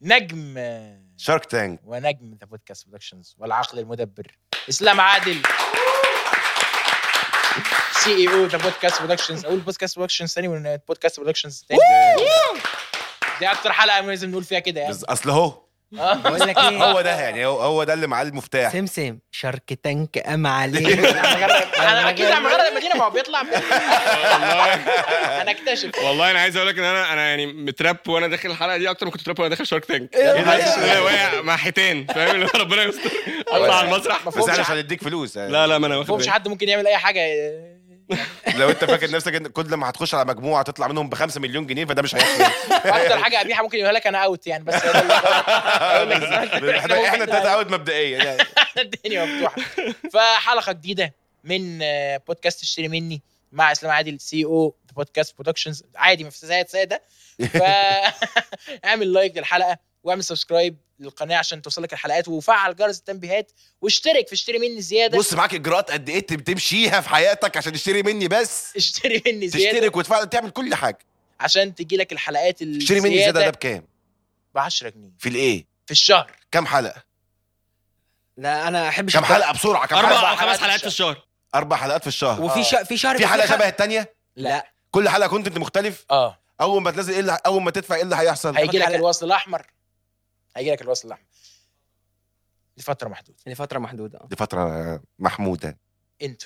نجم شارك تانك ونجم ذا بودكاست برودكشنز والعقل المدبر اسلام عادل سي اي او ذا بودكاست برودكشنز اقول بودكاست برودكشنز ثاني ولا بودكاست برودكشنز تاني دي اكتر حلقه لازم نقول فيها كده يعني بس اصل هو آه. بقول لك ايه هو ده يعني هو, هو ده اللي معاه المفتاح سمسم شارك تانك ام عليه انا اكيد عم غرق المدينه ما هو بيطلع والله انا اكتشف والله انا عايز اقول لك ان انا انا يعني متراب وانا داخل الحلقه دي اكتر ما كنت متراب وانا داخل شارك تانك إيه ده؟ أنا واقع مع حيتين فاهم اللي هو ربنا يستر اطلع على المسرح ما بس احنا فهمش مش حد- هنديك فلوس يعني. لا لا ما انا ما واخد فهمش بالي. حد ممكن يعمل اي حاجه لو انت فاكر نفسك ان كل ما هتخش على مجموعه تطلع منهم ب 5 مليون جنيه فده مش هيحصل اكتر حاجه قبيحه ممكن يقولها لك انا اوت يعني بس هو ده اللي- أقول لك احنا احنا التلاته اوت مبدئيا يعني الدنيا مفتوحه فحلقه جديده من آه، بودكاست اشتري مني مع اسلام عادل سي او بودكاست برودكشنز عادي مفتاحات ساده فاعمل لايك للحلقه واعمل سبسكرايب للقناه عشان توصلك الحلقات وفعل جرس التنبيهات واشترك في اشتري مني زياده بص معاك اجراءات قد ايه بتمشيها في حياتك عشان تشتري مني بس اشتري مني زياده تشترك وتفعل تعمل كل حاجه عشان تجي لك الحلقات تشتري مني زياده ده بكام ب 10 جنيه في الايه في الشهر كام حلقه لا انا احبش كام الكلام- حلقه بسرعه كام اربع حلقه او خمس حلقات في الشهر اربع حلقات في الشهر وفي آه. شا... في شهر في بيبقى حلقه فيه شبه الثانيه لا كل حلقه كنت مختلف اه اول ما تنزل ايه اللي اول ما تدفع ايه اللي هيحصل هيجي لك حلقة. الوصل الاحمر هيجي لك الوصل الاحمر لفتره محدوده لفتره محدوده آه. دي فتره محموده انترو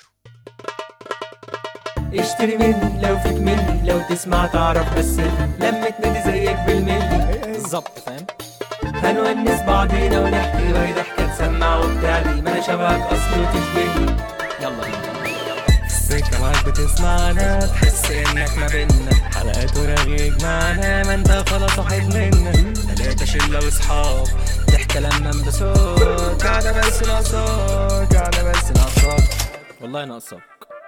اشتري مني لو فيك مني لو تسمع تعرف بس لما تنادي زيك بالملي بالظبط فاهم هنونس بعضينا ونحكي وهي ضحكة تسمع وبتعلي ما انا شبهك اصلي وتشبهني يلا بينا السكة معاك بتسمعنا تحس انك ما بينا حلقات ورغيك معنا ما انت خلاص واحد منا تلاتة شلة واصحاب ضحكة لما انبساط قاعدة بس ناقصاك قاعدة بس ناقصاك والله ناقصاك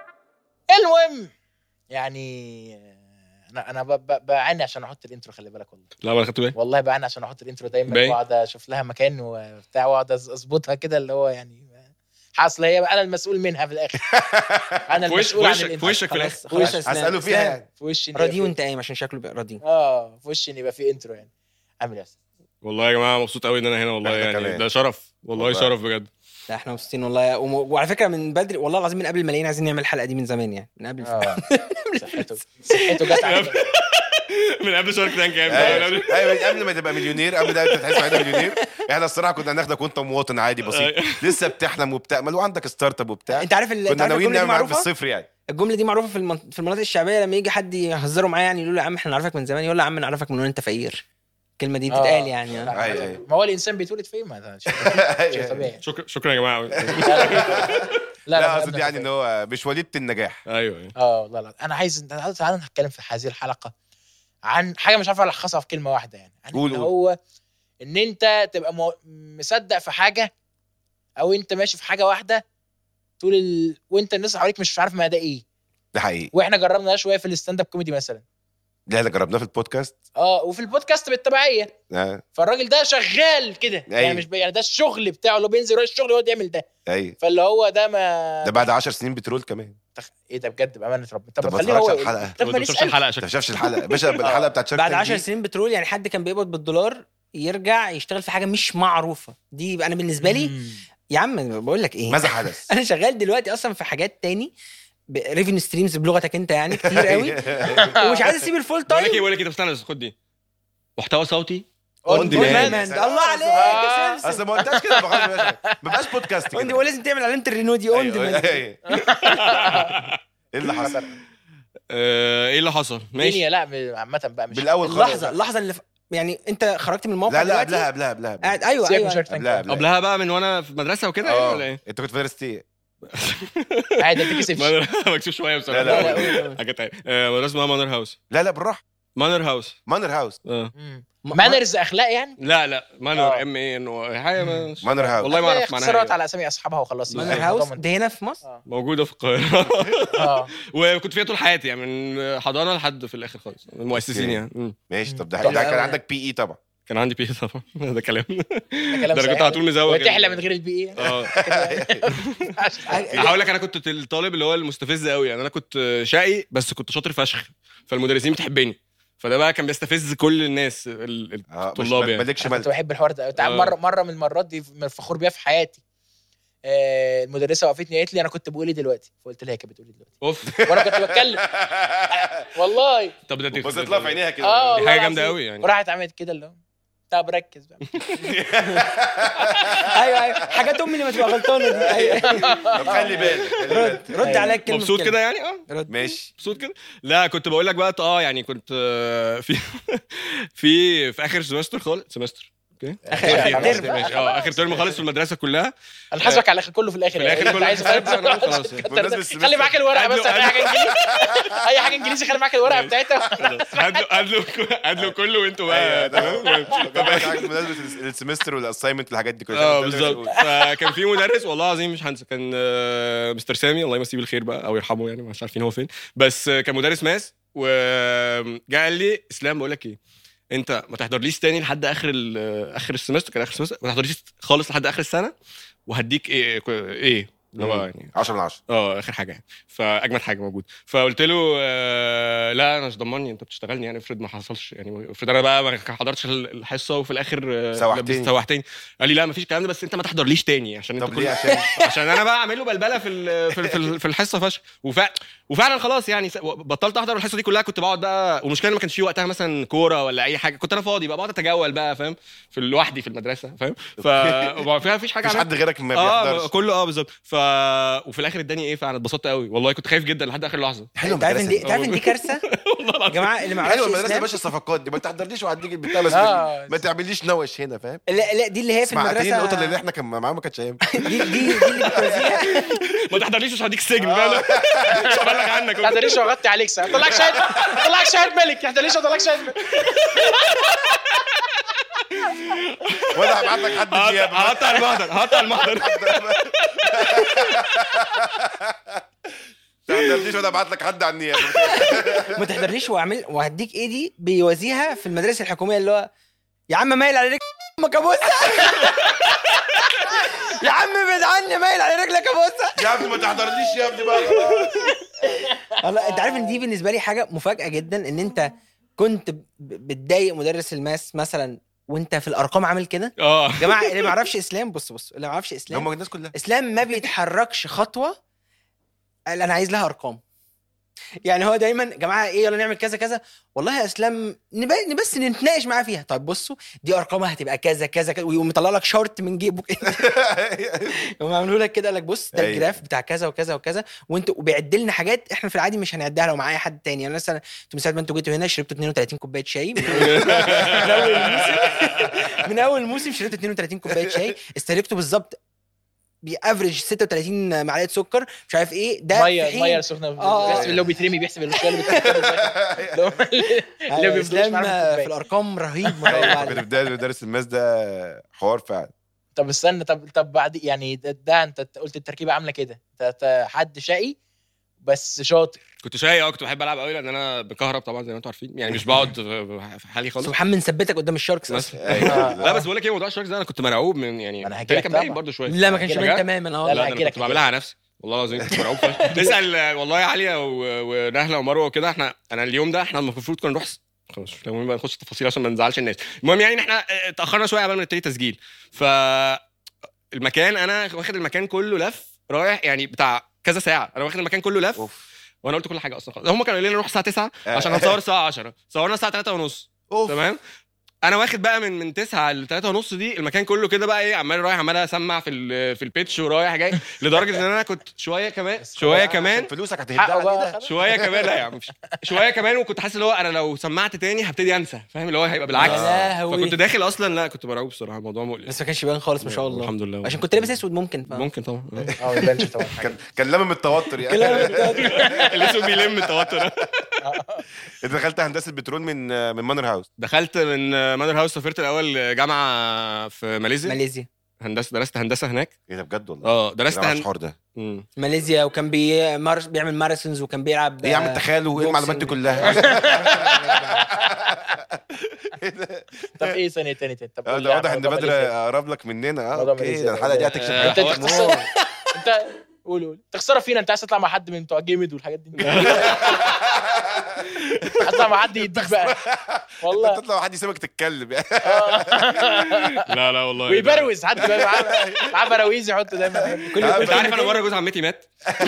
المهم يعني آه، انا انا ب- ب- بعاني عشان احط الانترو خلي بالك والله لا ما خدت بالي والله بعاني عشان احط الانترو دايما باين. واقعد اشوف لها مكان وبتاع واقعد أز- اظبطها كده اللي هو يعني حاصل هي انا المسؤول منها في الاخر انا في وش- المسؤول عن في وشك- الانترو في وشك في خلاص- الآخر. في وش- خلاص. هساله فيها يعني في وش إن يبقى راضي في- وانت قايم عشان شكله بقى راضي اه في وش ان يبقى في انترو يعني عامل ايه يا أستاذ؟ والله يا جماعه مبسوط قوي ان انا هنا والله إحنا يعني كمان. ده شرف والله والله. شرف بجد لا احنا مبسوطين والله وم... وعلى فكره من بدري والله العظيم من قبل الملايين عايزين نعمل الحلقه دي من زمان يعني من قبل اه صحته صحته جت على كده. من قبل شارك تانك يعني ايوه من قبل- أيوة، قبل ما تبقى مليونير قبل ده انت تحس انك مليونير احنا الصراحه كنا ناخدك وانت مواطن عادي بسيط لسه بتحلم وبتامل وعندك ستارت اب وبتاع انت عارف ال... انت كنا عارف ناويين الجمله دي نعمل معاك في معروفه الصفر يعني الجمله دي معروفه في المن... في المناطق الشعبيه لما يجي حد يهزروا معايا يعني يقولوا له يا عم احنا نعرفك من زمان يقول له يا عم نعرفك من وانت فقير الكلمه دي آه. بتتقال يعني لا، أيوة، أيوة. ما هو الانسان بيتولد فين ما ده شيء شيء طبيعي شكرا شكرا يا جماعه قوي. لا لا من اقصد قبل يعني ما ان هو مش وليده النجاح ايوه ايوه اه لا لا انا عايز تعالى تعالى نتكلم في هذه الحلقه عن حاجه مش عارف الخصها في كلمه واحده يعني عن قول، ان قول. هو ان انت تبقى مو... مصدق في حاجه او انت ماشي في حاجه واحده طول ال... وانت الناس حواليك مش عارف ما ده ايه ده حقيقي واحنا جربنا ده شويه في الستاند اب كوميدي مثلا ده اللي جربناه في البودكاست اه وفي البودكاست بالتبعيه آه، فالراجل ده شغال كده يعني أيوة. مش ب... يعني ده الشغل بتاعه اللي هو بينزل يروح الشغل يقعد يعمل ده ايوه فاللي هو ده ما ده بعد 10 سنين بترول كمان تخ... ايه ده بجد بامانه ربنا طب طب ما ما خليه هو اتفرجش على يقول. الحلقة. طب ما ما شفتش نسال الحلقه انت شكلك ما شافش الحلقه يا باشا الحلقه بتاعت شارك بعد تانك 10 دي، سنين بترول يعني حد كان بيقبض بالدولار يرجع يشتغل في حاجه مش معروفه دي انا بالنسبه لي مم. يا عم بقول لك ايه ماذا حدث؟ انا شغال دلوقتي اصلا في حاجات تاني ريفينيو ستريمز بلغتك انت يعني كتير قوي ومش عايز اسيب الفول بقول لك ايه تايم بقول لك ايه طب استنى بس خد دي محتوى صوتي On On demand. demand. الله عليك آه. يا سمسم اصل ما قلتهاش كده بغض النظر. ما بقاش بودكاست اون دي كده ولازم تعمل علامه الرينو دي اون أيوة، ديماند أيوة. ايه اللي حصل؟ آه، ايه اللي حصل ماشي دنيا لا م- عامه بقى مش بالاول خالص اللحظه اللحظه اللي ف... يعني انت خرجت من الموقع لا لا دلوقتي قبلها قبلها قبلها قبلها. قاعد ايوه سيبك من ايوه شارك تانك قبلها قبلها قبلها بقى من وانا في مدرسه وكده يعني ولا اه ايه؟ انت كنت في مدرسه ايه؟ عادي ما تكسبش ما أنا مكسوف شويه بصراحه لا، لا، لا، قول، قول. حاجه تانية آه، مدرسه اسمها مانر هاوس لا لا بالراحه مانر هاوس مانر هاوس اه مانرز اخلاق يعني لا لا آه. مانر ام ايه انه حاجه ما- مانر هاوس والله ما اعرف معناها اختصارات إيه. على اسامي اصحابها وخلاص مانر يعني هاوس ضمن. ده هنا في مصر موجوده في القاهره اه وكنت فيها طول حياتي يعني من حضانه لحد في الاخر خالص من المؤسسين أوكي. يعني مم. ماشي طب ده حلو ده كان أوي. عندك بي اي طبعا كان عندي بي طبعا ده كلام ده كلام ده انا كنت صحيح. على طول مزوج وتحلى من غير البي اي اه أيوة. هقول لك انا كنت الطالب اللي هو المستفز قوي يعني انا كنت شقي بس كنت شاطر فشخ فالمدرسين بتحبني فده بقى كان بيستفز كل الناس ال- ال- اه مش طلاب يعني. مالكش انا كنت مال بحب الحوار ده تعال آه. مره مره من المرات دي من فخور بيها في حياتي آه، المدرسه وقفتني قالت لي انا كنت بقول ايه دلوقتي فقلت لها هي كانت بتقول ايه دلوقتي اوف وانا كنت بتكلم والله طب ده دي بصيت لها في عينيها كده اه دي والله حاجه جامده العظيم. قوي يعني وراحت عملت كده اللي هو طب ركز بقى ايوه ايوه حاجات امي اللي ما تبقى غلطانه دي ايوه طب خلي بالك خلي بالك رد رد عليا الكلمه مبسوط بكلمة. كده يعني اه ماشي مبسوط كده لا كنت بقول لك بقى اه يعني كنت آه، في في في اخر سمستر خالص سمستر اوكي آخر ماشي ترم. ماشي اه اخر ترم خالص في المدرسه كلها انا حاسبك على الاخر كله في الاخر في الآخر يعني. كله عايز خلاص، خلاص خلاص يعني. بمناسبة السمستر- خلي معاك الورقه بس قبله- اي حاجه انجليزي اي حاجه انجليزي خلي معاك الورقه بتاعتها هات له هات له هات له كله وانتوا بقى تمام بمناسبه السمستر والاساينمنت والحاجات دي كلها اه بالظبط فكان في مدرس والله العظيم مش هنسى كان آه، مستر سامي الله يمسيه بالخير بقى او يرحمه يعني مش عارفين هو فين بس آه، كان مدرس ماس وجا قال لي اسلام بقول لك ايه انت ما تحضرليش تاني لحد اخر ال- اخر السمستر كان اخر السمستر ما تحضرليش خالص لحد اخر السنه وهديك ايه ايه اللي هو يعني 10 من 10 اه اخر حاجه يعني فاجمد حاجه موجود فقلت له آه لا انا مش ضمني انت بتشتغلني يعني افرض ما حصلش يعني افرض انا بقى ما حضرتش الحصه وفي الاخر آه، سوحتني. سوحتني قال لي لا مفيش الكلام ده بس انت ما تحضرليش تاني عشان انت طب كل- ليه عشان عشان انا بقى اعمل له بلبله في ال- في ال- في, ال- في الحصه فشخ وفع وفعلا خلاص يعني س- بطلت احضر الحصه دي كلها كنت بقعد بقى والمشكله إن ما كانش في وقتها مثلا كوره ولا اي حاجه كنت انا فاضي بقى بقعد اتجول بقى فاهم في لوحدي في المدرسه فاهم ف وما فيش حاجه مفيش أعملها. حد غيرك ما اه بيحضرش كله اه بالظبط ف وفي الاخر اداني ايه فعلا اتبسطت قوي والله كنت خايف جدا لحد اخر لحظه حلوه انت عارف ان دي المدرسه انت عارف ان دي كارثه والله يا العظيم جماعه اللي ما يعرفش حلوه المدرسه يا إسلام- باشا الصفقات دي ما تحضرليش وهديك البتاع بس آه. ما تعمليش نوش هنا فاهم لا لا دي اللي هي في اسمع عتيل القطه اللي المدرسه احنا كان معاهم ما كانتش هينفع دي دي دي اللي بتوزيها ما تحضرليش مش هديك السجن فاهم مش هبلغ عنك ما تقدريش اغطي عليك ساعه طلعك شاهد طلعك شاهد ملك ما تقدريش اطلعك شاهد ملك وانا هبعت لك حد نيابه هقطع المحضر هقطع المحضر ما تحضرليش وانا هبعت لك حد على النيابه ما تحضرليش واعمل وهديك ايه دي بيوازيها في المدارس الحكوميه اللي هو يا عم مايل على رجلك امك ابوسها يا عم ابعد عني مايل على رجلك ابوسها يا ابني ما تحضرليش يا ابني بقى خلاص والله انت عارف ان دي بالنسبه لي حاجه مفاجاه جدا ان انت كنت ب- بتضايق مدرس الماس مثلا وانت في الارقام عامل كده اه يا جماعه اللي ما يعرفش اسلام بص بص اللي ما يعرفش اسلام هم الناس كلها اسلام ما بيتحركش خطوه قال انا عايز لها ارقام يعني هو دايما يا جماعه ايه يلا نعمل كذا كذا والله يا اسلام نب- بس نتناقش معاه فيها طيب بصوا دي ارقامها هتبقى كذا كذا كذا ويقوم مطلع لك شارت من جيبه يقوم عامله لك كده قال لك بص ده أيوة. الجراف بتاع كذا وكذا وكذا وانت وبيعد لنا حاجات احنا في العادي مش هنعدها لو معايا حد تاني يعني مثلا انتوا من ساعه ما انتوا جيتوا هنا شربتوا 32 كوبايه شاي من اول الموسم من اول موسم شربت 32 كوبايه شاي استهلكتوا بالظبط بيافرج 36 معلقه سكر مش عارف ايه ده ميه في حين- الميه السخنه آه. بيحسب اللي هو بيترمي بيحسب اللي اللي بيترمي اللي هو- اللي هو أيوة، بيفضلوش اسلام معاه في في الكوباية. الارقام رهيب ما شاء الله كنت عليه في بدايه مدرس الماس ده حوار فعلا طب استنى طب طب بعد يعني ده, ده انت قلت التركيبه عامله كده انت- انت حد شقي بس شاطر كنت شاي اه كنت بحب العب قوي لان انا بكهرب طبعا زي ما انتم عارفين يعني مش بقعد في حالي خالص سبحان من ثبتك قدام الشاركس بس اصلا آه. لا بس بقول لك ايه موضوع الشاركس ده انا كنت مرعوب من يعني ما أنا بالتالي هجيلك كان باين طبعا. برضه شويه لا ما كانش كده باين بجد؟ تماما اه لا، لا لا، ده انا هجيلك كنت بعملها على نفسي والله العظيم كنت مرعوب فشخ اسال والله يا عليا و- ونهله ومروه وكده احنا انا اليوم ده احنا المفروض كنا نروح س- خلاص مش مهم بقى نخش تفاصيل عشان ما نزعلش الناس المهم يعني ان احنا اه، اتاخرنا شويه قبل ما نبتدي تسجيل ف المكان انا واخد المكان كله لف رايح يعني بتاع كذا ساعه انا واخد المكان كله لف اوف وانا قلت كل حاجه اصلا خلاص هم كانوا قايلين لنا نروح الساعه 9 عشان هنصور الساعه 10 صورنا الساعه 3 ونص اوف تمام انا واخد بقى من من 9 ل 3 ونص دي المكان كله كده بقى ايه عمال رايح عمال اسمع في ال- في البيتش ورايح جاي لدرجه ان انا كنت شويه كمان شويه كمان فلوسك هتهدها حقه بقى علينا خلاص. شويه كمان لا يا عم مش شويه كمان وكنت حاسس اللي هو انا لو سمعت تاني هبتدي انسى فاهم اللي هو هيبقى بالعكس يا لهوي. فكنت داخل اصلا لا كنت مرعوب الصراحه الموضوع مقلق بس ما كانش باين خالص ما شاء الله الحمد لله عشان كنت لابس اسود ممكن ف... ممكن طبعا اه ما يبانش طبعا كان كان لمم التوتر يعني الاسود بيلم التوتر انت دخلت هندسه بترول من من مانر هاوس دخلت من مادر هاوس سافرت الاول جامعه في ماليزيا ماليزيا هندسه درست هندسه هناك ايه ده بجد والله اه درست انا ما هن... الحوار ده مم. ماليزيا وكان بيمارس بيعمل ماراثونز وكان بيلعب ايه يا عم تخيلوا ايه المعلومات دي بوكسينج. كلها طب ايه ثانيه تاني تاني طب اه قول ده لي واضح عن ان موضوع بدر ماليزيا. قرب لك مننا اه موضوع اوكي ماليزيا ده الحلقه دي هتكشف آه، انت حاجات انت تخسر انت قول قول تخسرها فينا انت عايز تطلع مع حد من بتوع جيمد والحاجات دي حتى ما حد يديك بقى والله تطلع وحد يسيبك تتكلم يعني لا لا والله ويبروز حد بقى معاه معاه براويز يحط دايما كل آه، انت عارف انا مره جوز عمتي مات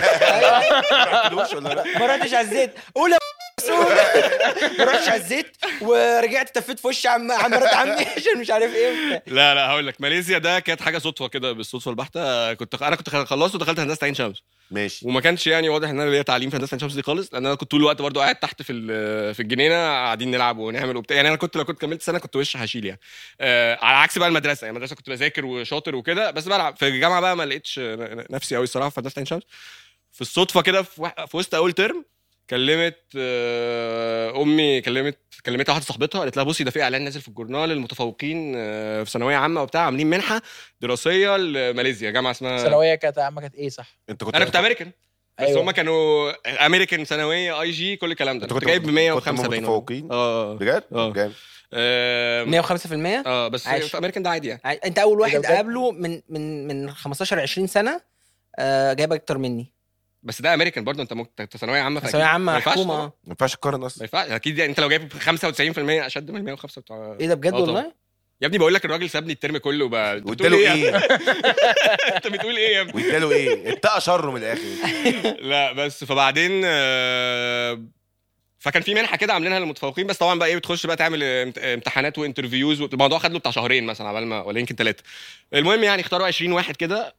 ما رحتلوش ولا لا ما رحتش على الزيت قول يا سود ما رحتش على الزيت ورجعت تفيت في وش عم عم مرات عمي عشان مش عارف ايه وبتاع. لا لا هقول لك ماليزيا ده كانت حاجه صدفه كده بالصدفه البحته كنت انا كنت خلصت ودخلت هندسه عين شمس ماشي وما كانش يعني واضح ان انا ليا تعليم في هندسه عين شمس دي خالص لان انا كنت طول الوقت برضو قاعد تحت في ال- في الجنينه قاعدين نلعب ونعمل وبتاع يعني انا كنت لو كنت كملت سنه كنت وش هشيل يعني آه على عكس بقى المدرسه يعني المدرسه كنت بذاكر وشاطر وكده بس بلعب في الجامعه بقى ما لقيتش نفسي قوي الصراحه في هندسه عين شمس في الصدفه كده في, وح- في وسط اول ترم كلمت آه، امي كلمت كلمتها واحده صاحبتها قالت لها بصي ده في اعلان نازل في الجورنال المتفوقين آه، في ثانويه عامه وبتاع عاملين منحه دراسيه لماليزيا جامعه اسمها ثانويه كانت عامه كانت ايه صح انت كنت انا كنت امريكان بس أيوة. هم كانوا امريكان ثانويه اي جي كل الكلام ده انت كنت كنت جايب كنت 105 باين متفوقين اه بجد؟ اه. جامد اه 105% اه بس عايش. في امريكان ده عادي يعني ع- انت اول واحد بجد؟ قابله من من من 15 20 سنه آه، جايب اكتر مني بس ده امريكان برضه انت ممكن أنت ثانويه عامه فأكيد ثانويه ما عامه ينفعش حكومه طبعاً. اه ما ينفعش تقارن ما اصلا ينفعش اكيد يعني انت لو جايب 95% اشد من 105 بتوع ايه ده بجد آه طبعاً. والله يا ابني بقول لك الراجل سابني الترم كله بقى أنت بتقول واداله ايه ايه؟ انت بتقول ايه يا ابني واداله ايه؟ اتقى شره من الاخر لا بس فبعدين آه، فكان في منحه كده عاملينها للمتفوقين بس طبعا بقى ايه بتخش بقى تعمل امت- امتحانات وانترفيوز الموضوع خد له بتاع شهرين مثلا عبال ما ولا يمكن ثلاثه المهم يعني اختاروا 20 واحد كده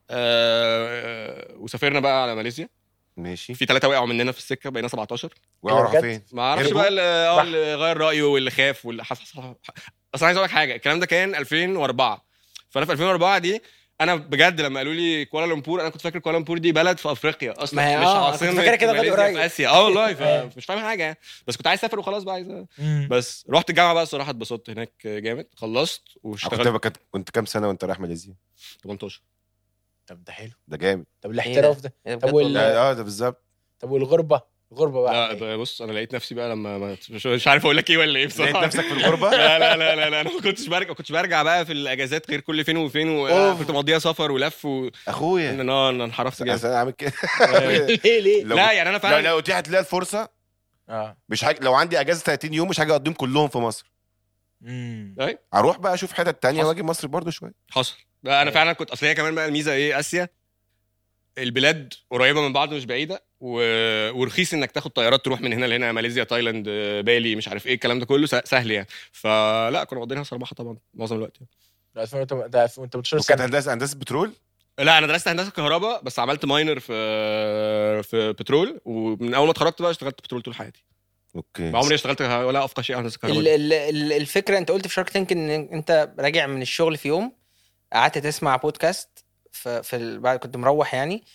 آه، وسافرنا بقى على ماليزيا ماشي في ثلاثه وقعوا مننا في السكه بقينا 17 وراحوا بجد؟ فين؟ ما اعرفش هربوا؟ بقى اللي اه راح. اللي غير رايه واللي خاف واللي حصل اصل عايز اقول لك حاجه الكلام ده كان 2004 فانا في 2004 دي انا بجد لما قالوا لي كوالالمبور انا كنت فاكر كوالالمبور دي بلد في افريقيا اصلا ما هي مش آه، كنت عاصمه فاكرها كده لغاية ماليزيا قريب. في اسيا اه والله فمش فاهم حاجه يعني بس كنت عايز اسافر وخلاص بقى عايز مم. بس رحت الجامعه بقى الصراحه اتبسطت هناك جامد خلصت كنت واشتغلت كنت كنت كام سنه وانت رايح ماليزيا؟ 18 طب ده حلو ده جامد طب الاحتراف ده إيه ده طب بجد وال- والله. لا، اه ده بالظبط طب والغربه الغربه بقى لا عاملة إيه؟ ده بص انا لقيت نفسي بقى لما ما مش, مش عارف اقول لك ايه ولا ايه لقيت بصراحه نفسك في الغربه؟ لا لا لا لا, لا انا ما كنتش برجع ما كنتش برجع بقى في الاجازات غير كل فين وفين أوف. وكنت مقضيها سفر ولف و... اخويا ان انا انا انحرفت جامد انا عامل كده ليه ليه لو- لا يعني انا لو فعلا لو اتيحت لي الفرصه اه مش حاجة لو عندي اجازه 30 يوم مش حاجه اقضيهم كلهم في مصر مم. اروح بقى اشوف حتت تانية حصل. واجي مصر برضو شويه حصل لا انا فعلا كنت اصل هي كمان بقى الميزه ايه اسيا البلاد قريبه من بعض مش بعيده و... ورخيص انك تاخد طيارات تروح من هنا لهنا ماليزيا تايلاند آه، بالي مش عارف ايه الكلام ده كله س- سهل يعني فلا كنا مقضينها صراحه طبعا معظم الوقت يعني. ده 2018 ده 2018 وكانت سنه هندسه هندسه بترول لا انا درست هندسه كهرباء بس عملت ماينر في في بترول ومن اول ما اتخرجت بقى اشتغلت بترول طول حياتي اوكي ما عمري اشتغلت ولا افقه شيء عن هندسه ال- كهرباء ال- ال- الفكره انت قلت في شارك تانك ان انت راجع من الشغل في يوم قعدت تسمع بودكاست في, في ال- بعد كنت مروح يعني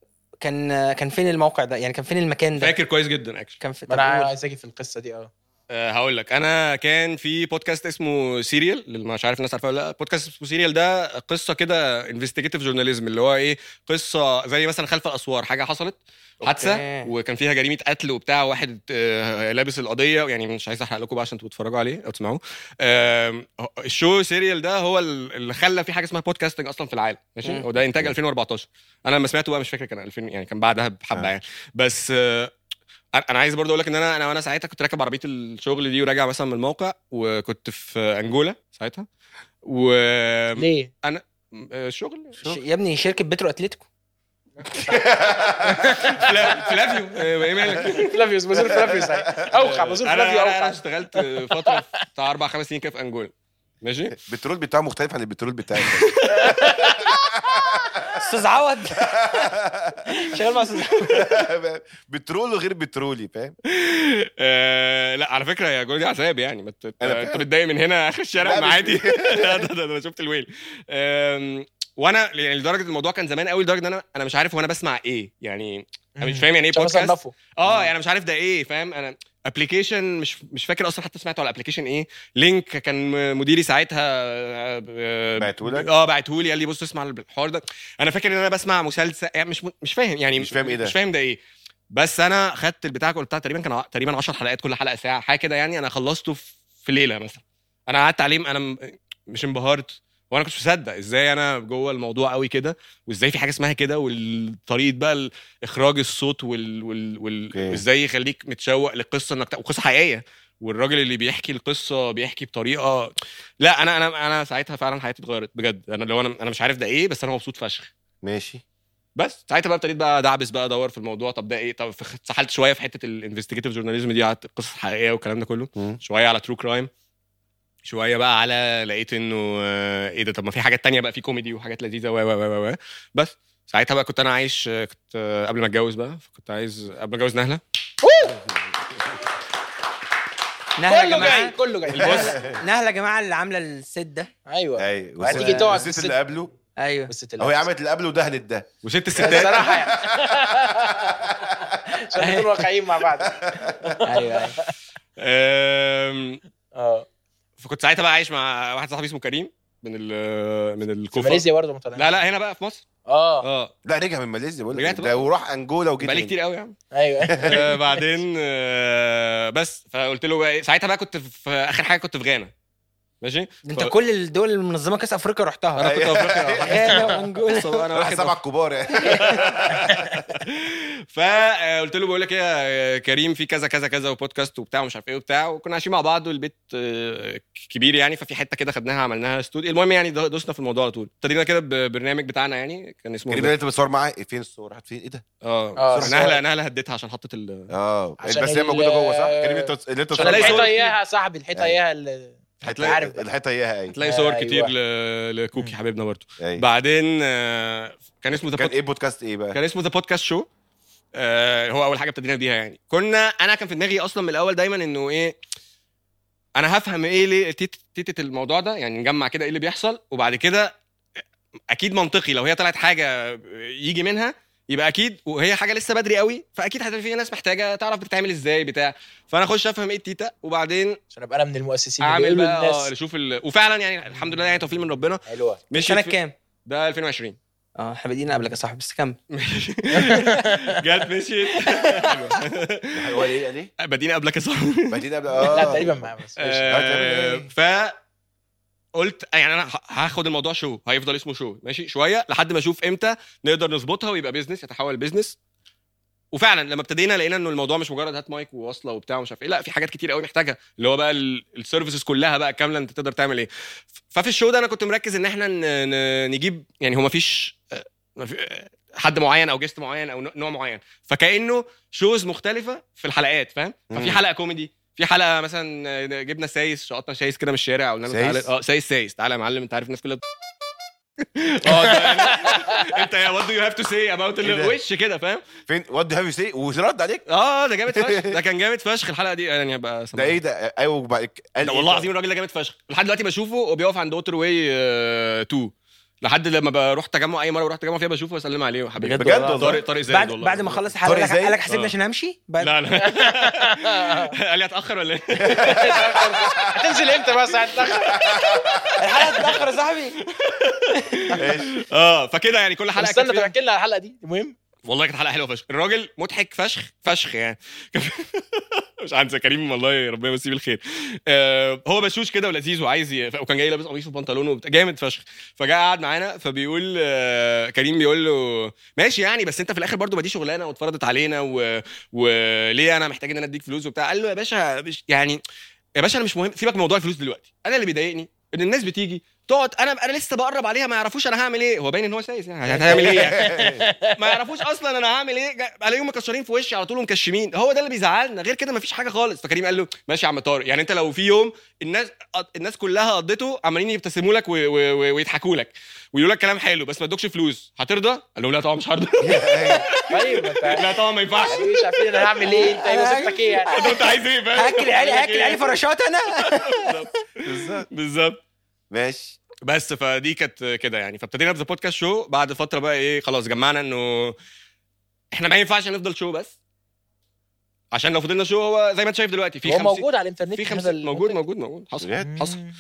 كان كان فين الموقع ده يعني كان فين المكان ده فاكر كويس جدا اكشلي كان في ما انا طب قول. عايز اجي في القصه دي اه أه هقول لك انا كان في بودكاست اسمه سيريال اللي مش عارف الناس عارفاه ولا لا بودكاست اسمه سيريال ده قصه كده انفستيجيتيف جورناليزم اللي هو ايه قصه زي مثلا خلف الاسوار حاجه حصلت حادثه أوكي. وكان فيها جريمه قتل وبتاع واحد آه، لابس القضيه يعني مش عايز احرق لكم بقى عشان تبقوا تتفرجوا عليه او تسمعوه آم، الشو سيريال ده هو اللي خلى في حاجه اسمها بودكاستنج اصلا في العالم ماشي مم. وده انتاج 2014 انا لما سمعته بقى مش فاكر كان 2000 يعني كان بعدها بحبه آه. يعني بس آه، انا أنا عايز برضه اقول لك ان انا انا وانا ساعتها كنت راكب عربيه الشغل دي وراجع مثلا من الموقع وكنت في انجولا ساعتها و ليه؟ آه، شغل ش- يا ابني شركه بترو اتلتيكو فلا- فلافيو آه، ايه مالك فلافيوس بزور فلافيوس اوقع بزور انا فلافيو انا أنا اوقع اشتغلت فتره بتاع اربع خمس سنين كده في انجولا ماشي البترول بتاعه مختلف عن البترول بتاعي استاذ عوض شغال مع استاذ عوض بترول وغير بترولي فاهم آه، لا على فكره يا جول دي عذاب يعني ما ت- أنا انت فاهم. متضايق من هنا اخر الشارع لا، مش- معادي لا ده, ده, ده انا شفت الويل آم، وانا يعني لدرجه الموضوع كان زمان قوي لدرجه ان انا انا مش عارف هو انا بسمع ايه يعني انا مش فاهم يعني ايه عشان بودكاست اصنفه اه يعني مش عارف ده ايه فاهم انا ابلكيشن مش مش فاكر اصلا حتى سمعته على الابلكيشن ايه لينك كان مديري ساعتها آه، بعتهولك؟ اه بعتهولي قال لي بص اسمع الحوار ده انا فاكر ان انا بسمع مسلسل يعني مش مش فاهم يعني مش فاهم إيه ده؟ مش فاهم ده ايه بس انا خدت البتاع كله بتاع تقريبا كان ع- تقريبا 10 حلقات كل حلقه ساعه حاجه كده يعني انا خلصته في- في ليله مثلا انا قعدت عليه انا م- مش انبهرت وانا كنت مصدق ازاي انا جوه الموضوع قوي كده وازاي في حاجه اسمها كده والطريقه بقى اخراج الصوت وال... وال... وال... أوكي. وازاي يخليك متشوق للقصه انك ت- وقصه حقيقيه والراجل اللي بيحكي القصه بيحكي بطريقه لا انا انا انا ساعتها فعلا حياتي اتغيرت بجد انا لو انا انا مش عارف ده ايه بس انا مبسوط فشخ ماشي بس ساعتها بقى ابتديت بقى ادعبس بقى ادور في الموضوع طب ده ايه طب فخ- اتسحلت شويه في حته الانفستيجيتيف جورناليزم دي على القصص الحقيقيه والكلام ده كله مم. شويه على ترو كرايم شويه بقى على لقيت انه آه، ايه ده طب ما في حاجات تانية بقى في كوميدي وحاجات لذيذه و و و و و بس ساعتها بقى كنت انا عايش آه، كنت آه، قبل ما اتجوز بقى فكنت عايز قبل ما اتجوز نهله نهله يا كله جاي جماعه كله جاي البص نهله يا جماعه اللي عامله الست ده ايوه ايوه وهتيجي تقعد والست الست- اللي قبله ايوه بس هو هي عملت اللي قبله ودهنت ده وست الستات الصراحه يعني عشان نكون واقعيين مع بعض ايوه ايوه آم، اه فكنت ساعتها بقى عايش مع واحد صاحبي اسمه كريم من ال من في الكوفه ماليزيا برضه مطلع لا لا هنا بقى في مصر اه اه لا رجع من ماليزيا بقول لك رجعت ده بقى. وراح انجولا وجيت بقالي هنا. كتير قوي يا عم ايوه آه، بعدين آه، بس فقلت له بقى إيه، ساعتها بقى كنت في اخر حاجه كنت في غانا ماشي ده انت ف- كل الدول المنظمه كاس افريقيا رحتها انا كنت في افريقيا غانا وانجولا بص بقى، انا راح واخد سبعة كبار يعني فقلت له بقول لك ايه يا كريم في كذا كذا كذا وبودكاست وبتاع ومش عارف ايه وبتاع وكنا عايشين مع بعض والبيت آه، كبير يعني ففي حته كده خدناها عملناها استوديو المهم يعني دو- دوسنا في الموضوع على طول ابتدينا كده ببرنامج بتاعنا يعني كان اسمه كريم اللي انت بتصور معاه إيه، فين الصور راحت فين ايه ده اه آه، نهله صور. نهله هديتها عشان حطت ال اه عشان بس هي ال- موجوده جوه صح كريم انت اللي انت عشان تصور هتلاقي معاه. الحيطه صور اياها صاحبي الحيطه أيوة. اياها ال- هتلاقي عارف بقى. الحيطه اياها ايه هتلاقي صور أيوة. كتير ل- لكوكي حبيبنا برضه أيوة. بعدين آه، كان اسمه ذا كان ايه بودكاست ايه بقى كان اسمه ذا بودكاست شو آه هو اول حاجه ابتدينا بيها يعني كنا انا كان في دماغي اصلا من الاول دايما انه ايه انا هفهم ايه ليه تيت- تيتة الموضوع ده يعني نجمع كده ايه اللي بيحصل وبعد كده اكيد منطقي لو هي طلعت حاجه يجي منها يبقى اكيد وهي حاجه لسه بدري قوي فاكيد هتبقى في ناس محتاجه تعرف بتتعمل ازاي بتاع فانا اخش افهم ايه التيتا وبعدين عشان ابقى انا من المؤسسين اللي اعمل بيقولوا بقى اه للناس اشوف ال... وفعلا يعني الحمد لله يعني توفيق من ربنا حلوه مش سنه كام؟ ده 2020 اه احنا بادئين قبلك يا صاحبي بس كمل جت مشيت هو ايه ليه بادئين قبلك يا صاحبي بعدين قبل اه لا تقريبا معاه بس ماشي. آه، ف قلت يعني انا ه- هاخد الموضوع شو هيفضل اسمه شو ماشي شويه لحد ما اشوف امتى نقدر نظبطها ويبقى بيزنس يتحول لبيزنس وفعلا لما ابتدينا لقينا انه الموضوع مش مجرد هات مايك وواصله وبتاع ومش عارف ايه لا في حاجات كتير قوي محتاجها اللي هو بقى السيرفيسز كلها بقى كامله انت تقدر تعمل ايه ف- ففي الشو ده انا كنت مركز ان احنا ن- ن- نجيب يعني هو مفيش آه، مفي- آه، حد معين او جيست معين او نوع معين فكانه شوز مختلفه في الحلقات فاهم ففي مم. حلقه كوميدي في حلقه مثلا جبنا سايس شقطنا سايس كده من الشارع قلنا له تعالى سايس؟ اه سايس سايس تعالى يا معلم انت عارف الناس كلها اه ده يعني انت يا وات دو يو هاف تو سي اباوت إيه ده؟ وش كده فاهم فين وات هاف يو سي ورد عليك اه ده جامد فشخ ده كان جامد فشخ الحلقه دي يعني هبقى ده ايه ده ايوه وبعد قال لا إيه والله ده؟ العظيم الراجل ده جامد فشخ لحد دلوقتي بشوفه وبيقف عند ووتر واي 2 لحد لما بروح تجمع اي مره بروح تجمع فيها بشوفه واسلم عليه وحبيبي بجد والله؟ طارق طارق زايد بعد والله بعد ما خلص الحلقه طارق قال لك- قال لك زايد؟ حسيبني آه. عشان امشي بعد لا لا قال لي هتاخر ولا ايه؟ هتنزل امتى بس هتتاخر الحلقه اتاخر يا صاحبي ماشي اه فكده يعني كل حلقه استنى كانت طب فيها احكي لنا على الحلقه دي المهم والله كانت حلقه حلوه فشخ الراجل مضحك فشخ فشخ يعني مش عارف كريم والله ربنا يمسيه بالخير آه هو بشوش كده ولذيذ وعايز ي... وكان جاي لابس قميص وبنطلون وبتاع جامد فشخ فجاء قعد معانا فبيقول آه كريم بيقول له ماشي يعني بس انت في الاخر برضو ما دي شغلانه واتفرضت علينا و... وليه انا محتاج ان انا اديك فلوس وبتاع قال له يا باشا مش يعني يا باشا انا مش مهم سيبك من موضوع الفلوس دلوقتي انا اللي بيضايقني ان الناس بتيجي تقعد انا انا لسه بقرب عليها ما يعرفوش انا هعمل ايه هو باين ان هو سايس يعني هتعمل ايه يعني ما يعرفوش اصلا انا هعمل ايه جا- الاقيهم مكشرين في وشي على طول ومكشمين هو ده اللي بيزعلنا غير كده مفيش حاجه خالص فكريم قال له ماشي يا عم طارق يعني انت لو في يوم الناس الناس كلها قضته عمالين يبتسموا لك و- و- و- ويضحكوا لك ويقولوا لك كلام حلو بس ما ادوكش فلوس هترضى؟ قال لهم لا طبعا مش هرضى طيب ما انت لا طبعا ما ينفعش مش عارفين انا هعمل ايه انت ايه وظيفتك ايه يعني طب انت عايز ايه فاهم؟ هاكل عيالي أقول لك هاكل إيه؟ عيالي فراشات انا بالظبط بالظبط ماشي بس فدي كانت كده يعني فابتدينا بذا بودكاست شو بعد فتره بقى ايه خلاص جمعنا انه احنا ما ينفعش نفضل شو بس عشان لو فضلنا شو هو زي ما انت شايف دلوقتي في هو 50 موجود على الانترنت في هذا 50 موجود المنتج؟ موجود موجود حصل بجد؟ حصل مم.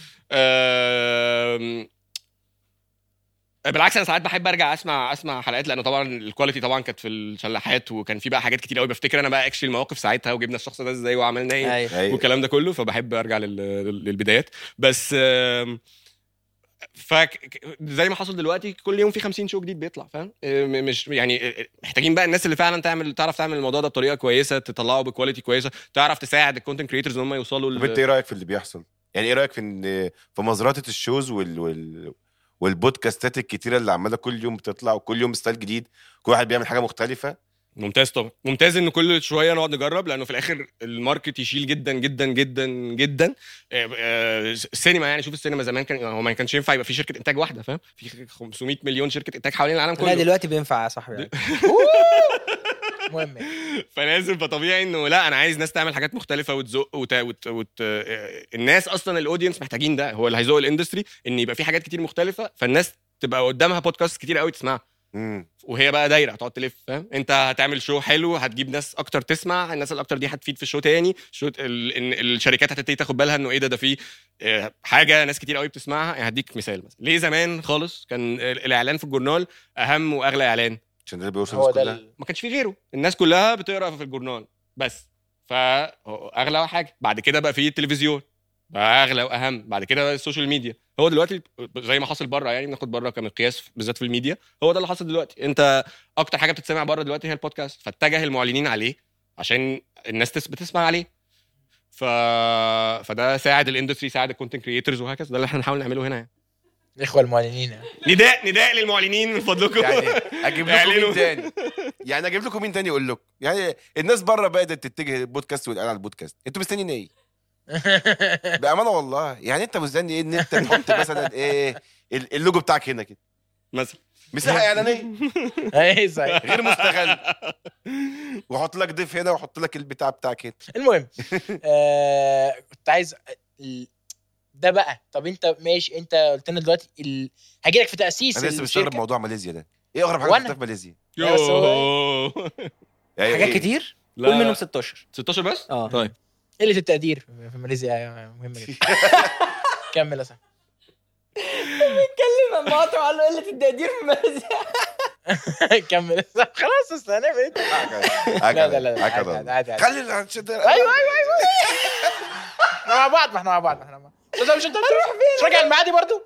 آم، بالعكس انا ساعات بحب ارجع اسمع اسمع حلقات لانه طبعا الكواليتي طبعا كانت في الشلاحات وكان في بقى حاجات كتير قوي بفتكر انا بقى اكشلي المواقف ساعتها وجبنا الشخص ده ازاي وعملنا ايه ايوه ايوه والكلام ده كله فبحب ارجع لل- لل- للبدايات بس آم، ف زي ما حصل دلوقتي كل يوم في 50 شو جديد بيطلع فاهم آه، م- مش يعني آه، محتاجين بقى الناس اللي فعلا تعمل تعرف تعمل الموضوع ده بطريقه كويسه تطلعه بكواليتي كويسه تعرف تساعد الكونتنت كريتورز ان هم يوصلوا طب انت ل... ايه رايك في اللي بيحصل؟ يعني ايه رايك في ان في مزرعه الشوز وال, وال والبودكاستات الكتيره اللي عماله كل يوم بتطلع وكل يوم ستايل جديد كل واحد بيعمل حاجه مختلفه ممتاز طبعا ممتاز ان كل شويه نقعد نجرب لانه في الاخر الماركت يشيل جدا جدا جدا جدا آه، آه، السينما يعني شوف السينما زمان كان هو ما كانش ينفع يبقى في شركه انتاج واحده فاهم في 500 مليون شركه انتاج حوالين العالم لا كله دلوقتي بينفع يا صاحبي مهم فلازم فطبيعي انه لا انا عايز ناس تعمل حاجات مختلفه وتزق وت... وت... وت... آه، الناس اصلا الاودينس محتاجين ده هو اللي هيزق الاندستري ان يبقى في حاجات كتير مختلفه فالناس تبقى قدامها بودكاست كتير قوي تسمعها امم وهي بقى دايره هتقعد تلف فاهم انت هتعمل شو حلو هتجيب ناس اكتر تسمع الناس الاكتر دي هتفيد في الشو تاني شو ال... إن الشركات هتبتدي تاخد بالها انه ايه ده ده في آه، حاجه ناس كتير قوي بتسمعها يعني هديك مثال مثلا ليه زمان خالص كان ال- الاعلان في الجورنال اهم واغلى اعلان عشان ده اللي بيوصل هو الناس ده كلها ال- ما كانش في غيره الناس كلها بتقرا في الجورنال بس فاغلى حاجه بعد كده بقى في التلفزيون بقى اغلى واهم بعد كده بقى السوشيال ميديا هو دلوقتي زي ما حصل بره يعني بناخد بره كمقياس بالذات في الميديا هو ده اللي حصل دلوقتي انت اكتر حاجه بتتسمع بره دلوقتي هي البودكاست فاتجه المعلنين عليه عشان الناس تس- بتسمع عليه ف... فده ساعد الاندستري ساعد الكونتنت كريتورز وهكذا ده اللي احنا بنحاول نعمله هنا يعني. الاخوه المعلنين نداء نداء للمعلنين من فضلكم يعني اجيب لكم اعلنوا. مين تاني يعني اجيب لكم مين تاني يقول لكم يعني الناس بره بدات تتجه للبودكاست والاعلان على البودكاست انتوا مستنيين ايه بامانه والله يعني انت مستني ايه ان انت تحط مثلا ايه ال- اللوجو بتاعك هنا كده مثلا مساحه اعلانيه اي صحيح غير مستغل واحط لك ضيف هنا واحط لك البتاع بتاعك هنا المهم آه كنت عايز ال- ده بقى طب انت ماشي انت قلت لنا دلوقتي ال... هاجي لك في تاسيس انا لسه مستغرب الشركه موضوع ماليزيا ده ايه اغرب حاجه وأنا؟ شفتها في ماليزيا لا، بس هو يوه. يعني حاجات إيه؟ كتير لا. قول منهم 16 16 بس؟ اه طيب قله التقدير في ماليزيا مهمه جدا كمل يا صاحبي كلم مقاطع وقال له قله التقدير في ماليزيا كمل يا صاحبي. خلاص اصل هنعمل ايه لا لا لا لا عادي عادي عادي عادي. خلي الشد- ايوه ايوه ايوه احنا مع بعض ما احنا مع بعض ما احنا مع بعض مش انت مش انت مش راجع المعادي برضو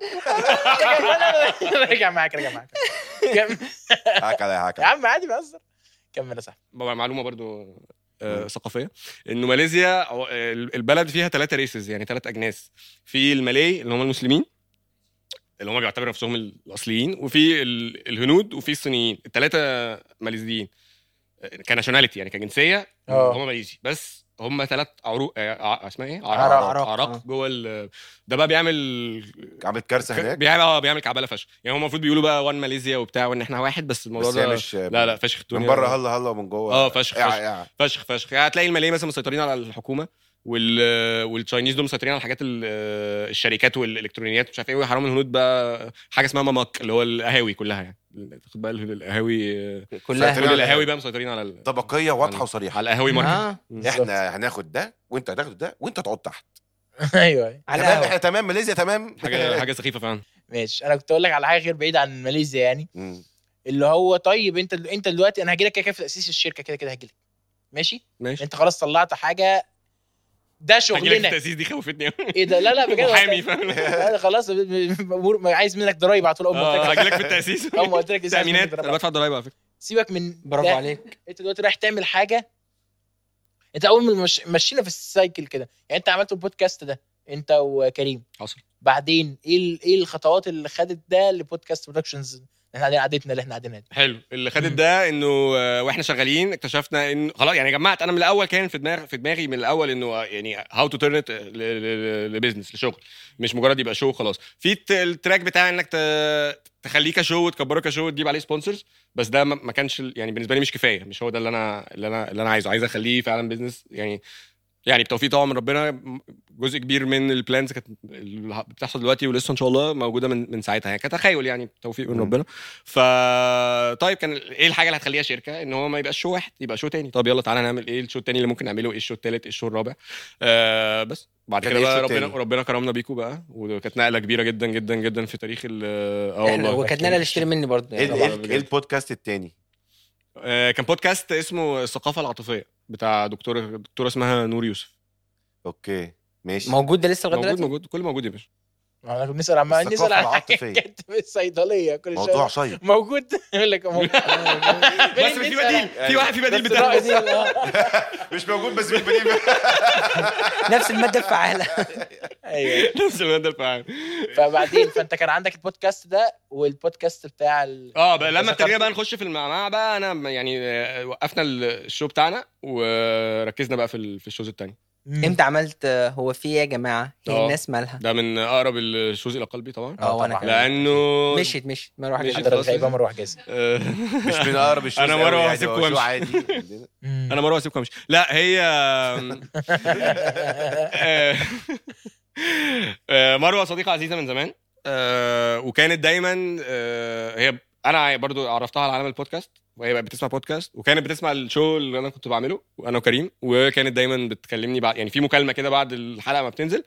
راجع معاك راجع معاك كمل. هاك عليا هاك يا عم عادي بهزر كمل يا صاحبي بقى معلومه برضو آه، ثقافيه انه ماليزيا أو- آه، البلد فيها ثلاثه ريسز يعني ثلاث اجناس في المالاي اللي هم المسلمين اللي هم بيعتبروا نفسهم الاصليين وفي ال- الهنود وفي الصينيين الثلاثه ماليزيين آه، كناشوناليتي يعني كجنسيه اه. هم ماليزي بس هم ثلاث عروق آه، ع- اسمها ايه؟ عراق. عراق. عراق آه. جوه ال- ده بقى بيعمل عملت كارثه هناك بيعمل اه بيعمل كعبله فشخ يعني هم المفروض بيقولوا بقى وان ماليزيا وبتاع وان احنا واحد بس الموضوع بس هي ده مش لا لا فشخ من الدنيا. بره هلا هلا ومن جوه اه فشخ إع- فشخ إع. فشخ فشخ يعني هتلاقي الماليه مثلا مسيطرين على الحكومه وال والتشاينيز دول مسيطرين على حاجات ال- الشركات والالكترونيات مش عارف ايه وحرام الهنود بقى حاجه اسمها ماماك اللي هو القهاوي كلها يعني تاخد بقى القهاوي كلها سيطرين كل على القهاوي بقى مسيطرين على ال- طبقيه واضحه على- وصريحه على القهاوي ماركت آه. احنا هناخد ده وانت هتاخد ده وانت تقعد تحت ايوه أيوة. على تمام القهوة. احنا تمام ماليزيا تمام حاجه حاجه سخيفه فعلا ماشي انا كنت اقول لك على حاجه غير بعيده عن ماليزيا يعني مم. اللي هو طيب انت انت دلوقتي انا هاجي لك كده كده في تاسيس الشركه كده كده هاجي لك ماشي ماشي انت خلاص طلعت حاجه ده هجيلك شغلنا التاسيس دي خوفتني أوي. ايه ده لا لا بجد محامي فاهم لا، خلاص ب- ب- عايز منك ضرايب على طول اول ما اه قلت لك هجيلك في التاسيس اول ما قلت لك إزاي عايز منك تامينات انا ضرايب. بدفع ضرايب على فكره سيبك من برافو ده. عليك انت دلوقتي رايح تعمل حاجه انت اول ما مش... مشينا في السايكل كده يعني انت عملت البودكاست ده انت وكريم حصل بعدين ايه ال... ايه الخطوات اللي خدت ده لبودكاست برودكشنز احنا قاعدين قعدتنا اللي احنا قاعدينها دي حلو اللي خدت مم. ده انه آه، واحنا شغالين اكتشفنا ان خلاص يعني جمعت انا من الاول كان في دماغ في دماغي من الاول انه آه، يعني هاو تو تيرن ات لبزنس لشغل مش مجرد يبقى شو خلاص في الت- التراك بتاع انك ت- تخليه كشو وتكبره كشو وتجيب عليه سبونسرز بس ده ما ما كانش ال- يعني بالنسبه لي مش كفايه مش هو ده اللي انا اللي انا اللي انا عايزه عايز اخليه فعلا بزنس يعني يعني بتوفيق طبعا من ربنا جزء كبير من البلانز كانت اللي بتحصل دلوقتي ولسه ان شاء الله موجوده من من ساعتها يعني كتخيل يعني توفيق من مم. ربنا ف طيب كان ايه الحاجه اللي هتخليها شركه ان هو ما يبقاش شو واحد يبقى شو تاني طب يلا تعالى نعمل ايه الشو التاني اللي ممكن نعمله ايه الشو التالت ايه الشو الرابع آه بس بعد كان كده إيه بقى الشو ربنا التاني؟ ربنا كرمنا بيكو بقى وكانت نقله كبيره جدا جدا جدا في تاريخ ال اه احنا والله وكانت نالا اللي اشتري مني برضه ايه يعني ال- طبعاً. ايه ال- ايه البودكاست التاني آه كان بودكاست اسمه الثقافه العاطفيه بتاع دكتوره دكتوره اسمها نور يوسف اوكي ماشي موجود ده لسه لغايه موجود دلوقتي موجود كله موجود يا باشا ما احنا كنا بنسال عن الثقافة نسال عن العاطفية. حاجات في الصيدليه كل موضوع شويه شيق موجود يقول لك موجود بس في بديل في واحد في بديل بتاعه بس الرأي دي- آه. مش موجود بس في بديل نفس الماده الفعاله ايوه نفس الماده الفعال فبعدين فانت كان عندك البودكاست ده والبودكاست بتاع ال... اه بقى لما ذكرت- ابتدينا بقى نخش في المعمعة بقى انا يعني آه، وقفنا الشو بتاعنا وركزنا بقى في ال- في الشوز التانية مم. امتى عملت آه، هو في ايه يا جماعه هي آه. الناس مالها ده من اقرب الشوز الى قلبي طبعا اه وانا طبعاً. كمان لانه مشيت مشيت مره واحده مشيت. كده. حضرتك هيبقى مروح جاز آه، مش من اقرب الشوز أنا قوي مرة يعني، هسيبكم هو شو وأمشي. عادي انا مروه اسيبكم امشي لا هي آه، آه، مروه صديقه عزيزه من زمان آه، وكانت دايما آه، هي انا برضو عرفتها على عالم البودكاست وهي بقت بتسمع بودكاست وكانت بتسمع الشو اللي انا كنت بعمله وانا وكريم وكانت دايما بتكلمني بعد يعني في مكالمه كده بعد الحلقه ما بتنزل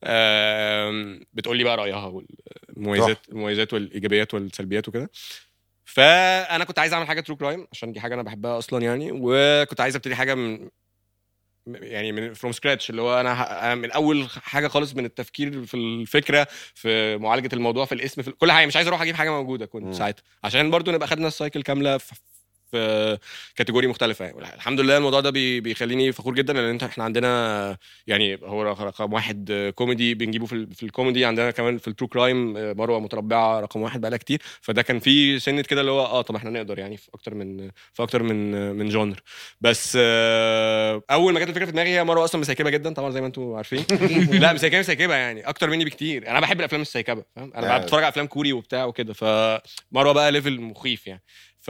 آم، بتقول لي بقى رايها والمميزات المميزات والايجابيات والسلبيات وكده فانا كنت عايز اعمل حاجه ترو كرايم عشان دي حاجه انا بحبها اصلا يعني وكنت عايز ابتدي حاجه من يعني من فروم سكراتش اللي هو انا ه- أنا من اول حاجه خالص من التفكير في الفكره في معالجه الموضوع في الاسم في كل حاجه مش عايز اروح اجيب حاجه موجوده مم. كنت ساعتها عشان برضو نبقى خدنا السايكل كامله في في كاتيجوري مختلفه يعني الحمد لله الموضوع ده بي- بيخليني فخور جدا لان انت احنا عندنا يعني هو رقم واحد كوميدي بنجيبه في, ال- في الكوميدي عندنا كمان في الترو كرايم مروه متربعه رقم واحد بقالها كتير فده كان في سنه كده اللي هو اه طب احنا نقدر يعني في اكتر من في اكتر من من جونر بس آه، اول ما جت الفكره في دماغي هي مروه اصلا مسيكبه جدا طبعا زي ما انتم عارفين لا مسيكبه مسيكبه يعني اكتر مني بكتير انا بحب الافلام السيكبه فاهم انا يعني- بتفرج على افلام كوري وبتاع وكده فمروه بقى ليفل مخيف يعني ف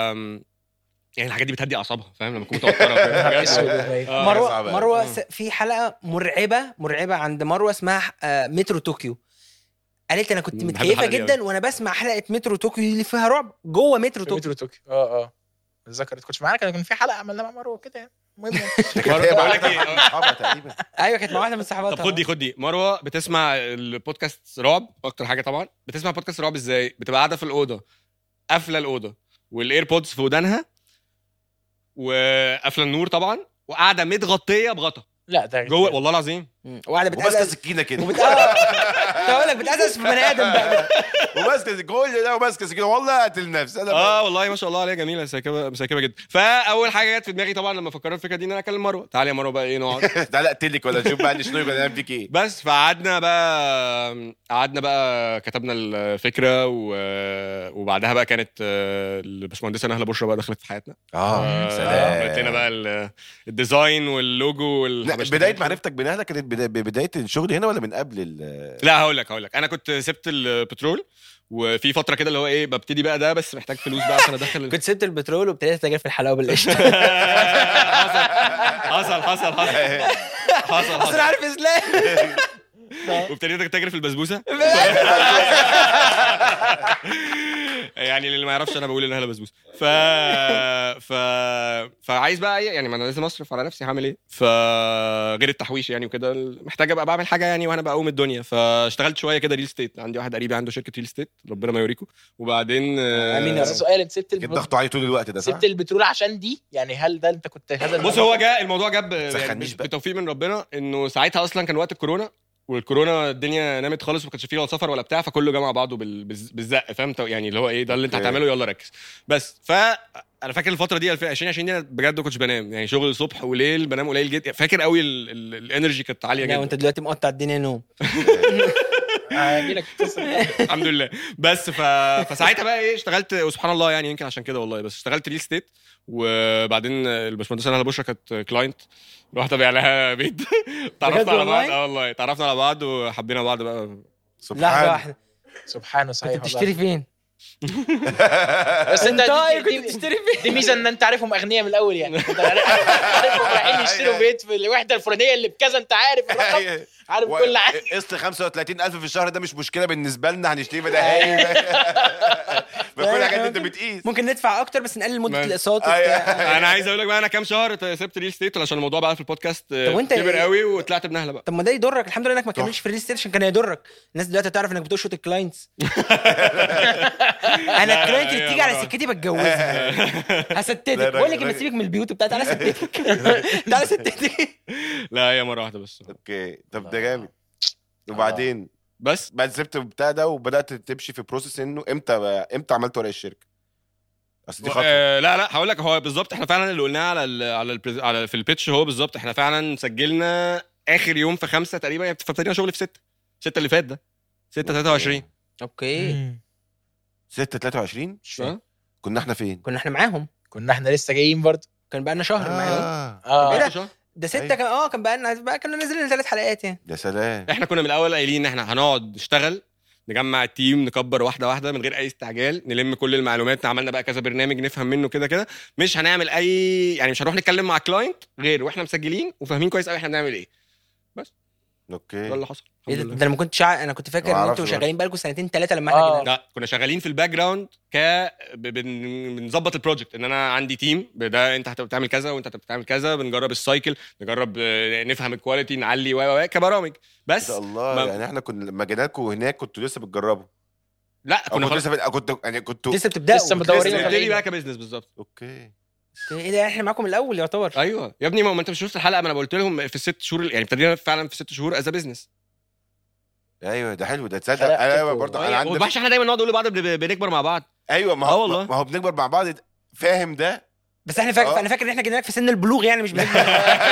يعني الحاجات دي بتهدي اعصابها فاهم لما تكون متوتره فاهم؟ أسود بجد. وباين. آه. مروه صعبة أوي. مروه مم. س- في حلقه مرعبه مرعبه عند مروه اسمها آه، مترو طوكيو قالت انا كنت مم، بحب متكيفه الحلقة دي جدا وانا بسمع حلقه مترو طوكيو اللي فيها رعب جوه مترو في طوكيو مترو طوكيو اه اه ذكرت كنتش معانا كان كان في حلقه عملناها مع مروه كده يعني المهم يعني. كانت مرة- هي بقول بقول لك إيه، اصحابها تقريبا ايوه كانت مع واحده من صحباتها طب خد دي خد دي مروه بتسمع البودكاست رعب اكتر حاجه طبعا بتسمع بودكاست رعب ازاي بتبقى قاعده في الاوضه قافله الاوضه والايربودز في ودانها وقافله النور طبعا وقاعده متغطيه بغطا لا ده جوه والله العظيم مم. وقاعده وماسكه بتقلق سكينه كده وبت... آه، كنت هقول لك بتقزز في بني ادم بقى وماسكه كل ده وماسكه سكينه والله قتل نفسي انا اه والله ما شاء الله عليها جميله مسيكبه مسيكبه جدا فاول حاجه جت في دماغي طبعا لما فكرت الفكره دي ان انا اكلم مروه تعالي يا مروه بقى ايه نقعد تعالى اقتلك ولا نشوف بقى نشنوك ولا نعمل فيك ايه بس فقعدنا بقى قعدنا بقى كتبنا الفكره و... وبعدها بقى كانت آه، الباشمهندسه نهله بشرى بقى دخلت في حياتنا اه عملت سلام لنا بقى ال- الديزاين واللوجو لا، والحبشتكنات. بدايه معرفتك بنهله كانت بدا- بدايه الشغل هنا ولا من قبل ال لا هقول لك هقول لك انا كنت سبت البترول وفي فتره كده اللي هو ايه ببتدي بقى ده بس محتاج فلوس بقى عشان ادخل كنت سبت البترول وابتديت اتاجر في الحلاوه بالقشطه حصل حصل حصل حصل اصل حصل أنا عارف اسلام وابتديت اتاجر في البسبوسه يعني اللي ما يعرفش انا بقول ان انا بسبوسه ف ف فعايز بقى ايه يعني ما انا لازم اصرف على نفسي هعمل ايه فغير التحويش يعني وكده محتاج ابقى بعمل حاجه يعني وانا بقوم الدنيا فاشتغلت شويه كده ريل ستيت عندي واحد قريبي عنده شركه ريل ستيت ربنا ما يوريكم وبعدين آه، آمين يا بس رب. سؤال انت سبت كنت البترول ضغطوا عليه طول الوقت ده صح؟ سبت البترول عشان دي يعني هل ده انت كنت هذا بص هو جاء الموضوع جاب يعني تسخنيش بقى. بتوفيق من ربنا انه ساعتها اصلا كان وقت الكورونا والكورونا الدنيا نامت خالص وما كانش فيه ولا سفر ولا بتاع فكله جه مع بعضه بال- بالز- بالزق فاهم يعني اللي هو ايه ده اللي انت اوكي. هتعمله يلا ركز بس ف انا فاكر الفتره دي 2020 دي انا بجد ما كنتش بنام يعني شغل صبح وليل بنام قليل جدا فاكر قوي ال- ال- الانرجي كانت عاليه لا جدا وانت دلوقتي مقطع الدنيا نوم هجي لك القصه الحمد لله بس ف... فساعتها بقى ايه اشتغلت وسبحان الله يعني يمكن عشان كده والله بس اشتغلت ريل ستيت وبعدين الباشمهندسه نهله بشرى كانت كلاينت رحت ابيع لها بيت تعرفنا على بعض والله؟ اه والله تعرفنا على بعض وحبينا بعض بقى لحظه سبحان واحده سبحانه صحيح كنت والله. بتشتري فين؟ بس انت طيب دي, كنت دي, بتشتري فين؟ دي ميزه ان انت عارفهم اغنياء من الاول يعني انت عارفهم رايحين يشتروا بيت في الوحده الفلانيه اللي بكذا انت عارف الرقم عارف و- كل حاجه قسط 35000 في الشهر ده مش مشكله بالنسبه لنا هنشتري بدهاني فكل الحاجات دي انت بتقيس ممكن ندفع اكتر بس نقلل مده ما- الاقساط أيوة. وبتاع. انا عايز اقول لك بقى انا كام شهر سبت ريل ستيت عشان الموضوع بقى في البودكاست طب وانت كبر ايه؟ قوي وطلعت بنهله بقى طب ما ده يضرك الحمد لله انك ما تحفة. تكملش في الريل ستيشن كان هيضرك الناس دلوقتي هتعرف انك بتشوط الكلاينتس انا لا، الكلاينت اللي هي بتيجي على مرة. سكتي بتجوزها هستتك لا، بقول لك راجل- ما تسيبك من البيوت بتاعت تعالى ستتك تعالى ستتك لا هي مره واحده بس اوكي طب ده جامد وبعدين بس بعد سبت بتاع ده وبدات تمشي في بروسيس انه امتى امتى عملت ورق الشركه اصل دي خطوه آه لا لا هقول لك هو بالظبط احنا فعلا اللي قلناه على ال على ال على في البيتش هو بالظبط احنا فعلا سجلنا اخر يوم في خمسه تقريبا يعني فابتدينا شغل في سته سته اللي فات ده 6 23 اوكي مم. 6 23 مش فاهم. اه كنا احنا فين كنا احنا معاهم كنا احنا لسه جايين برضه كان بقى لنا شهر معاهم آه. اه إيه ده؟ شهر. ده ستة أيوة. كان اه كان بقى لنا بقى كنا نازلين ثلاث حلقات يعني يا سلام احنا كنا من الاول قايلين ان احنا هنقعد نشتغل نجمع التيم نكبر واحده واحده من غير اي استعجال نلم كل المعلومات عملنا بقى كذا برنامج نفهم منه كده كده مش هنعمل اي يعني مش هنروح نتكلم مع كلاينت غير واحنا مسجلين وفاهمين كويس قوي احنا بنعمل ايه ده اوكي اللي حصل ايه الحمد ده, لله. ده انا ما كنتش عا... انا كنت فاكر ما ان أعرفش انتوا برضه. شغالين بقالكم سنتين ثلاثه لما احنا آه. جينا لا كنا شغالين في الباك جراوند ك ب- بن- بنظبط البروجكت ان انا عندي تيم ده انت هتبقى بتعمل كذا وانت هتبقى بتعمل كذا بنجرب السايكل نجرب آه، نفهم الكواليتي نعلي و و و كبرامج ما بس شاء الله ما- يعني احنا كنا لما جينا لكم هناك كنتوا لسه بتجربوا لا او كنا كنتوا خلاص لسه بت... كنت يعني كنتوا لسه بتبداوا لسه مدورين لسه بنبتدي بقى كبزنس بالظبط اوكي ايه ده احنا معاكم من الاول يعتبر ايوه يا ابني ما ما انت مش شفت الحلقه ما انا قلت لهم في الست شهور يعني ابتدينا فعلا في ست شهور از بزنس ايوه ده حلو ده تصدق حلقتكم. ايوه برضه انا عندي وبعدش احنا دايما نقعد نقول لبعض بن- بنكبر مع بعض ايوه ما آه هو والله. ما هو بنكبر مع بعض فاهم ده بس احنا فاكر آه. انا فاكر ان احنا جينا لك في سن البلوغ يعني مش بنكبر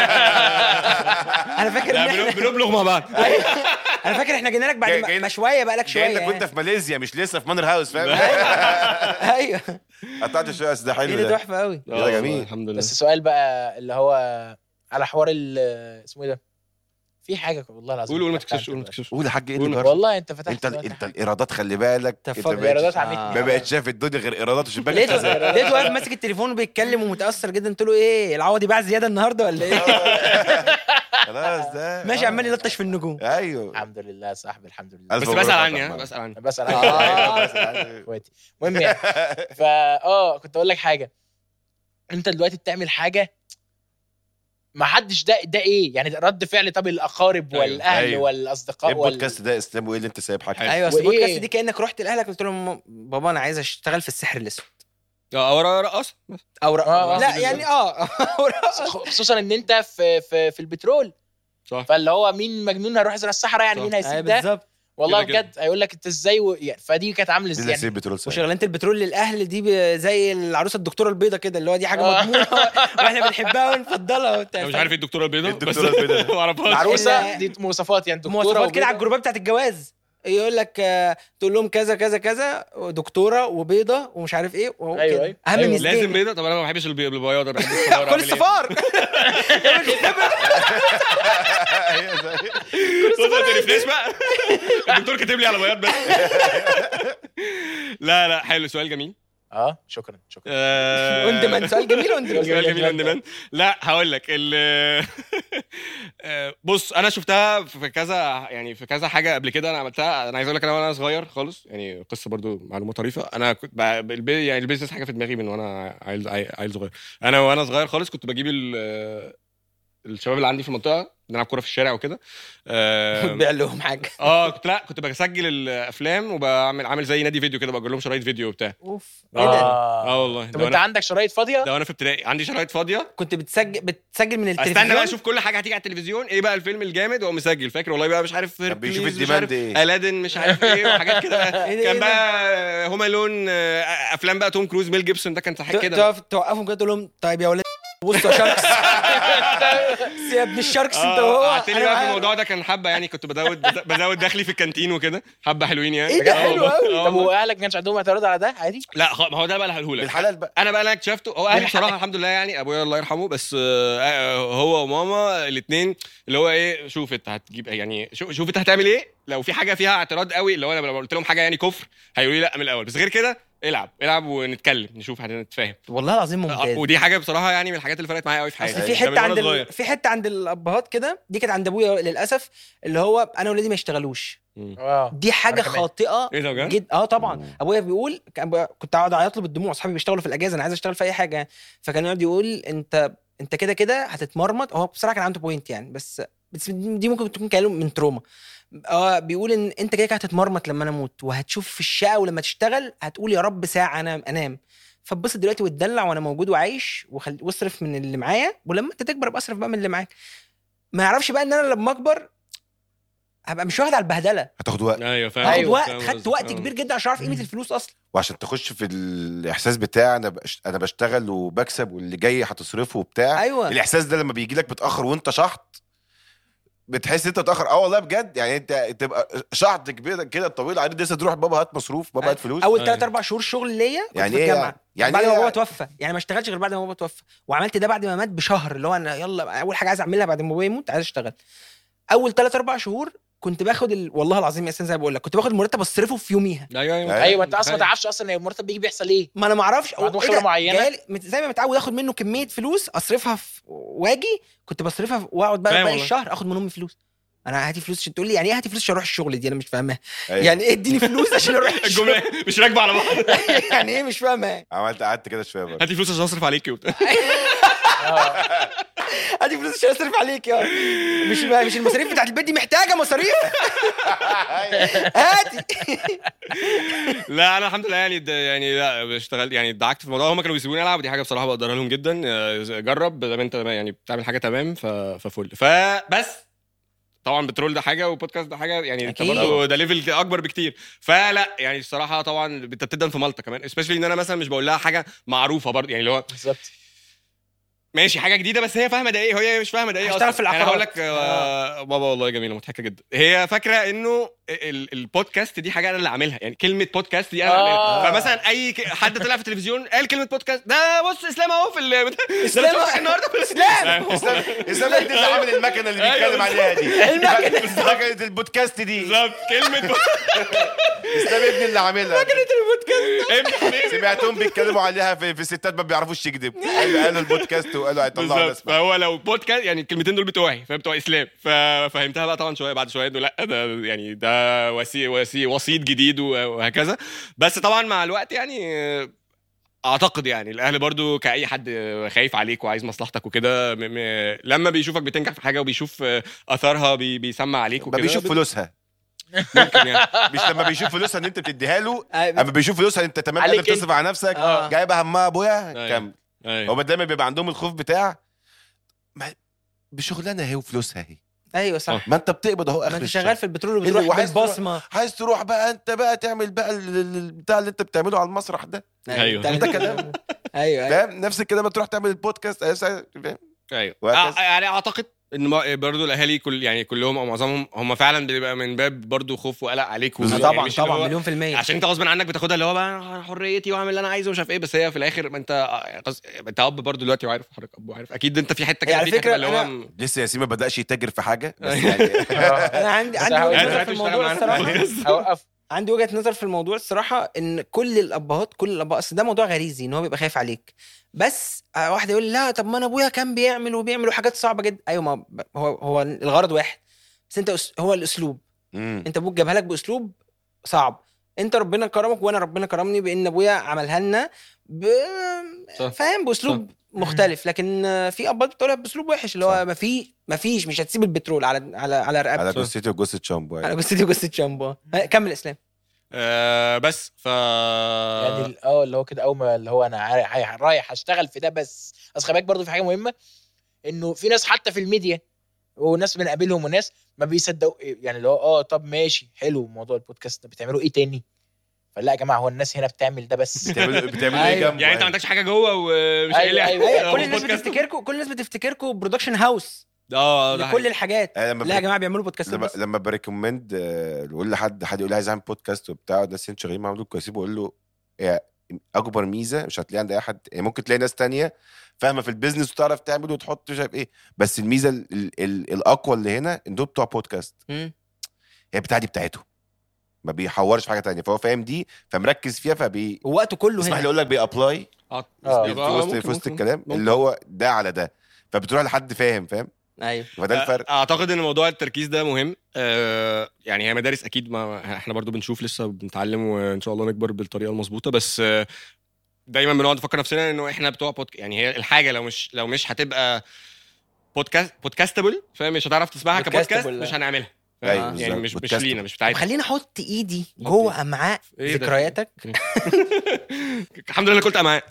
انا فاكر لا ان بن- احنا بنبلغ مع بعض انا فاكر احنا جينا لك بعد جاي- ما- جاي- ما شويه بقى لك شويه جاي لك يعني. وانت في ماليزيا مش لسه في مانر هاوس فاهم ايوه قطعت شويه بس ده ايه حلو ده ده تحفه قوي ده جميل. الحمد لله بس السؤال بقى اللي هو على حوار ال- اسمه ايه ده في حاجه والله العظيم قول قول ما فتحتها تكسبش قول ما دلوقتي. تكسبش قول يا حاج ايه قول. اللي جرى؟ والله انت فتحت انت دلوقتي انت حاجة. الايرادات خلي بالك انت تفضل. بقيت- الايرادات آه. عمتني ما بقتش شايف الدنيا غير ايرادات وشباك لقيته التذاكر. لقيته واقف ماسك التليفون وبيتكلم ومتاثر جدا قلت له ايه العوضي باع زياده النهارده ولا ايه خلاص ده ماشي عمال يلطش في النجوم ايوه الحمد لله يا صاحبي الحمد لله ألف بس مبروك بسال يا عني عبد ها الرحمن. بسال عني بسال آه. عنك آه. اخواتي المهم يعني فا اه كنت اقول لك حاجه انت دلوقتي بتعمل حاجه ما حدش ده ده ايه يعني ده رد فعل طب الاقارب أيوة، والاهل أيوة. والاصدقاء ايه وال- البودكاست ده اسلام وايه اللي انت سايب حاجه حلو. ايوه اصل وإيه؟ البودكاست دي كانك رحت لاهلك قلت لهم بابا انا عايز اشتغل في السحر الاسود اه ورا رقص او رق... آه، لا آه. يعني اه أو رقص. خصوصا ان انت في في في البترول صح فاللي هو مين مجنون هيروح يزرع الصحراء يعني صح. مين ايوه هيسيب ده بالظبط والله كده كده. بجد هيقول لك انت ازاي و... يعني فدي كانت عامله دي ازاي اللي يعني سيب بترول سايب. وشغلانه البترول للاهل دي ب- زي العروسه الدكتوره البيضه كده اللي هو دي حاجه آه. مضمونه واحنا بنحبها ونفضلها وبتاع انا مش عارف ايه الدكتوره البيضاء الدكتورة البيضاء. ما اعرفهاش عروسه ال- دي مواصفات يعني دكتوره مواصفات كده وبيضة. على الجروبات بتاعت الجواز يقول لك آه، تقول لهم كذا كذا كذا دكتوره وبيضه ومش عارف ايه وهو أيوة، كده. أيوة. اهم أيوة. ميزتين لازم بيضة طب انا ما بحبش البي- البياض انا بحب الصفار كل الصفار أيوة زي- صفار ريفريش بقى الدكتور كاتب لي على بياض بس لا لا حلو سؤال جميل اه شكرا شكرا اون ديماند سؤال جميل اون ديماند سؤال جميل اون ديماند لا هقول لك ال آه، بص انا شفتها في كذا يعني في كذا حاجه قبل كده انا عملتها انا عايز اقول لك انا وانا صغير خالص يعني قصه برضو معلومه طريفه انا كنت ب- الب- يعني البيزنس حاجه في دماغي من وانا عيل عيل عيل صغير انا وانا صغير خالص كنت بجيب ال- الشباب اللي عندي في المنطقه نلعب كوره في الشارع وكده آه، وتبيع لهم حاجه اه كنت لا كنت بسجل الافلام وبعمل عامل زي نادي فيديو كده بجيب لهم شرايط فيديو وبتاع اوف ايه ده اه والله طب ده انت وانا عندك شرايط فاضيه ده وانا في ابتدائي عندي شرايط فاضيه كنت بتسجل بتسجل من التلفزيون استنى بقى اشوف كل حاجه هتيجي على التلفزيون ايه بقى الفيلم الجامد واقوم مسجل فاكر والله بقى مش عارف طب بيشوف هيركليز، مش الديماند عارف ايه الادن مش عارف ايه وحاجات كده إيه ده، كان إيه ده؟ بقى هوم الون افلام بقى توم كروز ميل جيبسون ده كان ت- حاجه كده تقف توقفهم كده تقول لهم طيب يا ولاد بصوا يا شاركس يا ابن الشاركس انت وهو قعدت لي أنا بقى في معاك. الموضوع ده كان حبه يعني كنت بزود بزود دخلي في الكانتين وكده حبه حلوين يعني ايه ده آه حلو والله. قوي. آه طب والله. واهلك ما كانش عندهم اعتراض على ده عادي لا خ- ما هو ده بقى اللي هقوله لك بالحلال بقى انا بقى اللي أنا اكتشفته هو اهلي بصراحه الحمد لله يعني ابويا الله يرحمه بس آه، آه، هو وماما الاثنين اللي هو ايه شوف انت هتجيب يعني شوف, شوف انت هتعمل ايه لو في حاجه فيها اعتراض قوي اللي هو انا لو قلت لهم حاجه يعني كفر هيقولوا لي لا من الاول بس غير كده العب العب ونتكلم نشوف هنتفاهم والله العظيم آه، ممتاز ودي حاجه بصراحه يعني من الحاجات اللي فرقت معايا قوي في حياتي اصل في ده من حته وأنا عند صغير. ال... في حته عند الابهات كده دي كانت عند ابويا للاسف اللي هو انا ولادي ما يشتغلوش مم. اه دي حاجه أنا كمان. خاطئه ايه ده بجد؟ جدا اه طبعا مم. ابويا بيقول كان أبويا- كنت اقعد اعيط له بالدموع اصحابي بيشتغلوا في الاجازه انا عايز اشتغل في اي حاجه فكان يقعد يقول انت انت كده كده هتتمرمط هو بصراحه كان عنده بوينت يعني بس بس دي ممكن تكون كلام من تروما اه بيقول ان انت كده كده هتتمرمط لما انا اموت وهتشوف في الشقه ولما تشتغل هتقول يا رب ساعه انا انام فاتبسط دلوقتي واتدلع وانا موجود وعايش وخل... واصرف من اللي معايا ولما انت تكبر ابقى اصرف بقى من اللي معاك ما يعرفش بقى ان انا لما اكبر هبقى مش واخد على البهدله هتاخد وقت ايوه فاهم هاخد أيوة، وقت فاهم خدت قصدك. وقت آه. كبير جدا عشان اعرف قيمه الفلوس اصلا وعشان تخش في الاحساس بتاع انا بش... انا بشتغل وبكسب واللي جاي هتصرفه وبتاع ايوه الاحساس ده لما بيجي لك متاخر وانت شحط بتحس انت متاخر اه والله بجد يعني انت تبقى شحط كبير كده طويل عريض لسه تروح بابا هات مصروف بابا هات فلوس اول أيوة. 3 4 شهور شغل ليا كنت يعني في ايه الجامعه يعني؟ يعني بعد ايه ما بابا يعني؟ توفى يعني ما اشتغلتش غير بعد ما بابا توفى وعملت ده بعد ما مات بشهر اللي هو انا يلا اول حاجه عايز اعملها بعد ما بابا يموت عايز اشتغل اول 3 4 شهور كنت باخد ال... والله العظيم يا زي ما بقول لك كنت باخد مرتب اصرفه في يوميها ايوه أيوة. ايوه انت اصلا ما تعرفش اصلا المرتب بيجي بيحصل ايه ما انا ما اعرفش بعد أو- شغلة إيه ده؟ معينة؟ جايلي- مت- زي ما متعود اخد منه كميه فلوس اصرفها في واجي كنت بصرفها في- واقعد بقى فاهم باقي والله. الشهر اخد من امي فلوس انا هاتي فلوس عشان تقول لي يعني ايه هاتي فلوس عشان اروح الشغل دي انا مش فاهمها أيوة. يعني ايه اديني فلوس عشان اروح الشغل الجمله مش راكبه على بعض يعني ايه مش فاهمها عملت قعدت كده شويه برضه هاتي فلوس عشان اصرف عليكي وبتاع هاتي فلوس عشان اصرف عليك يا مش مش المصاريف بتاعت البيت دي محتاجه مصاريف هاتي لا انا الحمد لله يعني د- يعني لا اشتغلت يعني ادعكت في الموضوع هم كانوا بيسيبوني العب دي حاجه بصراحه بقدرها لهم جدا آه، جرب دام انت يعني بتعمل حاجه تمام ف- ففل فبس طبعا بترول ده حاجه وبودكاست ده حاجه يعني انت أكيد. برضه ده ليفل اكبر بكتير فلا يعني الصراحه طبعا انت بتبدا في مالطا كمان سبيشلي ان انا مثلا مش بقول لها حاجه معروفه برضه يعني اللي هو بالظبط ماشي حاجه جديده بس هي فاهمه ده ايه هي مش فاهمه ده ايه هشتغل اصلا في يعني هقول العقارات. لك آه بابا والله جميله مضحكه جدا هي فاكره انه ال- البودكاست دي حاجه انا اللي عاملها يعني كلمه بودكاست دي انا اللي آه. عاملها فمثلا اي ك- حد طلع في التلفزيون قال كلمه بودكاست ده بص اسلام اهو في ال إسلام ده شفتك النهارده في الاسلام اسلام اسلام انت اللي عامل المكنه اللي بيتكلم أيوة، عليها دي المكنة. مكنه البودكاست دي بالظبط كلمه اسلام ابني اللي عاملها بودكاست سمعتهم بيتكلموا عليها في, في ستات ما بيعرفوش يكذب قالوا قالوا البودكاست وقالوا هيطلعوا بالظبط نسمع فهو لو بودكاست يعني الكلمتين دول بتوعي فاهم بتوع اسلام ففهمتها بقى طبعا شويه بعد شويه انه لا ده يعني ده وسي وسي وسيط جديد وهكذا بس طبعا مع الوقت يعني اعتقد يعني الاهل برضو كاي حد خايف عليك وعايز مصلحتك وكده م- م- لما بيشوفك بتنجح في حاجه وبيشوف اثرها بي بيسمع عليك ما وكده بيشوف بت- فلوسها ممكن يعني مش لما بيشوف فلوسها ان انت بتديها له أيوة. اما بيشوف فلوسها انت تمام عليك قادر تصرف على نفسك آه. جايبه همها ابويا أيوة. كمل أيوة. هما دايما بيبقى عندهم الخوف بتاع ما بشغلانه اهي وفلوسها اهي ايوه صح ما انت بتقبض اهو ما اخر انت الشهر شغال في البترول اللي وبتروح وعايز تروح- بالبصمه عايز تروح بقى انت بقى تعمل بقى ال- ال- البتاع اللي انت بتعمله على المسرح ده أيوة. بتاع- ده كلام. ايوه ايوه فاهم نفس الكلام تروح تعمل البودكاست أيوة، فاهم ايوه وهكذا. آه، يعني اعتقد ان ما- برضو الاهالي كل يعني كلهم او معظمهم هم فعلا بيبقى من باب برضو خوف وقلق عليك آه، بالظبط. يعني طبعا مش اللي طبعا هو- مليون في المية عشان انت غصب عنك بتاخدها اللي هو بقى حريتي واعمل اللي انا عايزه ومش عارف ايه بس هي في الاخر ما انت قص- انت اب برضه دلوقتي وعارف حضرتك اب وعارف اكيد انت في حته هي كده على فيك فكرة هتبقى اللي هو أنا- م- لسه ياسين ما بداش يتاجر في حاجه بس أيوة. يعني انا عندي بس عندي هقول وجهه لك نظر في الموضوع الصراحه اوقف عندي وجهه نظر في الموضوع الصراحه ان كل الابهات كل الابهات اصل ده موضوع غريزي ان هو بيبقى خايف عليك بس آه، واحد يقول لا طب ما انا ابويا كان بيعمل وبيعمل حاجات صعبه جدا ايوه ما ب- هو هو الغرض واحد بس انت أس- هو الاسلوب مم. انت ابوك جابها لك باسلوب صعب انت ربنا كرمك وانا ربنا كرمني بان ابويا عملها لنا ب... صح. فاهم باسلوب مختلف لكن آه، في ابات بتقولها باسلوب وحش اللي صح. هو ما في ما فيش مش هتسيب البترول على على على على رقبتي جثتي وجثه شامبو على يعني. جثتي وجثه شامبو ها، كمل اسلام آه بس ف يعني ال- اه اللي هو كده اول ما اللي هو انا عا- عا- رايح اشتغل في ده بس بس خلي بالك برضه في حاجه مهمه انه في ناس حتى في الميديا وناس بنقابلهم وناس ما بيصدقوا يعني اللي هو اه طب ماشي حلو موضوع البودكاست ده بتعملوا ايه تاني؟ فلا يا جماعه هو الناس هنا بتعمل ده بس بتعملوا بتعملوا ايه أيوة. جنبه يعني انت ما عندكش حاجه جوه ومش قايل لي أيوة، ايوه آه، كل الناس بودكاست؟ بتفتكركم كل الناس بتفتكركم برودكشن هاوس اه ده لكل حقيقي. الحاجات أنا لما لا يا بريك- جماعه بيعملوا بودكاست لما بس لما بريكومند آه، بقول لحد حد يقول لي عايز اعمل بودكاست وبتاع الناس اللي شغالين معاهم دول كويسين بقول له يا اكبر ميزه مش هتلاقيها عند اي حد يعني ممكن تلاقي ناس تانية فاهمه في البيزنس وتعرف تعمل وتحط مش عارف ايه بس الميزه ال ال ال الاقوى اللي هنا ان دول بتوع بودكاست مم. هي بتاع دي بتاعتهم ما بيحورش في حاجه تانية فهو فاهم دي فمركز فيها فبي ووقته كله اسمح لي هنا اقول لك بيابلاي اه آه. في يبقى وسط ممكن- في وسط ممكن. الكلام ممكن. اللي هو ده على ده فبتروح لحد فاهم فاهم ايوه فده الفرق اعتقد ان موضوع التركيز ده مهم آه يعني هي مدارس اكيد ما احنا برضو بنشوف لسه بنتعلم وان شاء الله نكبر بالطريقه المظبوطه بس آه دايما بنقعد نفكر نفسنا انه احنا بتوع بودك يعني هي الحاجه لو مش لو مش هتبقى بودكاست بودكاستبل فاهم مش هتعرف تسمعها كبودكاست Podcastable، مش لا. هنعملها أيوة، يعني بالظبط. مش مش Podcastable. لينا مش طب بتاعتنا خليني احط ايدي جوه امعاء إيه ده؟ ذكرياتك الحمد لله قلت معاه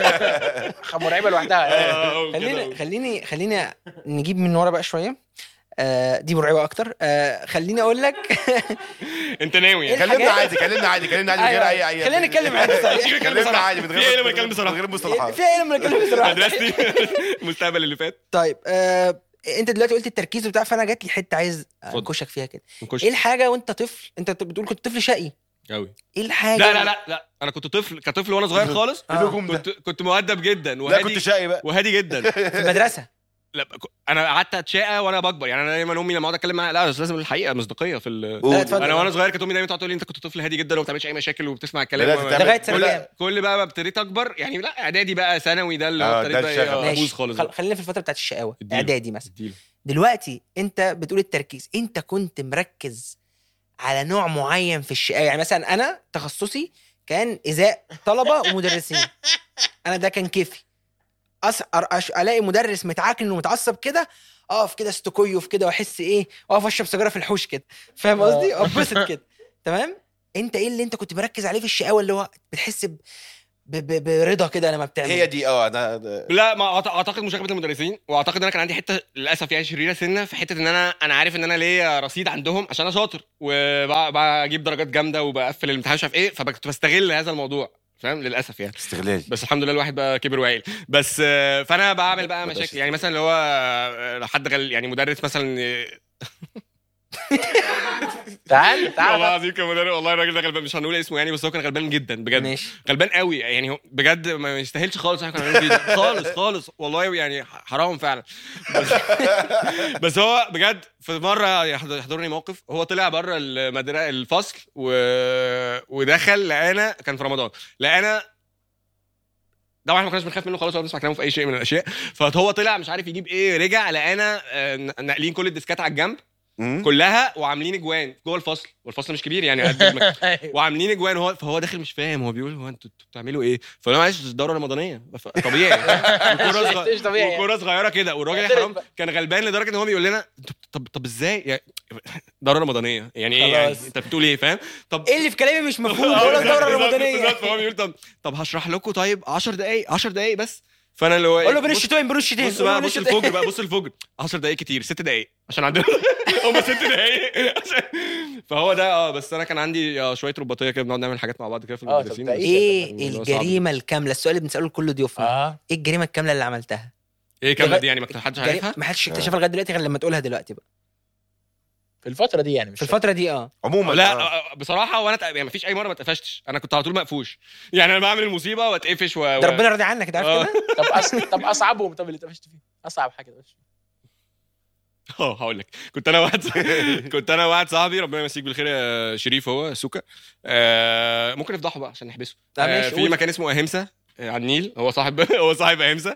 مرعبه لوحدها خليني خليني خليني نجيب من ورا بقى شويه آه دي مرعبه اكتر آه خليني اقول لك انت ناوي يعني الحاجات- كلمنا عادي كلمنا عادي كلمنا عادي من غير أيوة. اي اي خلينا نتكلم عادي صحيح. كلمنا عادي من في إيه لما غير نتكلم بصراحة؟ من غير مصطلحات في ايه لما نتكلم بصراحه مدرستي المستقبل اللي فات طيب آه انت دلوقتي قلت التركيز وبتاع فانا جات لي حته عايز اتفضل. انكشك فيها كده نخش ايه الحاجه وانت طفل انت بتقول كنت طفل شقي قوي ايه الحاجه لا لا لا لا انا كنت طفل كطفل وانا صغير خالص آه. الهجوم ده كنت كنت مؤدب جدا لا وهادي كنت شقي بقى وهادي جدا في المدرسه لا ك- انا قعدت اتشقى وانا بكبر يعني انا دايما امي لما اقعد اتكلم معاها لا بس لازم الحقيقه مصداقيه في ال... قول. لا، اتفضل. انا وانا صغير كانت امي دايما تقعد تقول لي انت كنت طفل هادي جدا وما بتعملش اي مشاكل وبتسمع الكلام بدأت وما- تعمل- لغاية سنة كل- كام؟ كل بقى ما ابتديت اكبر يعني لا اعدادي بقى ثانوي ده اللي آه، هو ده ابتديت بقى الشغف. إيه، ماشي ابوظ خالص خل... بقى. خلينا في الفتره بتاعت الشقاوه اديله. اعدادي مثلا اديله. دلوقتي انت بتقول التركيز انت كنت مركز على نوع معين في الشقاوه يعني مثلا انا تخصصي كان ازاء طلبه ومدرسين انا ده كان كيفي أس... أش... الاقي مدرس متعكن ومتعصب كده اقف كده استكويه كده واحس ايه اقف اشرب سيجاره في الحوش كده فاهم قصدي اتبسط كده تمام انت ايه اللي انت كنت مركز عليه في الشقاوه اللي هو بتحس ب... ب... ب... برضا كده لما بتعمل هي دي اه انا ده- لا ما أعت- اعتقد مشاغبه المدرسين واعتقد ان انا كان عندي حته للاسف يعني شريره سنه في حته ان انا انا عارف ان انا ليا رصيد عندهم عشان انا شاطر وبجيب درجات جامده وبقفل الامتحان مش عارف ايه فكنت بستغل هذا الموضوع فاهم للاسف يعني استغلال بس الحمد لله الواحد بقى كبر وعيل بس آه، فانا بعمل بقى بلاش مشاكل يعني مثلا اللي هو آه، لو حد غل يعني مدرس مثلا آه، تعال والله تعال العظيم كان مدرس والله الراجل ده غلبان مش هنقول اسمه يعني بس هو كان غلبان جدا بجد ماشي غلبان قوي يعني هو بجد ما يستاهلش خالص احنا كنا بنعمل فيه ده. خالص خالص والله يعني حرام فعلا بس, بس هو بجد في مره يحضر- يحضرني موقف هو طلع بره المدرسه الفصل و... ودخل لقانا كان في رمضان لقانا طبعا احنا ما كناش بنخاف منه خالص ولا بنسمع كلامه في اي شيء من الاشياء فهو طلع مش عارف يجيب ايه رجع لقانا آه، ناقلين كل الديسكات على الجنب مم. كلها وعاملين اجوان جوه الفصل والفصل مش كبير يعني قد المك- أيوة. وعاملين اجوان هو فهو داخل مش فاهم هو بيقول هو انتوا انتوا بتعملوا ايه؟ فانا معلش دوره رمضانيه ف- طبيعي وكوره صغ- مش طبيعي يعني. وكوره صغيره كده والراجل يا اعترف حرام بقى. كان غلبان لدرجه ان هو بيقول لنا "طب- طب طب ازاي؟ يعني دوره رمضانيه يعني ايه يعني خلاص. انت بتقول ايه فاهم؟ طب ايه اللي في كلامي مش مفهوم آه، ولا بالظبط- الدوره بالظبط- الرمضانيه بالظبط. فهو بيقول طب طب هشرح لكم طيب 10 دقائق 10 دقائق بس فانا اللي هو إيه، قول له بين بص- الشتوين بين الشتوين بص قول له بقى بين بص الشتوين. الفجر بقى بص الفجر 10 دقايق كتير 6 دقايق عشان عندنا هم 6 دقايق عشان فهو ده اه بس انا كان عندي آه، شويه رباطيه كده بنقعد نعمل حاجات مع بعض كده في آه، طب المدرسين ده بس ايه كان الموضوع صعب. الجريمه الكامله السؤال اللي بنساله لكل ضيوفنا اه ايه الجريمه الكامله اللي عملتها ايه كامله دي يعني ما حدش جريمة- عارفها ما حدش اكتشفها لغايه دلوقتي غير لما تقولها دلوقتي بقى في الفتره دي يعني مش في الفتره دي اه عموما لا آه. آه، بصراحه وانا تق- يعني ما فيش اي مره ما اتقفشتش انا كنت على طول مقفوش يعني انا بعمل المصيبه واتقفش و... ده ربنا راضي عنك ده عارف آه. كده طب أص... طب اصعبهم طب اللي اتقفشت فيه اصعب حاجه اتقفشت فيها. اه هقول لك كنت انا واحد كنت انا واحد صاحبي ربنا يمسيك بالخير يا شريف هو سوكا آه ممكن نفضحه بقى عشان نحبسه طب آه ماشي، في قول. مكان اسمه اهمسه آه، على النيل هو صاحب هو صاحب اهمسه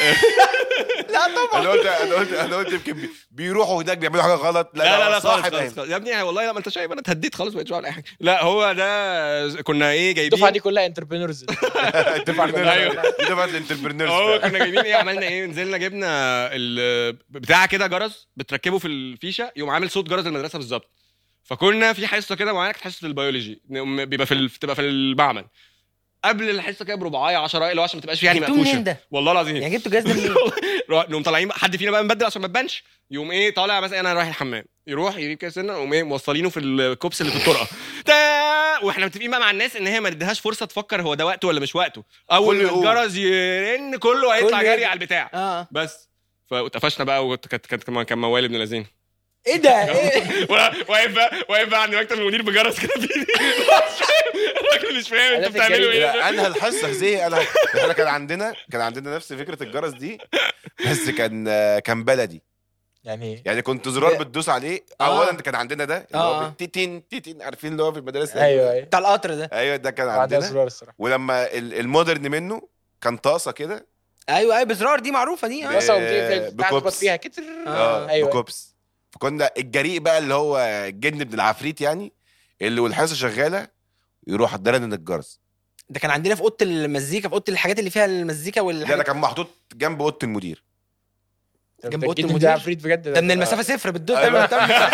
لا طبعا انا قلت انا قلت انا قلت يمكن بي- بيروحوا هناك بيعملوا حاجه غلط لا لا لا خالص, صاحب خالص, أهم. خالص. يا ابني والله لا ما انت شايف انا اتهديت خالص بقيت بعمل اي حاجه لا هو ده كنا ايه جايبين الدفعه دي كلها انتربرينورز ايوه دي دفعه الانتربرنورز هو كنا جايبين ايه عملنا ايه نزلنا جبنا ال- بتاع كده جرس بتركبه في الفيشه يقوم عامل صوت جرس المدرسه بالظبط فكنا في حصه كده معينه كانت حصه البيولوجي نقوم بيبقى في ال- بتبقى في المعمل قبل الحصه كده بربعايه 10 دقايق اللي هو عشان ما تبقاش فيه يعني جبتوه منين مقفوشه ده؟ والله العظيم يعني جبتوا جهاز ده منين؟ نقوم طالعين حد فينا بقى مبدل عشان ما تبانش يقوم ايه طالع مثلا انا رايح الحمام يروح يجيب كده سنه يقوم ايه موصلينه في الكوبس اللي في الطرقه تا واحنا متفقين بقى مع الناس ان هي ما نديهاش فرصه تفكر هو ده وقته ولا مش وقته اول كله ما يقوم. الجرس يرن كله هيطلع كله جري يجري. على البتاع اه بس فاتقفشنا بقى وكانت كانت كان كان موال ابن لذين ايه ده؟ ايه؟ واقف بقى واقف بقى عند مكتب المدير بجرس كده في ايدي الراجل مش فاهم انتوا عرفت بتعملوا ايه لا انهى الحصه زي انا احنا كان عندنا كان عندنا نفس فكره الجرس دي بس كان كان بلدي يعني يعني كنت زرار بتدوس عليه آه. اولا كان عندنا ده اللي هو آه. تيتين تيتين عارفين اللي هو في المدرسه ايوه ايوه بتاع القطر ده ايوه ده كان عندنا عندنا زرار الصراحه ولما ال- المودرن منه كان طاسه كده ايوه ايوه بزرار دي معروفه دي اه بس وبتقفل بكوبس. تخبط فيها كتر اه ايوه بكوبس فكنا الجريء بقى اللي هو الجن ابن العفريت يعني اللي والحصه شغاله يروح درن الجرس ده كان عندنا في اوضه المزيكا في اوضه الحاجات اللي فيها المزيكا لا ده والحاجات كان محطوط جنب اوضه المدير طب جنب ده أوضة الجن المدير؟ ده عفريت بجد ده من المسافه صفر بتدوس أيوة. تعمل تعمل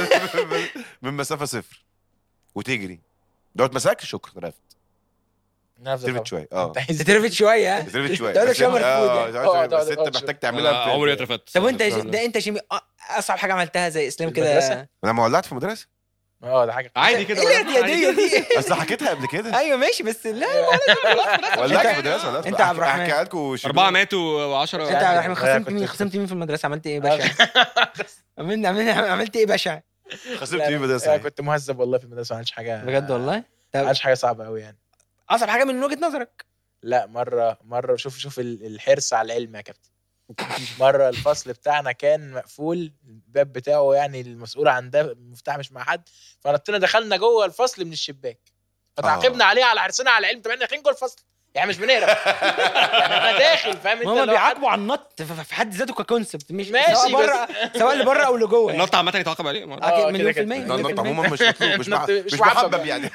من مسافه صفر وتجري دوت مساك شكرا رفت نفس ترفت الخبر. شويه اه انت عايز اترفت شويه ها ترفت شويه تقعد بس شويه انت- مرفوض اه يعني. تقعد شوية، اه، بس تقعد- انت تقعد محتاج شوية. تعملها آه، ب- عمري ما اترفدت طب وانت يا بصراحة. شي- ده انت يا شيمي أ- اصعب حاجه عملتها زي اسلام كده المدرسة؟ انا ما ولعت في المدرسه اه ده حاجه عادي كده ايه الاعتياديه دي اصل حكيتها قبل كده ايوه ماشي بس لا ولعت في المدرسه ولعت انت يا عبد الرحمن. احكي لكم أربعة ماتوا و10 انت يا عبد الرحمن لا، خصمت كنت- مين خصمت مين في المدرسه عملت ايه بشع عملت عملت عملت ايه بشع خسرت لا، في لا، المدرسه لا، كنت مهذب والله في المدرسه ما عملتش حاجه بجد والله ما طب عملتش حاجه صعبه قوي يعني اصعب حاجه من وجهه نظرك لا مره مره شوف شوف ال- الحرص على العلم يا كابتن مره الفصل بتاعنا كان مقفول الباب بتاعه يعني المسؤول عن ده المفتاح مش مع حد فنطينا دخلنا جوه الفصل من الشباك فتعاقبنا عليه على حرصنا على العلم طب احنا داخلين جوه الفصل يعني مش بنهرب يعني انا داخل فاهم انت هما اللي هو حد- بيعاقبوا على النط ف- في حد ذاته ككونسبت مش ماشي، سواء بره سواء اللي بره او اللي جوه يعني. النط عامة يتعاقب عليه ما- آه، أكيد كده مليون في كده. المية النط مليون في المية. عموما مش مطلوب مش مح- النط مش مش محبب محبب يعني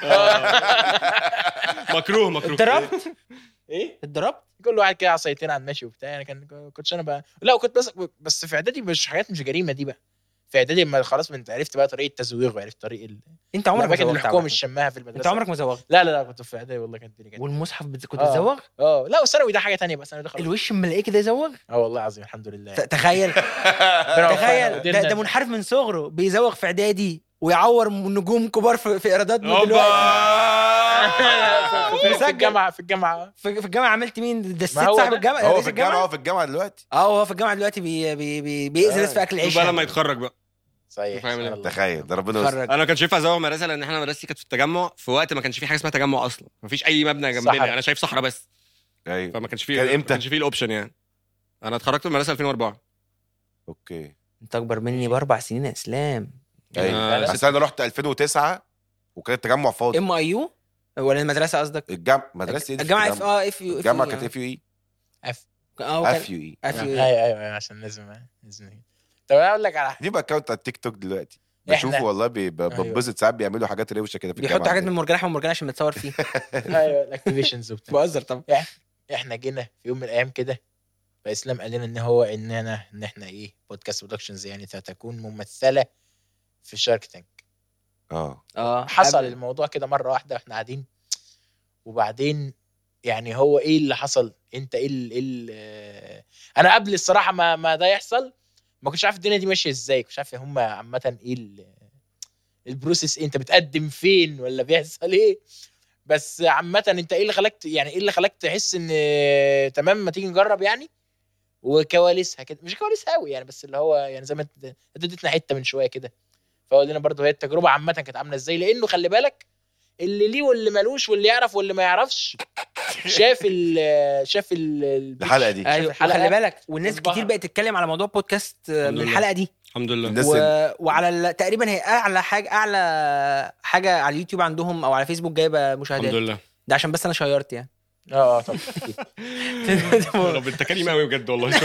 مكروه مكروه اتضربت ايه اتضربت كل واحد كده عصايتين على المشي وبتاع يعني كان كنتش انا بقى لا وكنت بس بس في اعدادي مش حاجات مش جريمه دي بقى في اعدادي لما خلاص انت عرفت بقى طريقه تزويغ وعرفت طريق ال... انت عمرك ما الاماكن اللي زوغت الحكومه عامة. مش شماها في المدرسه انت عمرك ما زوغت لا لا لا كنت في اعدادي والله كانت الدنيا كانت والمصحف بت- كنت آه. بتزوغ اه لا وثانوي ده حاجه تانية بقى ثانوي ده خلاص الوش الملاقيه كده يزوغ اه والله العظيم الحمد لله ت- تخيل ربنا وفقنا تخيل ده, وقدرنا. ده منحرف من صغره بيزوغ في اعدادي ويعور نجوم كبار في, في ايرادات من هوبا دلوقتي في- في مسجل. الجامعه في الجامعه في, في الجامعه عملت مين ده الست ما هو صاحب ده. الجامعه هو رئيس في الجامعه هو في الجامعه دلوقتي اه هو في الجامعه دلوقتي بي بي بي بيأذي آه. ناس في اكل شوف عيش بقى لما يتخرج بقى صحيح فاهم سبحان إيه؟ الله. تخيل ده ربنا يستر. انا ما كانش ينفع ازوغ مدرسه لان احنا مدرستي كانت في التجمع في وقت ما كانش في حاجه اسمها تجمع اصلا ما فيش اي مبنى جنبنا صحراء. انا شايف صحراء بس ايوه فما كانش في كان ما إمتى؟ كانش في الاوبشن يعني انا اتخرجت من المدرسه 2004 اوكي انت اكبر مني باربع سنين يا اسلام ايوه آه، بس انا رحت 2009 وكان التجمع فاضي ام اي يو ولا المدرسه قصدك الجامعه مدرسه ايه دي في الجامعه اف التجمع؟ اه اف يو الجامعه كانت اف يو اي اف اه اف يو اي اف يو ايوه ايوه أيوة، عشان لازم لازم طب انا اقول لك على حاجه دي بقى اكونت على التيك توك دلوقتي إحنا- بشوفه والله بي- ب- أيوة. ببسط ساعات بيعملوا حاجات روشه كده في بيحطوا الجامعه حاجات من مرجان احمد مرجان عشان نتصور فيه ايوه الاكتيفيشنز وبتاع بهزر طبعا احنا جينا في يوم من الايام كده فاسلام قال لنا ان هو اننا ان احنا ايه بودكاست برودكشنز يعني ستكون ممثله في شارك تانك اه حصل قبل- الموضوع كده مره واحده واحنا قاعدين وبعدين يعني هو ايه اللي حصل انت ايه ال- ايه ال- انا قبل الصراحه ما ما ده يحصل ما كنتش عارف الدنيا دي ماشيه ازاي كنتش عارف هم عامه ايه ال- البروسيس إيه؟ انت بتقدم فين ولا بيحصل ايه بس عامه انت ايه اللي خلاك ت- يعني ايه اللي خلاك تحس ان تمام ما تيجي نجرب يعني وكواليسها كده مش كواليسها قوي يعني بس اللي هو يعني زي ما انت أنت اديتنا حته من شويه كده فقول لنا برضه هي التجربه عامه كانت عامله ازاي لانه خلي بالك اللي ليه واللي مالوش واللي يعرف واللي ما يعرفش شاف ال شاف ال الحلقه دي ايوه الحلقة خلي بالك والناس وصباح. كتير بقت تتكلم على موضوع بودكاست آه، الحمد من لله. الحلقه دي الحمد لله الناس و... اللي- وعلى ال... تقريبا هي اعلى حاجه اعلى حاجه على اليوتيوب عندهم او على فيسبوك جايبه الحمد مشاهدات لله ده عشان بس انا شيرت يعني اه اه طبعا يا رب انت كريم قوي بجد والله شكرا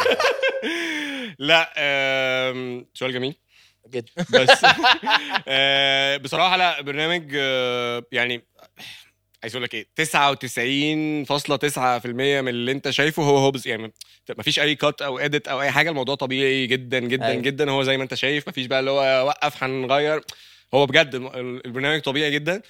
لا آم، سؤال جميل جدا بس آه، بصراحه لا برنامج آه، يعني عايز اقول لك ايه 99.9% من اللي انت شايفه هو هوبز يعني مفيش اي كات او اديت او اي حاجه الموضوع طبيعي جدا جدا أيوة. أيوة. جدا هو زي ما انت شايف مفيش بقى اللي هو وقف هنغير هو بجد الم- البرنامج طبيعي جدا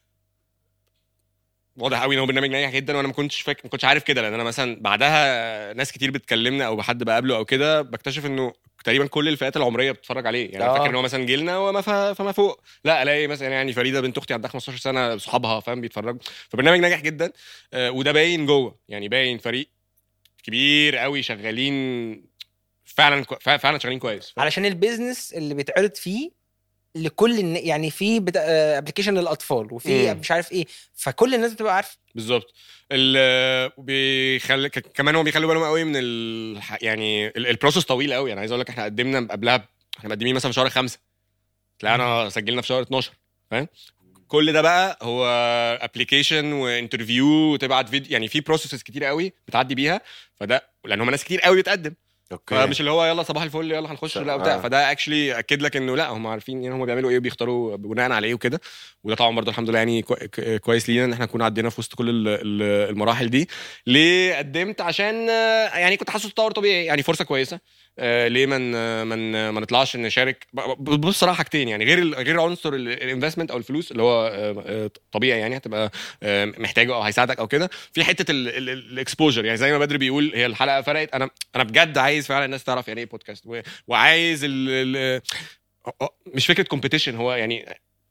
واضح قوي ان هو برنامج ناجح جدا وانا ما كنتش فاكر ما كنتش عارف كده لان انا مثلا بعدها ناس كتير بتكلمنا او حد بقابله او كده بكتشف انه تقريبا كل الفئات العمريه بتتفرج عليه يعني آه. أنا فاكر ان هو مثلا جيلنا وما ف- فما فوق لا الاقي مثلا يعني فريده بنت اختي عندها 15 سنه صحابها فاهم بيتفرجوا فبرنامج ناجح جدا آه، وده باين جوه يعني باين فريق كبير قوي شغالين فعلا كو... فع- فعلا شغالين كويس علشان البيزنس اللي بيتعرض فيه لكل الن... يعني في بتا... ابلكيشن للاطفال وفي مم. مش عارف ايه فكل الناس بتبقى عارفه بالظبط ال بيخلي ك- كمان هو بيخلوا بالهم قوي من ال يعني ال- البروسس طويل قوي يعني عايز اقول لك احنا قدمنا قبلها ب- احنا مقدمين مثلا في شهر خمسة تلاقينا سجلنا في شهر 12 فاهم كل ده بقى هو ابلكيشن وانترفيو وتبعت فيديو يعني في بروسيسز كتير قوي بتعدي بيها فده لان هم ناس كتير قوي بتقدم اوكي فمش اللي هو يلا صباح الفل يلا هنخش لا بتاع آه. فده اكشلي اكد لك انه لا هم عارفين يعني هم بيعملوا ايه وبيختاروا بناء على ايه وكده وده طبعا برضه الحمد لله يعني كو- ك- كويس لينا ان احنا نكون عدينا في وسط كل ال- ال- المراحل دي ليه قدمت عشان آه، يعني كنت حاسس تطور طبيعي يعني فرصه كويسه آه ليه من من ما نطلعش نشارك ب- ب- بص صراحه حاجتين يعني غير ال- غير عنصر الانفستمنت او الفلوس اللي هو آه، آه، طبيعي يعني هتبقى آه، محتاجه او هيساعدك او كده في حته الاكسبوجر يعني زي ما بدري بيقول هي الحلقه فرقت انا انا بجد عايز فعلا الناس تعرف يعني ايه بودكاست و- وعايز ال ال مش فكره كومبيتيشن هو يعني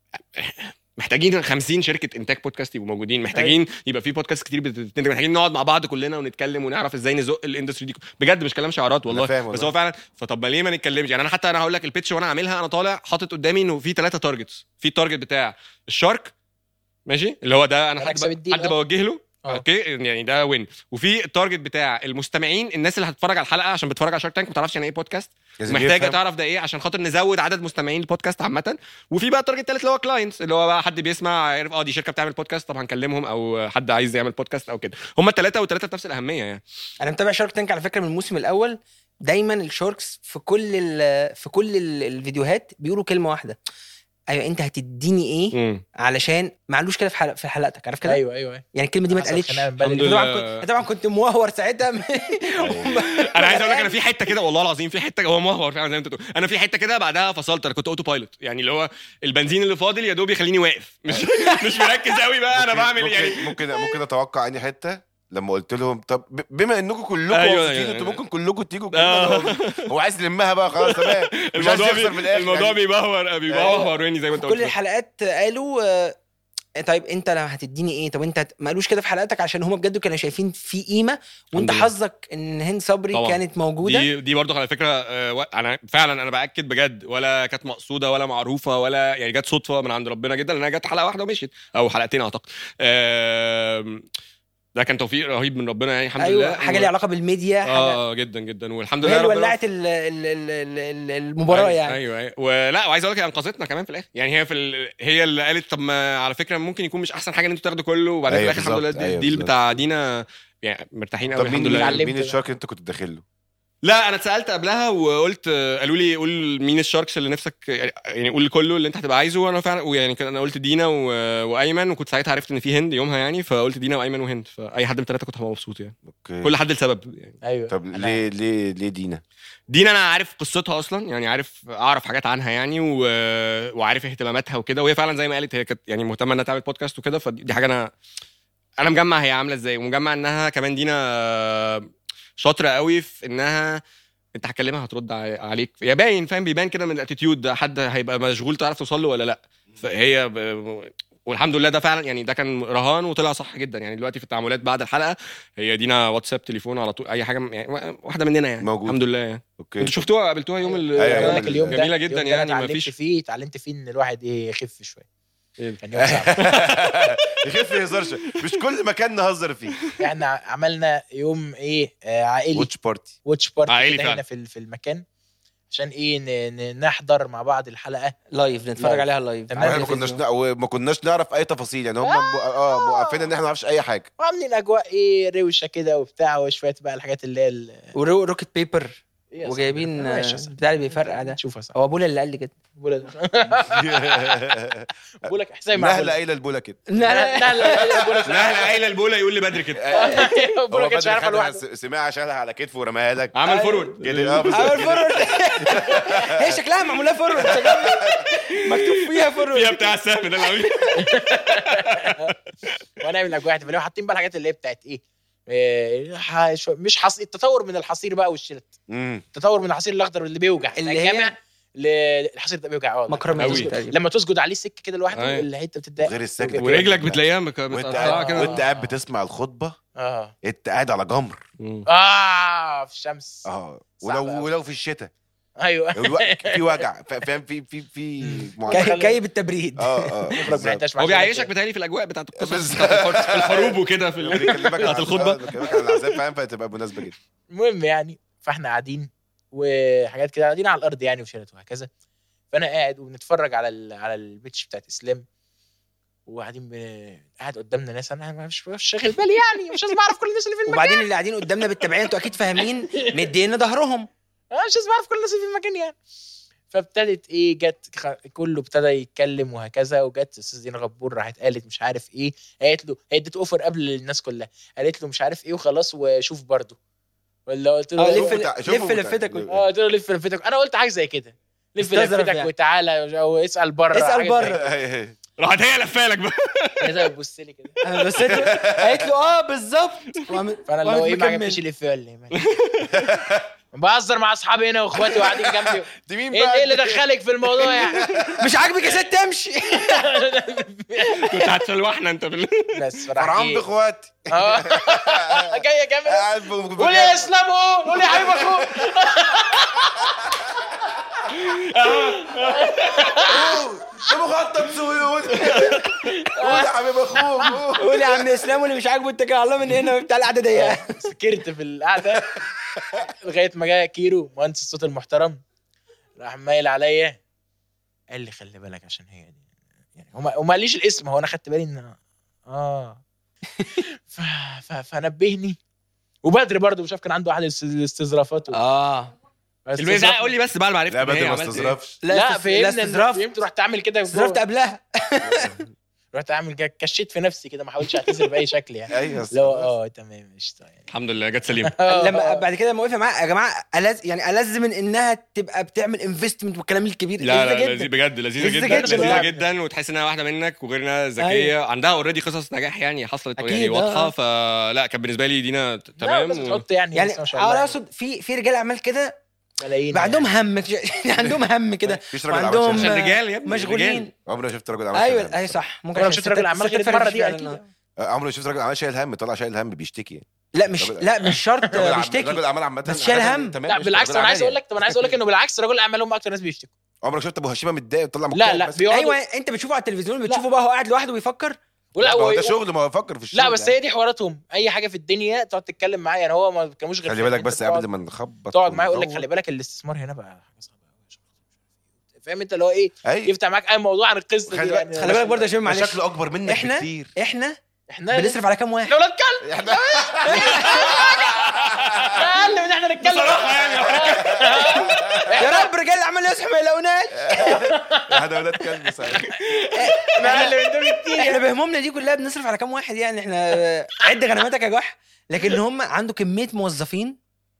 محتاجين 50 شركه انتاج بودكاست يبقوا موجودين محتاجين يبقى في بودكاست كتير بتنتج محتاجين نقعد مع بعض كلنا ونتكلم ونعرف ازاي نزق الاندستري دي بجد مش كلام شعارات والله أنا فاهم بس والله. هو فعلا فطب ما ليه ما نتكلمش يعني انا حتى انا هقول لك البيتش وانا عاملها انا طالع حاطط قدامي انه في ثلاثه تارجتس في التارجت بتاع الشارك ماشي اللي هو ده انا أنا حد, أكسب ب... الديل، حد آه. بوجه له آه. اوكي يعني ده وين وفي التارجت بتاع المستمعين الناس اللي هتتفرج على الحلقه عشان بتتفرج على شارك تانك ما تعرفش يعني ايه بودكاست لازم محتاجه يفهم. تعرف ده ايه عشان خاطر نزود عدد مستمعين البودكاست عامه وفي بقى التارجت الثالث اللي هو كلاينتس اللي هو بقى حد بيسمع عارف اه دي شركه بتعمل بودكاست طب هنكلمهم او حد عايز يعمل بودكاست او كده هم الثلاثه والثلاثه بنفس الاهميه يعني انا متابع شارك تانك على فكره من الموسم الاول دايما الشاركس في كل ال في كل ال- الفيديوهات بيقولوا كلمه واحده ايوه انت هتديني ايه مم. علشان ما قالوش كده في حلق في حلقتك عارف كده ايوه ايوه ايوه يعني الكلمه دي ما حصل اتقالتش خناقة من أنت بدري. الحمد طبعا لله. كنت أنت طبعا كنت موهور ساعتها انا عايز اقول لك انا في حته كده والله العظيم في حته هو مهور فعلا زي ما انت بتقول انا في حته كده بعدها فصلت انا كنت اوتو بايلوت يعني اللي هو البنزين اللي فاضل يا دوب يخليني واقف مش مش مركز قوي بقى انا ممكن- بعمل ممكن يعني ممكن ممكن اتوقع اني حته لما قلت لهم طب ب- بما انكم كلكم أيوة، أيوة أيوة، انتوا أيوة. ممكن كلكم تيجوا آه. كلنا هو عايز يلمها بقى خلاص تمام مش عايز الموضوع يخسر بي... في الاخر الموضوع يعني. بيبهور بيبهور يعني زي ما انت كل قلت الحلقات قالوا آه، طيب انت لو هتديني ايه طب انت هت- ما قالوش كده في حلقاتك عشان هما بجد كانوا شايفين في قيمه وانت لله. حظك ان هند صبري طبعاً. كانت موجوده دي دي برضه على فكره آه، و- انا فعلا انا باكد بجد ولا كانت مقصوده ولا معروفه ولا يعني جت صدفه من عند ربنا جدا لانها جت حلقه واحده ومشيت او حلقتين اعتقد آم، ده كان توفيق رهيب من ربنا يعني الحمد ايوه لله حاجه ليها علاقه بالميديا حاجه اه جدا جدا والحمد وهي لله اللي ربنا ولعت ال- ال- ال- ال- ال- المباراه أيوة يعني ايوه ايوه ولا وعايز اقول لك هي انقذتنا كمان في الاخر يعني هي في ال... هي اللي قالت طب ما على فكره ممكن يكون مش احسن حاجه ان انتوا تاخدوا كله وبعدين أيوة في الاخر الحمد لله بالظبط، أيوة الديل بالظبط. بتاع دينا يعني مرتاحين طب قوي الحمد مين لله اتعلمت مين بقى. الشارك اللي انت كنت داخل له؟ لا انا اتسالت قبلها وقلت قالوا لي قول مين الشاركس اللي نفسك يعني قول كله اللي انت هتبقى عايزه وانا فعلا ويعني كان انا قلت دينا و... وايمن وكنت ساعتها عرفت ان في هند يومها يعني فقلت دينا وايمن وهند فاي حد من الثلاثه كنت هبقى مبسوط يعني اوكي كل حد لسبب يعني ايوه طب أنا- ليه ليه ليه دينا؟ دينا انا عارف قصتها اصلا يعني عارف اعرف حاجات عنها يعني و... وعارف اهتماماتها وكده وهي فعلا زي ما قالت هي كانت يعني مهتمه انها تعمل بودكاست وكده فدي حاجه انا انا مجمع هي عامله ازاي ومجمع انها كمان دينا شاطره قوي في انها انت هتكلمها هترد ع- عليك يا باين فاهم بيبان كده من الاتيتيود ده حد هيبقى مشغول تعرف توصل له ولا لا فهي ب... والحمد لله ده فعلا يعني ده كان رهان وطلع صح جدا يعني دلوقتي في التعاملات بعد الحلقه هي دينا واتساب تليفون على طول اي حاجه يعني واحده مننا يعني موجود. الحمد لله يعني اوكي انتوا شفتوها قابلتوها يوم ال... أيوة، أيوة يوم لك اليوم ده جميله جدا اليوم ده يعني أنا ما اتعلمت فيش فيه اتعلمت فيه ان الواحد ايه يخف شويه إيه؟ كان يوم صعب يخف يهزرش مش كل مكان نهزر فيه احنا عملنا يوم ايه آه عائلي واتش بارتي واتش بارتي عائلي كده فعلا. هنا في ال- في المكان عشان ايه ن- ن- نحضر مع بعض الحلقه لايف نتفرج لايف. عليها لايف تمام. على واحنا ما كناش التلفزيون. نا- وما كناش نعرف اي تفاصيل يعني هم اه موقفين ان احنا ما نعرفش اي حاجه وعاملين اجواء ايه روشه كده وبتاع وشويه بقى الحاجات اللي هي ال- ورو روكت بيبر إيه يا صاحبي؟ وجايبين ماشي يا آه، صاحبي. بتاع اللي بيفرقع ده شوف يا صاحبي هو ابولا اللي قال لي كده بقول بقول لك حسابي مع نهله بولا. قايله البوله كده لا لا لا لا لا بقول لك لا لا قايله البوله يقول لي بدري كده بقول هو لك مش بدري عارف خدها لوحده س- سمعها شالها على كتفه ورماها لك عمل فورورد كده اه بالظبط عمل كده. فورورد هي شكلها معموله فورورد شكلها مكتوب فيها فيها فورورد بتاع السهم ده اللي عامل- ونعمل اجواء فلو حاطين بقى الحاجات اللي هي بتاعت ايه إيه، ح- شو- مش حص... التطور من الحصير بقى والشلت مم. التطور من الحصير الاخضر اللي بيوجع اللي هي- جامع ل- الحصير ده بيوجع اه مكرمة لما أوي. تسجد- تقريبا. لما تسجد عليه سكه كده لوحده أيوة. الحته بتتضايق غير السجدة ورجلك بتلاقيها مك- وانت متقطعه قاعد كده وانت قاعد بتسمع الخطبه اه انت قاعد على جمر مم. اه في الشمس اه صعب ولو أوي. ولو في الشتاء ايوه الوقت في وجع فا- فاهم في في في كاي- معاناة. كايب التبريد اه اه ما بالظبط. بنعداش مع هو الشباب بيعيشك كده. بتهيألي في الاجواء بتاعت القصص بالظبط. بتاعت الحروب وكده في ال- بكلمك عن- بتاعت الخطبه آه، بكلمك عن العذاب فاهم فتبقى مناسبه جدا المهم يعني فاحنا قاعدين وحاجات كده قاعدين على الارض يعني وشلت وهكذا فانا قاعد وبنتفرج على ال... على البيتش بتاعت اسلام وقاعدين ب... قاعد قدامنا ناس انا مش مش شاغل بالي يعني مش لازم اعرف كل الناس اللي في المكان وبعدين اللي قاعدين قدامنا بالتبعيه انتوا اكيد فاهمين مدينا ظهرهم انا مش لازم اعرف كل الناس اللي في المكان يعني فابتدت ايه جت خ- كله ابتدى يتكلم وهكذا وجت استاذ دينا غبور راحت قالت مش عارف ايه قالت له هي ادت اوفر قبل الناس كلها قالت له مش عارف ايه وخلاص وشوف برضه ولا قلت له اه إيه؟ لف شوفوا تع- لف شوفوا لفتك تع- اه قلت له لف لفتك انا قلت حاجه زي كده لف استظرف لفتك يعني. وتعالى او اسال بره اسأل حاجة زي بره. كده. هي- هي. راحت هي لفالك بقى كده بتبص لي كده انا بس قالت له اه بالظبط وعمل- فانا اللي هو وقامت ايه ما مكمل. عجبنيش اللي في ولا إيه؟ بهزر مع اصحابي هنا واخواتي وقاعدين جنبي دي مين ايه بقى ايه اللي دخلك في الموضوع يعني مش عاجبك يا ست امشي كنت هتشلوحنا انت في ال- بس فراح فرحان إيه؟ باخواتي اه جايه كاميرا قاعد ب- قول يا اسلام قول قول يا حبيب اخوك ده مخطط سيول قول يا حبيب اخوك قول. قول يا عم اسلام واللي مش عاجبه اتكل على الله من هنا بتاع القعده دي سكرت في القعده لغايه ما جاء كيرو مهندس الصوت المحترم راح مايل عليا قال لي خلي بالك عشان هي دي يعني هو ما هو ما قاليش الاسم هو انا خدت بالي ان اه ف... ف... فنبهني وبدري برضه مش عارف كان عنده احد الاست- الاستظرافات اه الميزان قول لي بس بعد ما عرفت لا إن هي بدري ما عملت إيه. استظرفش لا استس- فهمنا استظراف إن- فهمت رحت اعمل كده استظرفت جوه. قبلها رحت اعمل كده كشيت في نفسي كده ما حاولتش اعتذر باي شكل يعني ايوه اللي هو اه تمام قشطه يعني الحمد لله جت سليمه لما بعد كده لما وقف معاه يا جماعه ألز يعني ألز من انها تبقى بتعمل انفستمنت والكلام الكبير لا لا لذيذة لذيذ بجد لذيذه لذيذة جدا جدا. لذيذه جدا وتحس انها واحده منك وغير انها ذكيه أيوة. عندها اوريدي قصص نجاح يعني حصلت أكيد، يعني آه. واضحه فلا كان بالنسبه لي دينا ت- تمام تمام بس و... تحط يعني يعني بس ما شاء انا الله اقصد في في رجال اعمال كده ملايين بقى عندهم يعني. هم عندهم هم كده مفيش راجل وعندهم عمل عشان شيء. رجال يا ابني مشغولين رجال. عمري ما شفت راجل عمل ايوه شيء اي صح ممكن انا عشان شفت راجل الستات- اعمال غير الستات المره فرقت دي فعلاً، اكيد آه. عمري ما شفت راجل عمل شايل هم طلع شايل هم بيشتكي يعني لا مش راجل- لا مش شرط راجل عم- بيشتكي راجل اعمال عامه بس شايل هم. تمام، لا مش بالعكس راجل انا عايز عمال اقول لك طب انا عايز اقول لك انه بالعكس رجل الاعمال هم اكتر ناس بيشتكوا عمرك شفت ابو هشيمه متضايق وطلع لا مكتئب لا بس؟ بيقعدوا ايوه انت بتشوفه على التلفزيون بتشوفه بقى هو قاعد لوحده ويفكر ولا لا ما هو و- ده شغل ما هو فكر في الشغل لا بس يعني. هي دي حواراتهم اي حاجه في الدنيا تقعد تتكلم معاه يعني هو ما كانوش غير خلي في بالك إن أنت بس تقعد- قبل ما نخبط تقعد معاه يقول لك وندور. خلي بالك الاستثمار هنا بقى حاجه صعبه قوي فاهم انت اللي هو ايه ايوه يفتح معاك اي موضوع عن القصه خلي دي بالك- يعني خلي بالك برضه يا شباب معلش شكله اكبر منك إحنا- بكتير احنا احنا بنصرف على كام واحد احنا ولاد كلب احنا اقل من احنا نتكلم يا رب رجال الاعمال يصحوا ما يلاقوناش احنا ولاد كلب صحيح احنا اقل من ده بكتير احنا بهمومنا دي كلها بنصرف على كام واحد يعني احنا عد غنماتك يا جح لكن هم عنده كميه موظفين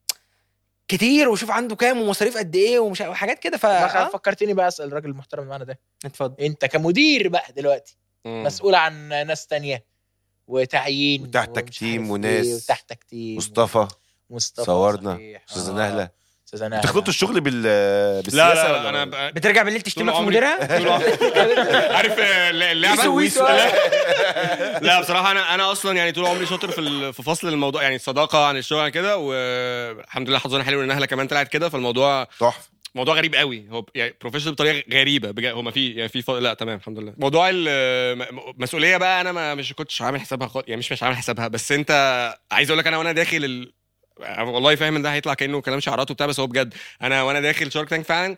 كتير وشوف عنده كام ومصاريف قد ايه ومش وحاجات كده ف ما آه. فكرتني بقى اسال الراجل المحترم اللي معانا ده اتفضل انت كمدير بقى دلوقتي مم. مسؤول عن ناس تانية وتعيين وتحتك ومش تيم عارف وناس. إيه، وتحتك تيم مصطفى مصطفى صورنا. صحيح. استاذ آه. نهله استاذ نهله تخلطوا الشغل بال لا بالسياسه لا, ولا لا انا ب... بترجع بالليل طول تشتمك في عمري- مديرها طول عمري- عارف آه، اللعبه ويسو ويسو. لا. لا بصراحه انا انا اصلا يعني طول عمري شاطر في ال- في فصل الموضوع يعني الصداقه عن الشغل عن كده والحمد لله حظنا حلو ان اهلا كمان طلعت كده فالموضوع تحفه موضوع غريب قوي هو يعني بروفيشنال بطريقه غريبه بجد هو ما في يعني في ف... لا تمام الحمد لله موضوع المسؤوليه بقى انا ما مش كنتش عامل حسابها خالص يعني مش مش عامل حسابها بس انت عايز اقول لك انا وانا داخل ال... والله فاهم ان ده هيطلع كانه كلام شعارات وبتاع بس هو بجد انا وانا داخل شارك تانك فعلا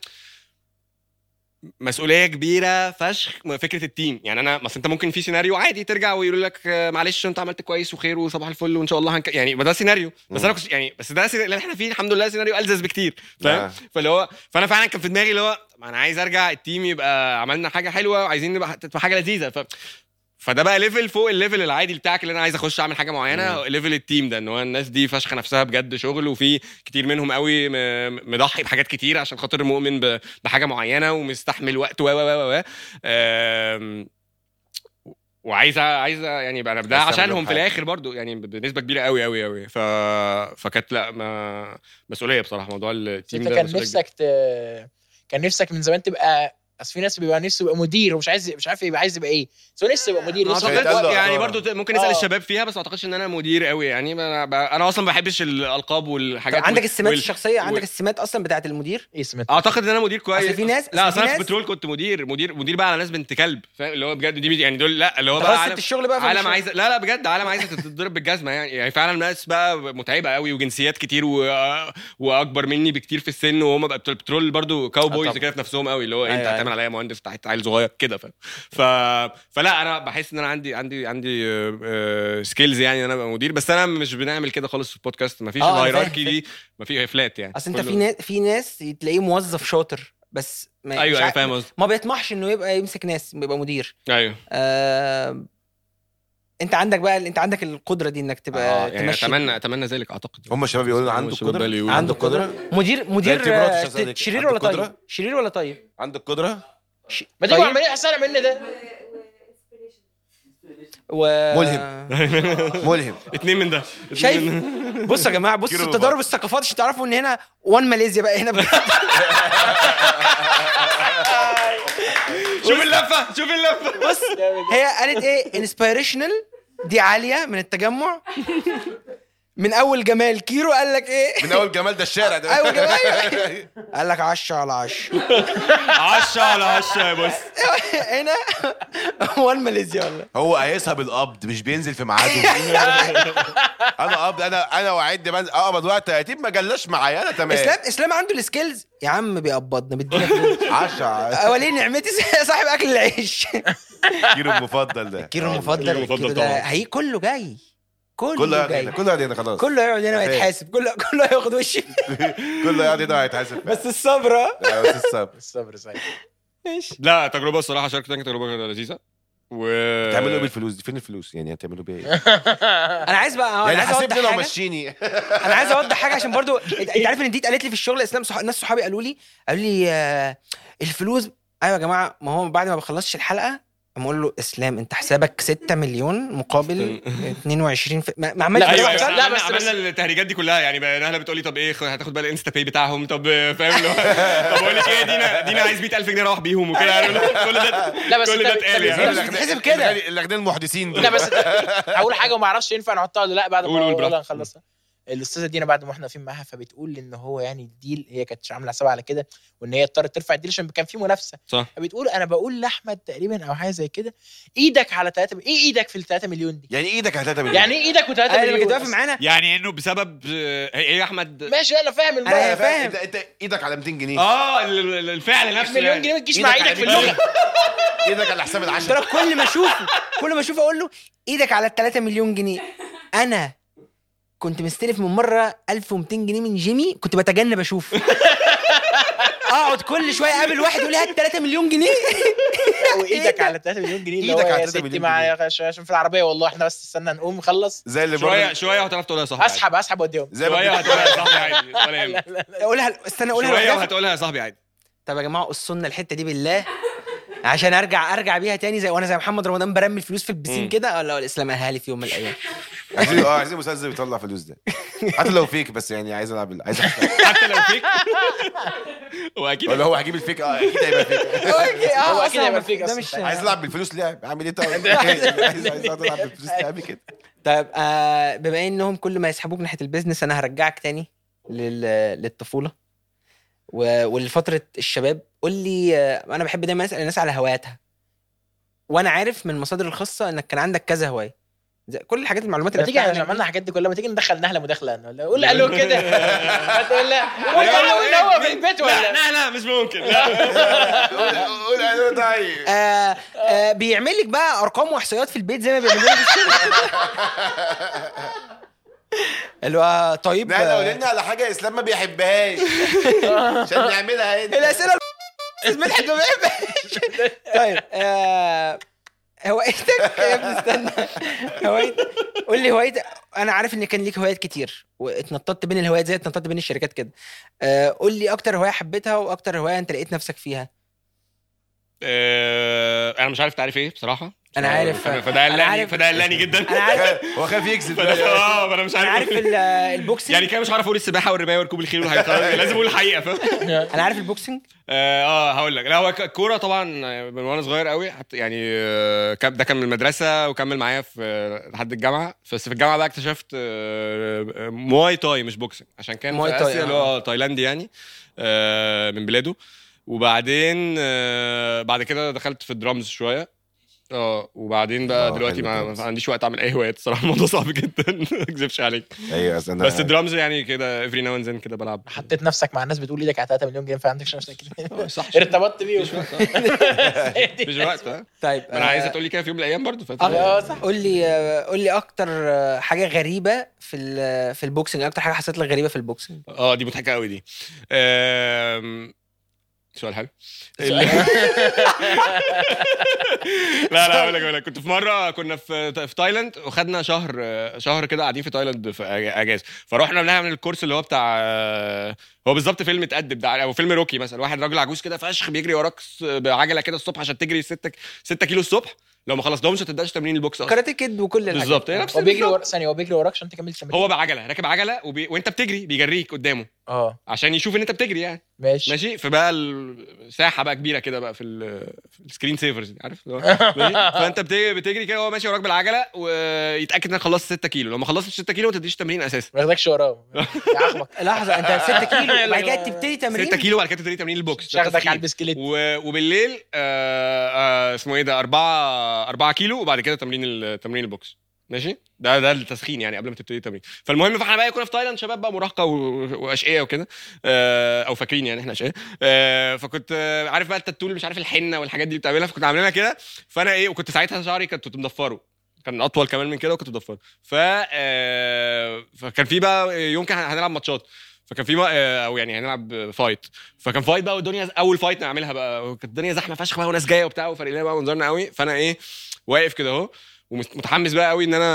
مسؤوليه كبيره فشخ فكره التيم يعني انا مثلا انت ممكن في سيناريو عادي ترجع ويقولوا لك آه، معلش انت عملت كويس وخير وصباح الفل وان شاء الله هنك... يعني ما ده سيناريو بس مم. انا كنت يعني بس ده سيناريو اللي احنا فيه الحمد لله سيناريو الزز بكتير فاهم آه. فاللي هو فانا فعلا كان في دماغي اللي هو ما انا عايز ارجع التيم يبقى عملنا حاجه حلوه وعايزين نبقى تبقى حاجه لذيذه ف فده بقى ليفل فوق الليفل العادي بتاعك اللي انا عايز اخش اعمل حاجه معينه ليفل التيم ده ان هو الناس دي فشخه نفسها بجد شغل وفي كتير منهم قوي م- مضحي بحاجات كتير عشان خاطر مؤمن ب- بحاجه معينه ومستحمل وقت و و و و آم، وعايز عايز يعني بقى انا ده عايز تعمل عشانهم لهم في حاجة. الاخر برضو يعني بنسبه كبيره قوي قوي قوي ف... فكانت لا ما مسؤوليه بصراحه موضوع بس التيم انت ده كان مسؤولية نفسك ت... كان نفسك من زمان تبقى اصل في ناس بيبقى نفسه يبقى مدير ومش عايز مش عارف يبقى عايز يبقى ايه بس هو نفسه يبقى مدير ما نفسه أعتقد- يبقى اعتقدش لا، يعني لا. برضو ت- ممكن نسال آه. الشباب فيها بس ما اعتقدش ان انا مدير قوي يعني ما ب- انا اصلا ما بحبش الالقاب والحاجات عندك وال- السمات وال- الشخصيه عندك وال- السمات اصلا بتاعت المدير ايه سمعت اعتقد ان انا مدير كويس أصل في ناس- لا أصل اصل في انا في ناس- بترول كنت مدير مدير مدير بقى على ناس بنت كلب فاهم اللي هو بجد دي يعني دول لا اللي هو انت بقى خلاص عالم سبت الشغل بقى عالم فمش- عايزه لا لا بجد عالم عايزه تتضرب بالجزمه يعني يعني فعلا ناس بقى متعبه قوي وجنسيات كتير و... واكبر مني بكتير في السن وهم بقى بتوع البترول برضو كاوبويز طبعا. كده في نفسهم قوي اللي هو إيه، انت أيوة، هتعمل عليا مهندس تحت عيل صغير كده ف... ف... فلا انا بحس ان انا عندي عندي عندي سكيلز يعني ان انا ابقى مدير بس انا مش بنعمل كده خالص في البودكاست مفيش آه، أنا الهيراركي فاهم، دي مفيش فلات يعني اصل انت كله- في ناس في ناس تلاقيه موظف شاطر بس ما ايوه مش ايوه عارف- فاهم قصدي ما بيطمحش انه يبقى يمسك ناس يبقى مدير ايوه آه انت عندك بقى انت عندك القدره دي انك آه تبقى يعني تمشي اتمنى اتمنى ذلك اعتقد هم الشباب يقولوا عنده الشباب القدره بقى يقولوا عنده قدره مدير مدير انت مراتي آه، عشان أسألك، شرير عنده ولا طيب قدرة؟ شرير ولا طيب عنده القدره ش- ما تيجوا طيب عمالين احسن مني ده و... ملهم. ملهم اتنين من ده شايف بصوا يا جماعه بصوا كيلو تضارب بط. الثقافات عشان تعرفوا ان هنا وان ماليزيا بقى هنا بجد. شوف اللفه شوف اللفه بص هي قالت ايه انسبيريشنال دي عاليه من التجمع من اول جمال كيرو قال لك ايه من اول جمال ده الشارع ده أول جمال. قال لك 10 على 10 10 على 10 يا بص هنا وان ماليزيا والله هو قايسها بالقبض مش بينزل في ميعاده انا قبض انا انا وعد بنزل اقبض وقت 30 ما جلاش معايا انا تمام اسلام اسلام عنده السكيلز يا عم بيقبضنا بيدينا فلوس 10 وليه نعمتي صاحب اكل العيش كيلو المفضل ده كيرو المفضل كيرو المفضل الكيرو ده طبعا. هي كله جاي كله, كله قاعد جاي هنا كله قاعد هنا خلاص كله يقعد هنا ويتحاسب كله كله هياخد وش كله قاعد هنا هيتحاسب بس الصبر ها؟ لا، بس الصبر الصبر صحيح ماشي لا تجربه الصراحه شارك تانك تجربه لذيذه و تعملوا ايه بالفلوس دي فين الفلوس يعني هتعملوا بيها ايه انا عايز بقى اه انا يعني عايز حاسبني اوضح لو حاجه مشيني انا عايز اوضح حاجه عشان برضو انت أنت عارف ان دي اتقالت لي في الشغل اسلام صح... ناس صحابي قالوا لي قالوا لي آه، الفلوس ايوه يا جماعه ما هو بعد ما بخلصش الحلقه اما اقول له اسلام انت حسابك 6 مليون مقابل 22 في... ما ما عملتش لا، ايوه أيوة، ايوه لا، لا بس- بس بس- عملنا التهريجات دي كلها يعني بقى نهله بتقول لي طب ايه خ- هتاخد بقى الانستا باي بتاعهم طب فاهم اللي هو طب اقول لك ايه دينا دينا عايز 100000 جنيه اروح بيهم وكده يعني كل ده لا بس كل ده انت- اتقال انت يعني بس بتتحسب كده. الاغنياء المحدثين دول لا بس هقول حاجه وما اعرفش ينفع نحطها ولا لا بعد قول- قول ما براحتك. ولا نخلصها الاستاذه دينا بعد ما احنا واقفين معاها فبتقول ان هو يعني الديل هي كانت عامله حسابها على كده وان هي اضطرت ترفع الديل عشان كان في منافسه صح فبتقول انا بقول لاحمد تقريبا او حاجه زي كده ايدك على 3 ايه ايدك في ال 3 مليون دي يعني ايدك على 3 مليون يعني ايه ايدك و3 انا لما مليون كنت واقف بس؟ معانا يعني انه بسبب آه، ايه يا احمد ماشي انا فاهم أنا الموضوع فاهم. انت انت ايدك على 200 جنيه اه ال- ال- الفعل نفسه مليون يعني. جنيه ما تجيش إيدك مع على ايدك في 100 اللغه ايدك على حساب قلت العشرة له كل ما اشوفه كل ما اشوفه اقول له ايدك على ال 3 مليون جنيه انا كنت مستلف من مره 1200 جنيه من جيمي كنت بتجنب اشوفه اقعد كل شويه اقابل واحد يقول لي هات 3 مليون جنيه وايدك على 3 مليون جنيه اللي هو إيدك على يا 3 ستي مليون مع جنيه. عشان في العربيه والله احنا بس استنى نقوم نخلص زي اللي شويه برضه شويه وهتعرف تقولها يا صاحبي عادي. اسحب اسحب واديهم زي ما شويه بت- هتقولها يا صاحبي عادي ولا يهمك. اقولها استنى اقولها شويه لوحدها. وهتقولها يا صاحبي عادي طب يا جماعه قصوا لنا الحته دي بالله عشان ارجع ارجع بيها تاني زي وانا زي محمد رمضان برمي الفلوس في البسين مم. كده ولا الاسلام قالها لي في يوم من الايام عايزين اه عايزين مسلسل يطلع فلوس ده حتى لو فيك بس يعني عايز العب عايز أحسن. حتى لو فيك واكيد ولا هو هجيب الفيك اه اكيد هيبقى فيك اوكي اه هو أكيد أصلاً هيبقى فيك ده أصلاً. مش عايز العب بالفلوس لعب اعمل ايه طيب عايز عايز أقعد العب بالفلوس لعب كده طيب آه بما انهم كل ما يسحبوك ناحيه البيزنس انا هرجعك تاني لل... للطفوله و... ولفتره الشباب قول لي آه انا بحب دايما اسال الناس على هواياتها وانا عارف من المصادر الخاصه انك كان عندك كذا هوايه زي كل الحاجات المعلومات ما اللي تيجي عرفتها احنا عنك عملنا الحاجات دي كلها ما تيجي ندخل نهله مداخله ولا قول الو كده هتقول لا قول الو هو في البيت لا ولا لا لا مش ممكن لا قول قول انا طيب آه آه بيعمل لك بقى ارقام واحصائيات في البيت زي ما بيعملوا لي في الشغل اللي هو طيب لا لو آه، قلنا على حاجه اسلام ما بيحبهاش عشان نعملها هنا الاسئله مدحت ما بيحبهاش طيب آه هوايتك يا ابني استنى هوايتك قول لي هوايتك انا عارف ان كان ليك هوايات كتير واتنططت بين الهوايات زي اتنططت بين الشركات كده آه قول لي اكتر هوايه حبيتها واكتر هوايه انت لقيت نفسك فيها آه، انا مش عارف تعريف ايه بصراحه أنا عارف. فده أنا قلاني عارف. فده قلاني جدا انا عارف هو خايف يكذب فده اه انا مش انا عارف عارف ال- البوكسنج يعني كده مش عارف اقول السباحه والرمايه وركوب الخيل والحاجات دي. لازم اقول الحقيقه فاهم انا عارف البوكسنج اه آه، هقول لك لا هو ك- الكوره طبعا آه، من وانا صغير قوي حتى يعني آه، كان- ده كان من المدرسه وكمل معايا في آه، لحد الجامعه بس في الجامعه بقى اكتشفت آه، آه، مواي تاي مش بوكسنج عشان كان مواي في تاي، اسيا آه. اللي هو تايلاندي يعني آه، من بلاده وبعدين آه، بعد كده دخلت في الدرامز شويه اه وبعدين بقى آه، دلوقتي حلو ما, الدرامز. ما عنديش وقت اعمل اي هوايات الصراحه الموضوع صعب جدا ما اكذبش عليك ايوه أصل انا بس الدرامز يعني كده افري ناو اند كده بلعب حطيت نفسك مع الناس بتقول ايدك على 3 مليون جنيه فعندك نفسك آه، صح ارتبطت بيهم مش وقت ها طيب ما انا آه، عايزه تقول لي كده في يوم من الايام برضه فت- اه صح قول لي آه، قول لي اكتر آه، حاجه غريبه في ال- في البوكسنج اكتر حاجه حصلت لك غريبه في البوكسنج اه دي مضحكه قوي دي آم، سؤال حلو ال- لا لا اقول لك اقول لك كنت في مره كنا في في تايلاند وخدنا شهر شهر كده قاعدين في تايلاند في أج- اجازه فروحنا بنعمل الكورس اللي هو بتاع هو بالظبط فيلم اتأدب ده او فيلم روكي مثلا واحد راجل عجوز كده فشخ بيجري وراك س- بعجله كده الصبح عشان تجري 6 6 كيلو الصبح لو ما خلصتهمش ما تبداش تمرين البوكس اصلا كاراتيه كيد وكل الحاجات بالظبط هي نفس هو بيجري بالظبط. ورا ثانيه هو بيجري وراك عشان تكمل التمرين هو بعجله راكب عجله وبي... وانت بتجري بيجريك قدامه اه عشان يشوف ان انت بتجري يعني ماشي ماشي فبقى الساحه بقى كبيره كده بقى في, ال- في السكرين سيفرز عارف اللي هو- ماشي؟ فانت بت- بتجري كده وهو ماشي وراك بالعجله ويتاكد انك خلصت 6 كيلو لو ما خلصتش 6 كيلو ما تديش تمرين اساسا ما ياخدكش وراه يعاقبك لحظه انت 6 كيلو بعد كده تبتدي تمرين 6 كيلو وبعد كده تبتدي تمرين البوكس مش ده هاخدك تسخين. على البسكليت و... وبالليل آه آه اسمه ايه ده 4 4 كيلو وبعد كده تمرين ال- تمرين البوكس ماشي ده ده التسخين يعني قبل ما تبتدي التمرين فالمهم فاحنا بقى كنا في تايلاند شباب بقى مراهقه و- واشقيه وكده آه او فاكرين يعني احنا اشقيه آه فكنت آه، عارف بقى التاتول مش عارف الحنه والحاجات دي بتعملها فكنت عاملينها كده فانا ايه وكنت ساعتها شعري كنت مضفره كان اطول كمان من كده وكنت مضفره ف آه، فكان في بقى يوم كان هنلعب ماتشات فكان في ما- آه، او يعني هنلعب فايت فكان فايت بقى والدنيا اول فايت نعملها بقى وكانت الدنيا زحمه فشخ بقى وناس جايه وبتاع وفرق لنا بقى منظرنا قوي فانا ايه واقف كده اهو ومتحمس بقى قوي ان انا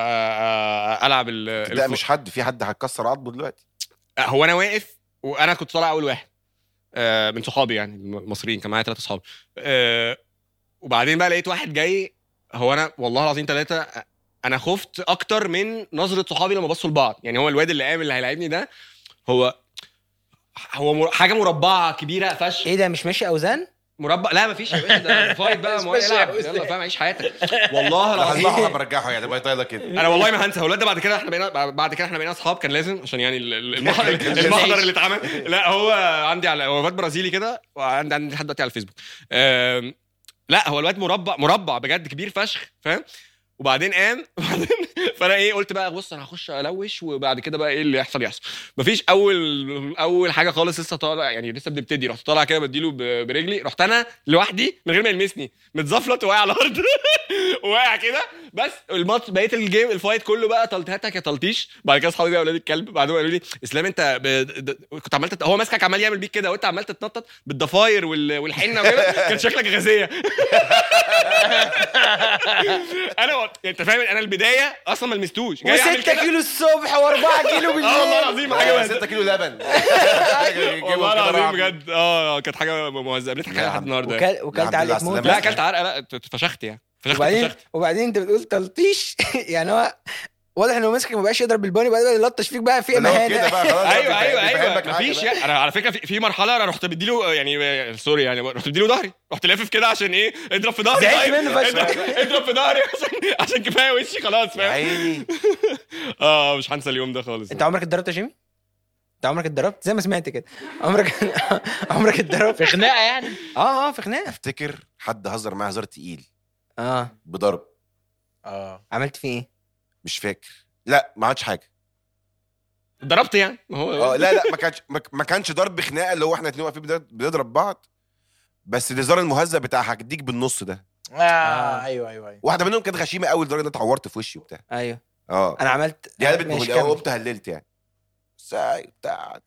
آه، آه، العب ال لا الف- مش حد في حد هتكسر عظمه دلوقتي هو انا واقف وانا كنت طالع اول واحد آه، من صحابي يعني المصريين كان معايا ثلاثة صحاب آه، وبعدين بقى لقيت واحد جاي هو انا والله العظيم ثلاثة انا خفت اكتر من نظرة صحابي لما بصوا لبعض يعني هو الواد اللي قام اللي هيلاعبني ده هو هو مر- حاجة مربعة كبيرة فشخ ايه ده مش ماشي اوزان مربع لا مفيش يا باشا ده فايت بقى ما هو ماشي يا يلعب أستاذ. يلا فاهم عيش حياتك والله لا العظيم هسمعه برجعه يعني باي طايله كده انا والله ما هنسى هو الواد ده بعد كده احنا بقينا بعد كده احنا بقينا اصحاب كان لازم عشان يعني ال- ال- المحضر المحضر اللي اتعمل لا هو عندي على هو واد برازيلي كده وعندي عندي لحد دلوقتي على الفيسبوك أم، لا هو الواد مربع مربع بجد كبير فشخ فاهم وبعدين قام وبعدين فانا ايه قلت بقى بص انا هخش الوش وبعد كده بقى ايه اللي يحصل يحصل مفيش اول اول حاجه خالص لسه طالع يعني لسه بنبتدي رحت طالع كده بديله ب- برجلي رحت انا لوحدي من غير ما يلمسني متزفلط وواقع على الارض واقع كده بس الماتش بقيت الجيم الفايت كله بقى تلتهاتك يا تلطيش بعد كده اصحابي بقى اولاد الكلب بعدهم قالوا لي اسلام انت ب... د- كنت عمال تت... هو ماسكك عمال يعمل بيك كده وانت عمال تتنطط بالضفاير وال... والحنه وكده كان شكلك غازيه انا و- انت فاهم انا البدايه اصلا ما لمستوش جاي اعمل و6 كده كيلو الصبح و4 كيلو اه والله بالليل العظيم حاجه 6 كيلو لبن والله العظيم بجد اه كانت حاجه مهزأه بنضحك لا يا عليها لحد عم. النهارده وكل- وكلت الحمد لله عليك على موت السلامة. لا اكلت عرقه لا اتفشخت يعني فشخت وبعدين فشخت وبعدين انت بتقول تلطيش يعني هو واضح انه ماسكك ما بقاش يضرب بالباني بعدين يلطش فيك بقى في اللي هو كده مهانه بقى خلاص ايوه بقى ايوه بيفهمك ايوه حاجة مفيش بقى. يعني انا على فكره في, في مرحله انا رحت مديله يعني آه، سوري يعني رحت مديله ظهري رحت لافف كده عشان ايه اضرب في ظهري زعلت طيب. منه فشخ. اضرب- اضرب في ظهري عشان عشان كفايه وشي خلاص يا فاهم عيني اه مش هنسى اليوم ده خالص انت عمرك اتضربت يا جيمي؟ انت عمرك اتضربت زي ما سمعت كده عمرك عمرك اتضربت في خناقه يعني اه اه في خناقه افتكر حد هزر معايا هزار تقيل اه بضرب اه عملت فيه ايه؟ مش فاكر لا ما عملتش حاجه ضربت يعني ما هو اه لا لا ما كانش ما- ما كانش ضرب خناقه اللي هو احنا اتنين واقفين بنضرب- بنضرب بعض بس الهزار المهزأ بتاع هديك بالنص ده اه ايوه ايوه ايوه واحده منهم كانت غشيمه قوي لدرجه ان انا اتعورت في وشي وبتاع ايوه اه انا عملت دي قلبت ماشي، مهلة كمل. قمت هللت يعني ساي بتاع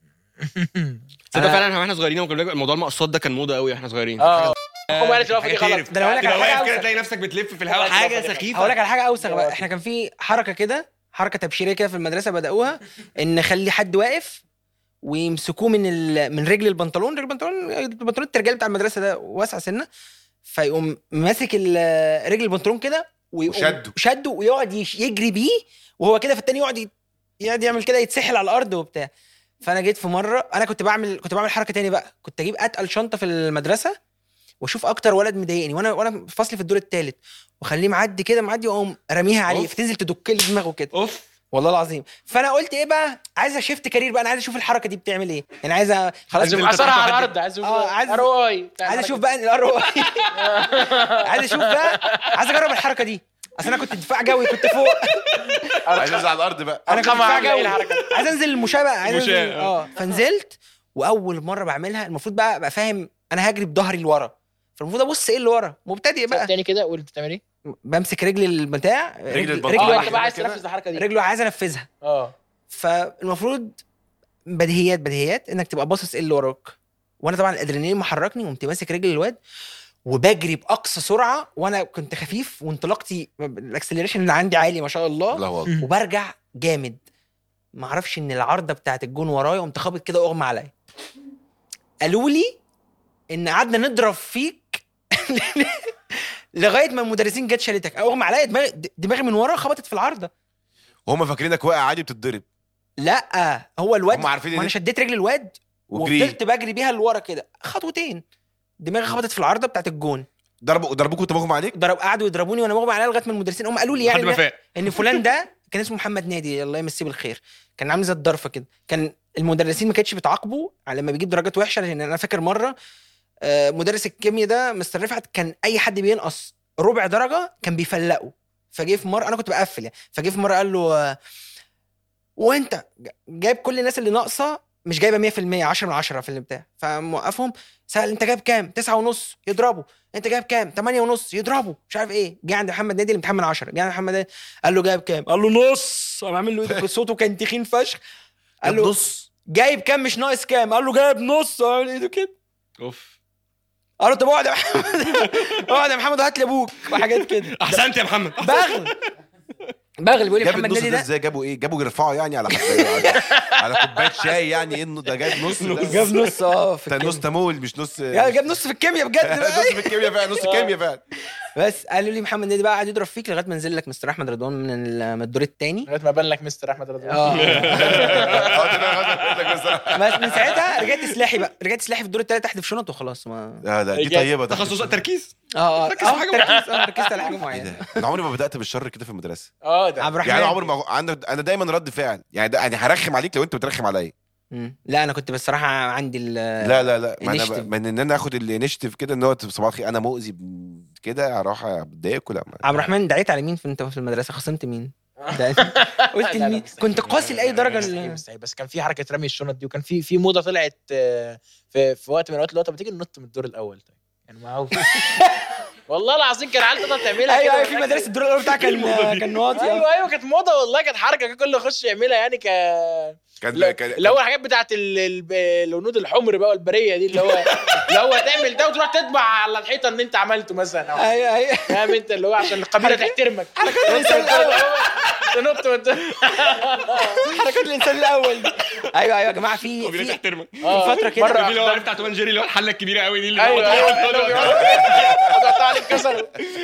تصدق أنا- فعلا واحنا صغيرين وكنا بنقول- موضوع المقصات ده كان موضه قوي واحنا صغيرين اه هم قالت الوقفه دي حاجة غلط تقرف. ده انا هقول لك تبقى على واقف حاجه كده أوسخ. تلاقي نفسك بتلف في الهواء والله حاجه العظيم. سخيفه هقول لك على حاجه اوسخ بقى يا احنا كان في حركه كده حركه تبشيريه كده في المدرسه بداوها ان نخلي حد واقف ويمسكوه من ال... من رجل البنطلون رجل البنطلون البنطلون الترجال بتاع المدرسه ده واسع سنه فيقوم ماسك ال- رجل البنطلون كده ويقوم وشده. شده ويقعد يش- يجري بيه وهو كده في التاني يقعد ي- يقعد يعمل كده يتسحل على الارض وبتاع فانا جيت في مره انا كنت بعمل كنت بعمل حركه تاني بقى كنت اجيب اتقل شنطه في المدرسه واشوف اكتر ولد مضايقني وانا وانا في فصلي في الدور الثالث واخليه معدي كده معدي واقوم راميها عليه أوف. فتنزل تدك لي دماغه كده اوف والله العظيم فانا قلت ايه بقى عايز اشفت كارير بقى انا عايز اشوف الحركه دي بتعمل ايه يعني عايز أ- خلاص عايز أنت اثرها على تحت الارض عايز آه، عايز- اروي عايز اشوف بقى الار عايز اشوف بقى عايز اجرب الحركه دي اصل انا كنت دفاع جوي كنت فوق عايز انزل على الارض بقى انا كنت أرقام دفاع عاملة إيه جوي الحركة عايز انزل المشابهه عايز انزل المشاة، آه. اه فنزلت واول مره بعملها المفروض بقى ابقى فاهم انا هجري بظهري لورا فالمفروض ابص ايه اللي ورا مبتدئ بقى تاني كده قول بتعمل ايه؟ بمسك رجل البتاع رجل البنطلون. رجل اه انت واحده بقى عايز كده. تنفذ الحركه دي رجله عايز انفذها اه فالمفروض بديهيات بديهيات انك تبقى باصص ايه اللي وراك وانا طبعا الادرينالين محركني قمت ماسك رجل الواد وبجري باقصى سرعه وانا كنت خفيف وانطلاقتي الاكسلريشن اللي عندي عالي ما شاء الله الله والله وبرجع جامد ما اعرفش ان العارضه بتاعت الجون ورايا قمت خابط كده اغمى عليا قالوا لي ان قعدنا نضرب فيك لغايه ما المدرسين جت شالتك اغمى عليا دماغي دماغي من ورا خبطت في العارضه هم فاكرينك واقع عادي بتتضرب لا هو الواد هم عارفين ما ان انا شديت رجل الواد وجري وفضلت بجري بيها لورا كده خطوتين دماغي خبطت في العارضه بتاعت الجون ضربوا ضربوكوا وانت مغمى عليك ضرب قعدوا يضربوني وانا مغمى عليا لغايه ما المدرسين هم قالوا لي لحد يعني ما إن- فاق ان فلان ده كان اسمه محمد نادي الله يمسيه بالخير كان عامل زي الضرفه كده كان المدرسين ما كانتش بتعاقبه على لما بيجيب درجات وحشه لان انا فاكر مره آه، مدرس الكيمياء ده مستر رفعت كان اي حد بينقص ربع درجه كان بيفلقه فجه في مره انا كنت بقفل يعني فجه في مره قال له آه، وانت جايب كل الناس اللي ناقصه مش جايبه 100% 10 من 10 في البتاع فموقفهم سأل انت جايب كام؟ 9 ونص يضربه انت جايب كام؟ 8 ونص يضربه مش عارف ايه جه عند محمد نادي الامتحان من 10 جه عند محمد نادي قال له جايب كام؟ قال له نص قام عامل له ايده صوته كان تخين فشخ قال له نص جايب كام مش ناقص كام؟ قال له جايب نص قام عامل ايده كده اوف قال له طب اقعد يا محمد اقعد يا محمد وهات لي ابوك وحاجات كده احسنت يا محمد بغل بغل بيقول لي جاب محمد النص نادي ده ده ازاي جابوا ايه جابوا يرفعوا يعني على حبايه على, على كوبايه شاي يعني ايه إنه ده جايب نص ده جاب نص اه في ده نص الكيمياء. تمول مش نص يا جاب نص في الكيمياء بجد نص في الكيمياء فعلا نص الكيمياء فعلا بس قالوا لي محمد نادي بقى قاعد يضرب فيك لغايه ما نزل لك مستر احمد رضوان من ال- من الدور الثاني لغايه ما بان لك مستر احمد رضوان اه اه ده أنا غلط منك بصراحة. بس من ساعتها رجعت سلاحي بقى رجعت سلاحي في الدور الثالث تحت في شنط وخلاص ما لا لا دي رجعت طيبه ده تخصص تركيز اه اه ركز في اه حاجة تركيز اه ركزت على حاجه ايه معينه ده انا عمري ما بدات بالشر كده في المدرسه اه ده عبد الرحمن يعني عمري ما انا انا دايما رد فعل يعني ده يعني هرخم عليك لو انت بترخم عليا مم. لا انا كنت بصراحه عندي ال لا لا لا ما انا initiative. ب- من ان انا اخد الانيشيتيف كده ان هو صباح الخير انا مؤذي ب- كده اروح اتضايق ولا ما- عبد الرحمن دعيت على مين في انت في المدرسه خصمت مين؟ ده- قلت لا، لا، لمين؟ مستحيل. كنت قاسي لاي درجه مستحيل ال- مستحيل بس كان في حركه رمي الشنط دي وكان في في موضه طلعت آه، في في وقت من الاوقات اللي هو طب ما تيجي ننط من الدور الاول طيب يعني ما هو والله العظيم كان عيال تقدر تعملها ايوه كده ايوه في مدارس الدور الاول بتاعها كان كان واطي ايوه ايوه كانت موضه والله كانت حركه كان كل يخش يعملها يعني ك كان لا- كان اللي هو الحاجات بتاعت ال- ال- الهنود الحمر بقى والبريه دي اللي هو اللي هو تعمل ده وتروح تطبع على الحيطه ان انت عملته مثلا أو ايوه ايوه فاهم انت اللي هو عشان القبيله تحترمك حركات الانسان الاول تنط وت- حركات الانسان الاول دي ايوه ايوه يا جماعه في قبيله في تحترمك آه، فترة كده مرة دي اللي هو أخدم- عارف بتاع توم جيري اللي هو الحله الكبيره قوي دي اللي ايوه هو- ايوه قطع عليك كسر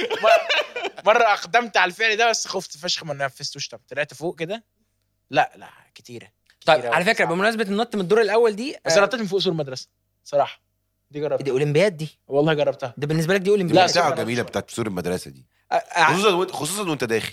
مره اقدمت على الفعل ده بس خفت فشخ ما نفذتوش طب طلعت فوق كده لا لا كتيره طيب كتيرة على أوي. فكره بمناسبه النط من الدور الاول دي بس آه، نطيت من فوق سور المدرسه صراحه دي دي جربتها اولمبياد دي والله جربتها ده بالنسبه لك دي لا، اولمبياد سوري. بتاعه جميله بتاعت سور المدرسه دي آه، آه، خصوصا وانت- خصوصا وانت داخل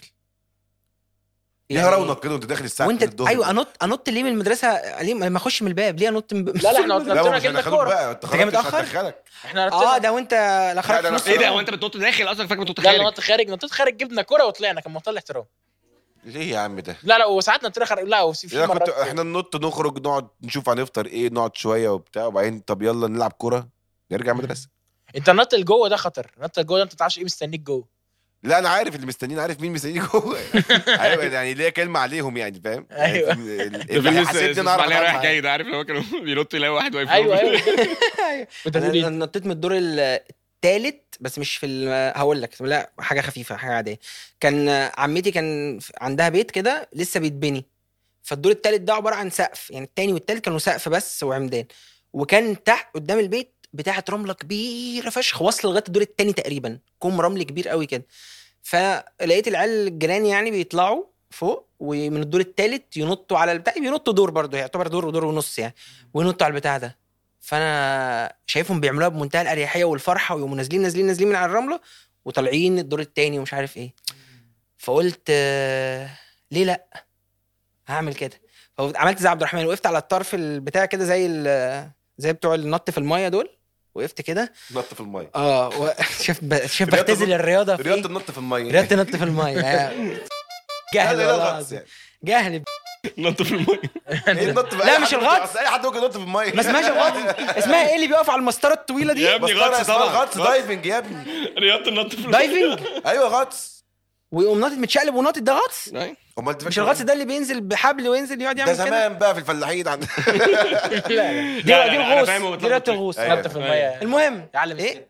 يعني- ليها رونق كده وانت داخل الساعه وانت 2 الظهر ايوه انط انط ليه من المدرسه ليه ما اخش من الباب ليه انط من لا لا احنا لا نطينا هو مش جبنا هيدخلوك كوره بقى انت جاي خلاص مش متأخر؟ هتدخلك احنا اه نطينا ده وانت لا خرجت لا، في ده نص ايه ده اليوم. هو انت بتنط داخل اصلا فاكر بتنط لا لا خارج نط خارج نطيت خارج جبنا كوره وطلعنا كان منتهى الاحترام ليه يا عم ده لا لا وساعات نطينا خارج لا وفي في لا كنت مرات احنا ننط نخرج نقعد نشوف هنفطر ايه نقعد شويه وبتاع وبعدين طب يلا نلعب كوره نرجع مدرسه انت النط لجوه ده خطر النط لجوه ده انت ما تعرفش ايه مستنيك جوه لا انا عارف اللي مستنيين عارف مين مستنيين جوه ايوه يعني ليا كلمه عليهم يعني فاهم أيوة. يعني ال- ده اللي فيلم هيحاسبني انا اعرف عليه رايح أتعامل جاي ده عارف اللي هو كانوا بينطوا يلاقي واحد واقف ايوه جنبه. ايوه كنت هتقول انا ايه نطيت من الدور الثالث بس مش في ال- هقول لك لا حاجه خفيفه حاجه عاديه كان عمتي كان عندها بيت كده لسه بيتبني فالدور الثالث ده عباره عن سقف يعني الثاني والثالث كانوا سقف بس وعمدان وكان تحت قدام البيت بتاعه رمله كبيره فشخ واصله لغايه الدور الثاني تقريبا كوم رمل كبير قوي كده فلقيت العيال الجيران يعني بيطلعوا فوق ومن الدور الثالث ينطوا على البتاع بينطوا دور برضه يعتبر دور ودور ونص يعني وينطوا على البتاع ده فانا شايفهم بيعملوها بمنتهى الاريحيه والفرحه ويقوموا نازلين نازلين نازلين من على الرمله وطالعين الدور التاني ومش عارف ايه فقلت آه، ليه لا هعمل كده فعملت زي عبد الرحمن وقفت على الطرف البتاع كده زي ال- زي بتوع النط في المايه دول وقفت كده نط في الميه اه و... شوف ب... شوف رياضة بختزل النط- الرياضه في رياضه ايه النط في الميه رياضه النط في المايه آه. جهل لا، لا، والله غطس العظيم. يعني. جهل نط في الميه ايه النط في لا، أي مش حد ممكن- الغطس. أصل اي حد ممكن ينط في الميه ما اسمهاش الغطس اسمها ايه اللي بيقف على المسطره الطويله دي يا ابني مسطرة غطس اسمها طبعا غطس دايفنج يا ابني رياضه النط في الميه دايفنج ايوه غطس ويقوم ناطط متشقلب وناطط ده غطس أيوة. امال انت مش فاكر الغطس ده اللي بينزل بحبل وينزل يقعد ده يعمل كده زمان بقى في الفلاحين عند لا لا دي لا، دي لا، أنا الغوص فاهم هو دي رياضه بيتلخبط الغوص أيوة. نط في الميه المهم يعلم ايه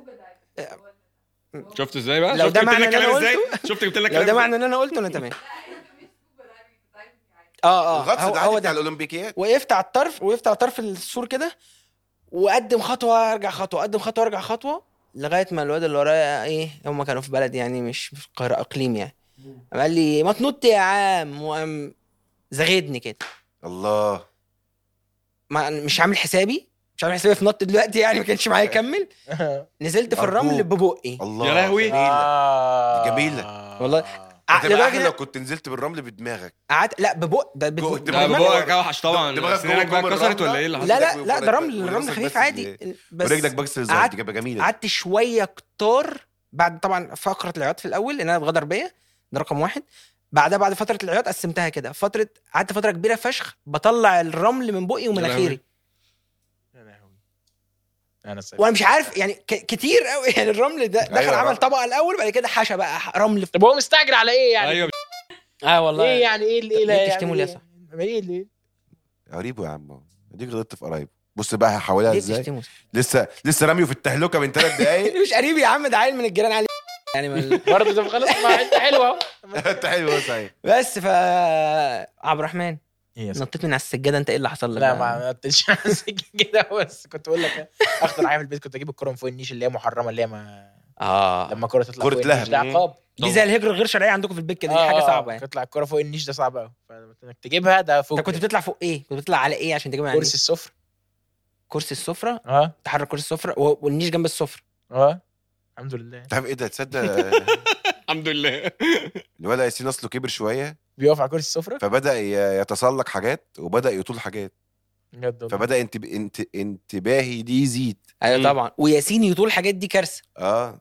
شفت ازاي بقى لو شفت ده جبت معنى لك اللي أنا كلام ازاي قلته؟ شفت جبت لك لو ده كلام معنى ان انا قلته انا تمام اه اه الغطس هو, ده هو عادي بتاع ده الاولمبيكيات وقفت على الطرف وقفت على طرف السور كده وقدم خطوه ارجع خطوه اقدم خطوه ارجع خطوه لغايه ما الواد اللي ورايا ايه هم كانوا في بلد يعني مش في القاهره اقليم يعني قام قال لي ما تنط يا عم وقام زغدني كده الله ما مش عامل حسابي مش عامل حسابي في نط دلوقتي يعني ما كانش معايا يكمل نزلت في الرمل أرجوك. ببقي الله يا لهوي. جميلة. آه. جميلة. والله هتبقى لدرجة احلى إن- لو كنت نزلت بالرمل بدماغك قعدت لا ببق ده جوه ببق الدماغ. لا دماغك باباك جوه- اوحش طبعا دماغك سنانك جوه بقى كوم اتكسرت الرملة. ولا ايه اللي حصل لا لا ورجلك لا ده ورجلك- رمل الرمل وراسك خفيف بس عادي بس ورجلك بس قعدت- زي تبقى جميله قعدت شويه كتار بعد طبعا فقره العياط في الاول ان انا اتغدر بيا ده رقم واحد بعدها بعد فتره العياط قسمتها كده فتره قعدت فتره كبيره فشخ بطلع الرمل من بقي ومناخيري يا لهوي. انا سايب. وانا مش عارف يعني ك- كتير قوي يعني الرمل ده دخل أيوة، عمل الرمل. طبقه الاول بعد كده حشى بقى ح- رمل في طب هو مستعجل على ايه يعني؟ ايوه اه ايه يعني ايه اللي ليه ايه بتشتموا ليه يا صاحبي؟ ايه اللي قريبه يا عم اديك غلطت في قرايبه بص بقى هحولها ليه ازاي بتشتموا لسه لسه راميه في التهلكه من ثلاث دقايق مش قريب يا عم ده عيل من الجيران علي يعني ما- برضه طب خلاص ما انت حلو اهو انت حلو صحيح بس ف عبد الرحمن ايه نطيت من على السجاده انت ايه اللي حصل لك لا بقى؟ ما قلتش كده بس كنت بقول لك اخطر حاجه في البيت كنت اجيب الكره من فوق النيش اللي هي محرمه اللي هي ما اه لما الكره تطلع كرة فوق النيش ده لهب. عقاب دي زي الهجره الغير شرعيه عندكم في البيت كده دي آه، حاجه آه، صعبه يعني تطلع الكره فوق النيش ده صعب قوي فانك تجيبها ده فوق انت كنت بتطلع فوق ايه؟ كنت بتطلع على ايه عشان تجيبها على كرسي السفره كرسي السفره اه تحرك كرسي السفره و- والنيش جنب السفره اه الحمد لله انت عارف ايه ده تصدق الحمد لله الولد ياسين اصله كبر شويه بيقف على كرسي السفره فبدا ي- يتسلق حاجات وبدا يطول حاجات بجد والله. فبدا انت انت انتباهي دي يزيد ايوه مم. طبعا وياسين يطول الحاجات دي كارثه اه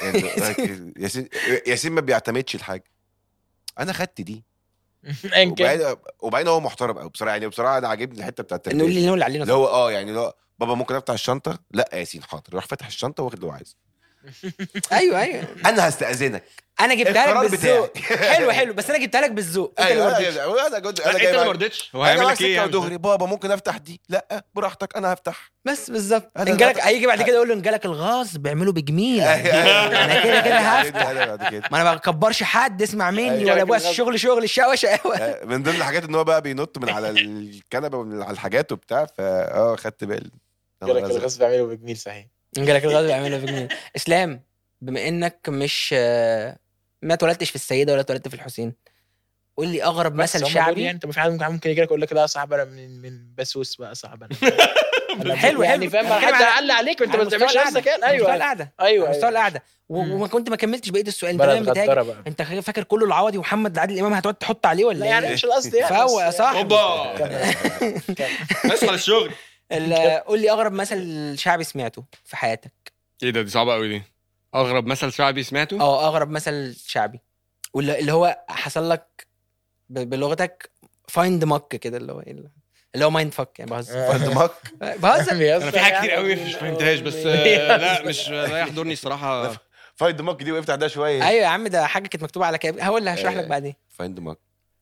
يعني ياسين ياسين ما بيعتمدش الحاجه انا خدت دي ايا كان وبعدين وبعدين هو محترم قوي بصراحه يعني بصراحه انا عاجبني الحته بتاعت نقول التربيه لي نقول علينا اللي هو اه يعني اللي هو بابا ممكن افتح الشنطه لا يا ياسين حاضر راح فاتح الشنطه واخد اللي هو عايزه ايوه ايوه انا هستاذنك انا جبتها القرار لك بالذوق بتاعي. حلو حلو بس انا جبتها لك بالذوق انت اللي ايوه مرضيتش. ايوه انا كنت لا، انا انت جاي اللي ما معاك- رضيتش هو انا هيعمل معاك لك ايه سكه يعني؟ ودغري بابا ممكن افتح دي لا براحتك انا هفتح بس بالظبط أنا- ان جالك هيجي بعد كده يقول له ان جالك الغاز بيعملوا بجميل انا كده كده هفتح انا بعد كده ما انا ما بكبرش حد اسمع مني أيوة. ولا ابويا جالك الشغل شغل الشقوه شقاوه آه، من ضمن الحاجات ان هو بقى بينط من على الكنبه ومن على الحاجات وبتاع فا اه خدت بالي جالك الله الغصب بيعملوا بجميل صحيح ان جالك الغاز بيعملوا بجميل اسلام بما انك مش آه، ما اتولدتش في السيده ولا اتولدت في الحسين قول لي اغرب بس مثل هم دول شعبي يعني انت ما في حد ممكن ممكن يجي لك يقول لك لا يا صاحبي انا من من بسوس بقى صاحبي انا حلو، يعني حلو. فاهم بتكلم حد على- قال عليك وانت على ما مستوى بتعملش القعدة. نفسك يعني على مستوى ايوه القعده ايوه على مستوى القعده و- مم. وما كنت ما كملتش بقيه السؤال انت بلد دايما بتهاجم غدارة بقى انت فاكر كله العوضي ومحمد عادل امام هتقعد تحط عليه ولا لا يعني ايه؟ مش القصد يعني فهو بس يا صاحبي. اوبا كمل. كمل. اصحى للشغل ال- قول لي اغرب مثل شعبي سمعته في حياتك ايه ده دي صعبه قوي دي اغرب مثل شعبي سمعته اه اغرب مثل شعبي واللي اللي هو حصل لك ب- بلغتك فايند مك كده اللي هو ايه اللي- اللي هو مايند فك يعني بهزر فانت مك بهزر بيهزر انا في حاجات يعني. كتير قوي مش فهمتهاش بس آه، لا مش لا يحضرني الصراحه فايند مك دي وقفت عندها شويه ايوه يا عم ده حاجه كانت مكتوبه على كاب هقول لك هشرح لك آه. بعدين فايند مك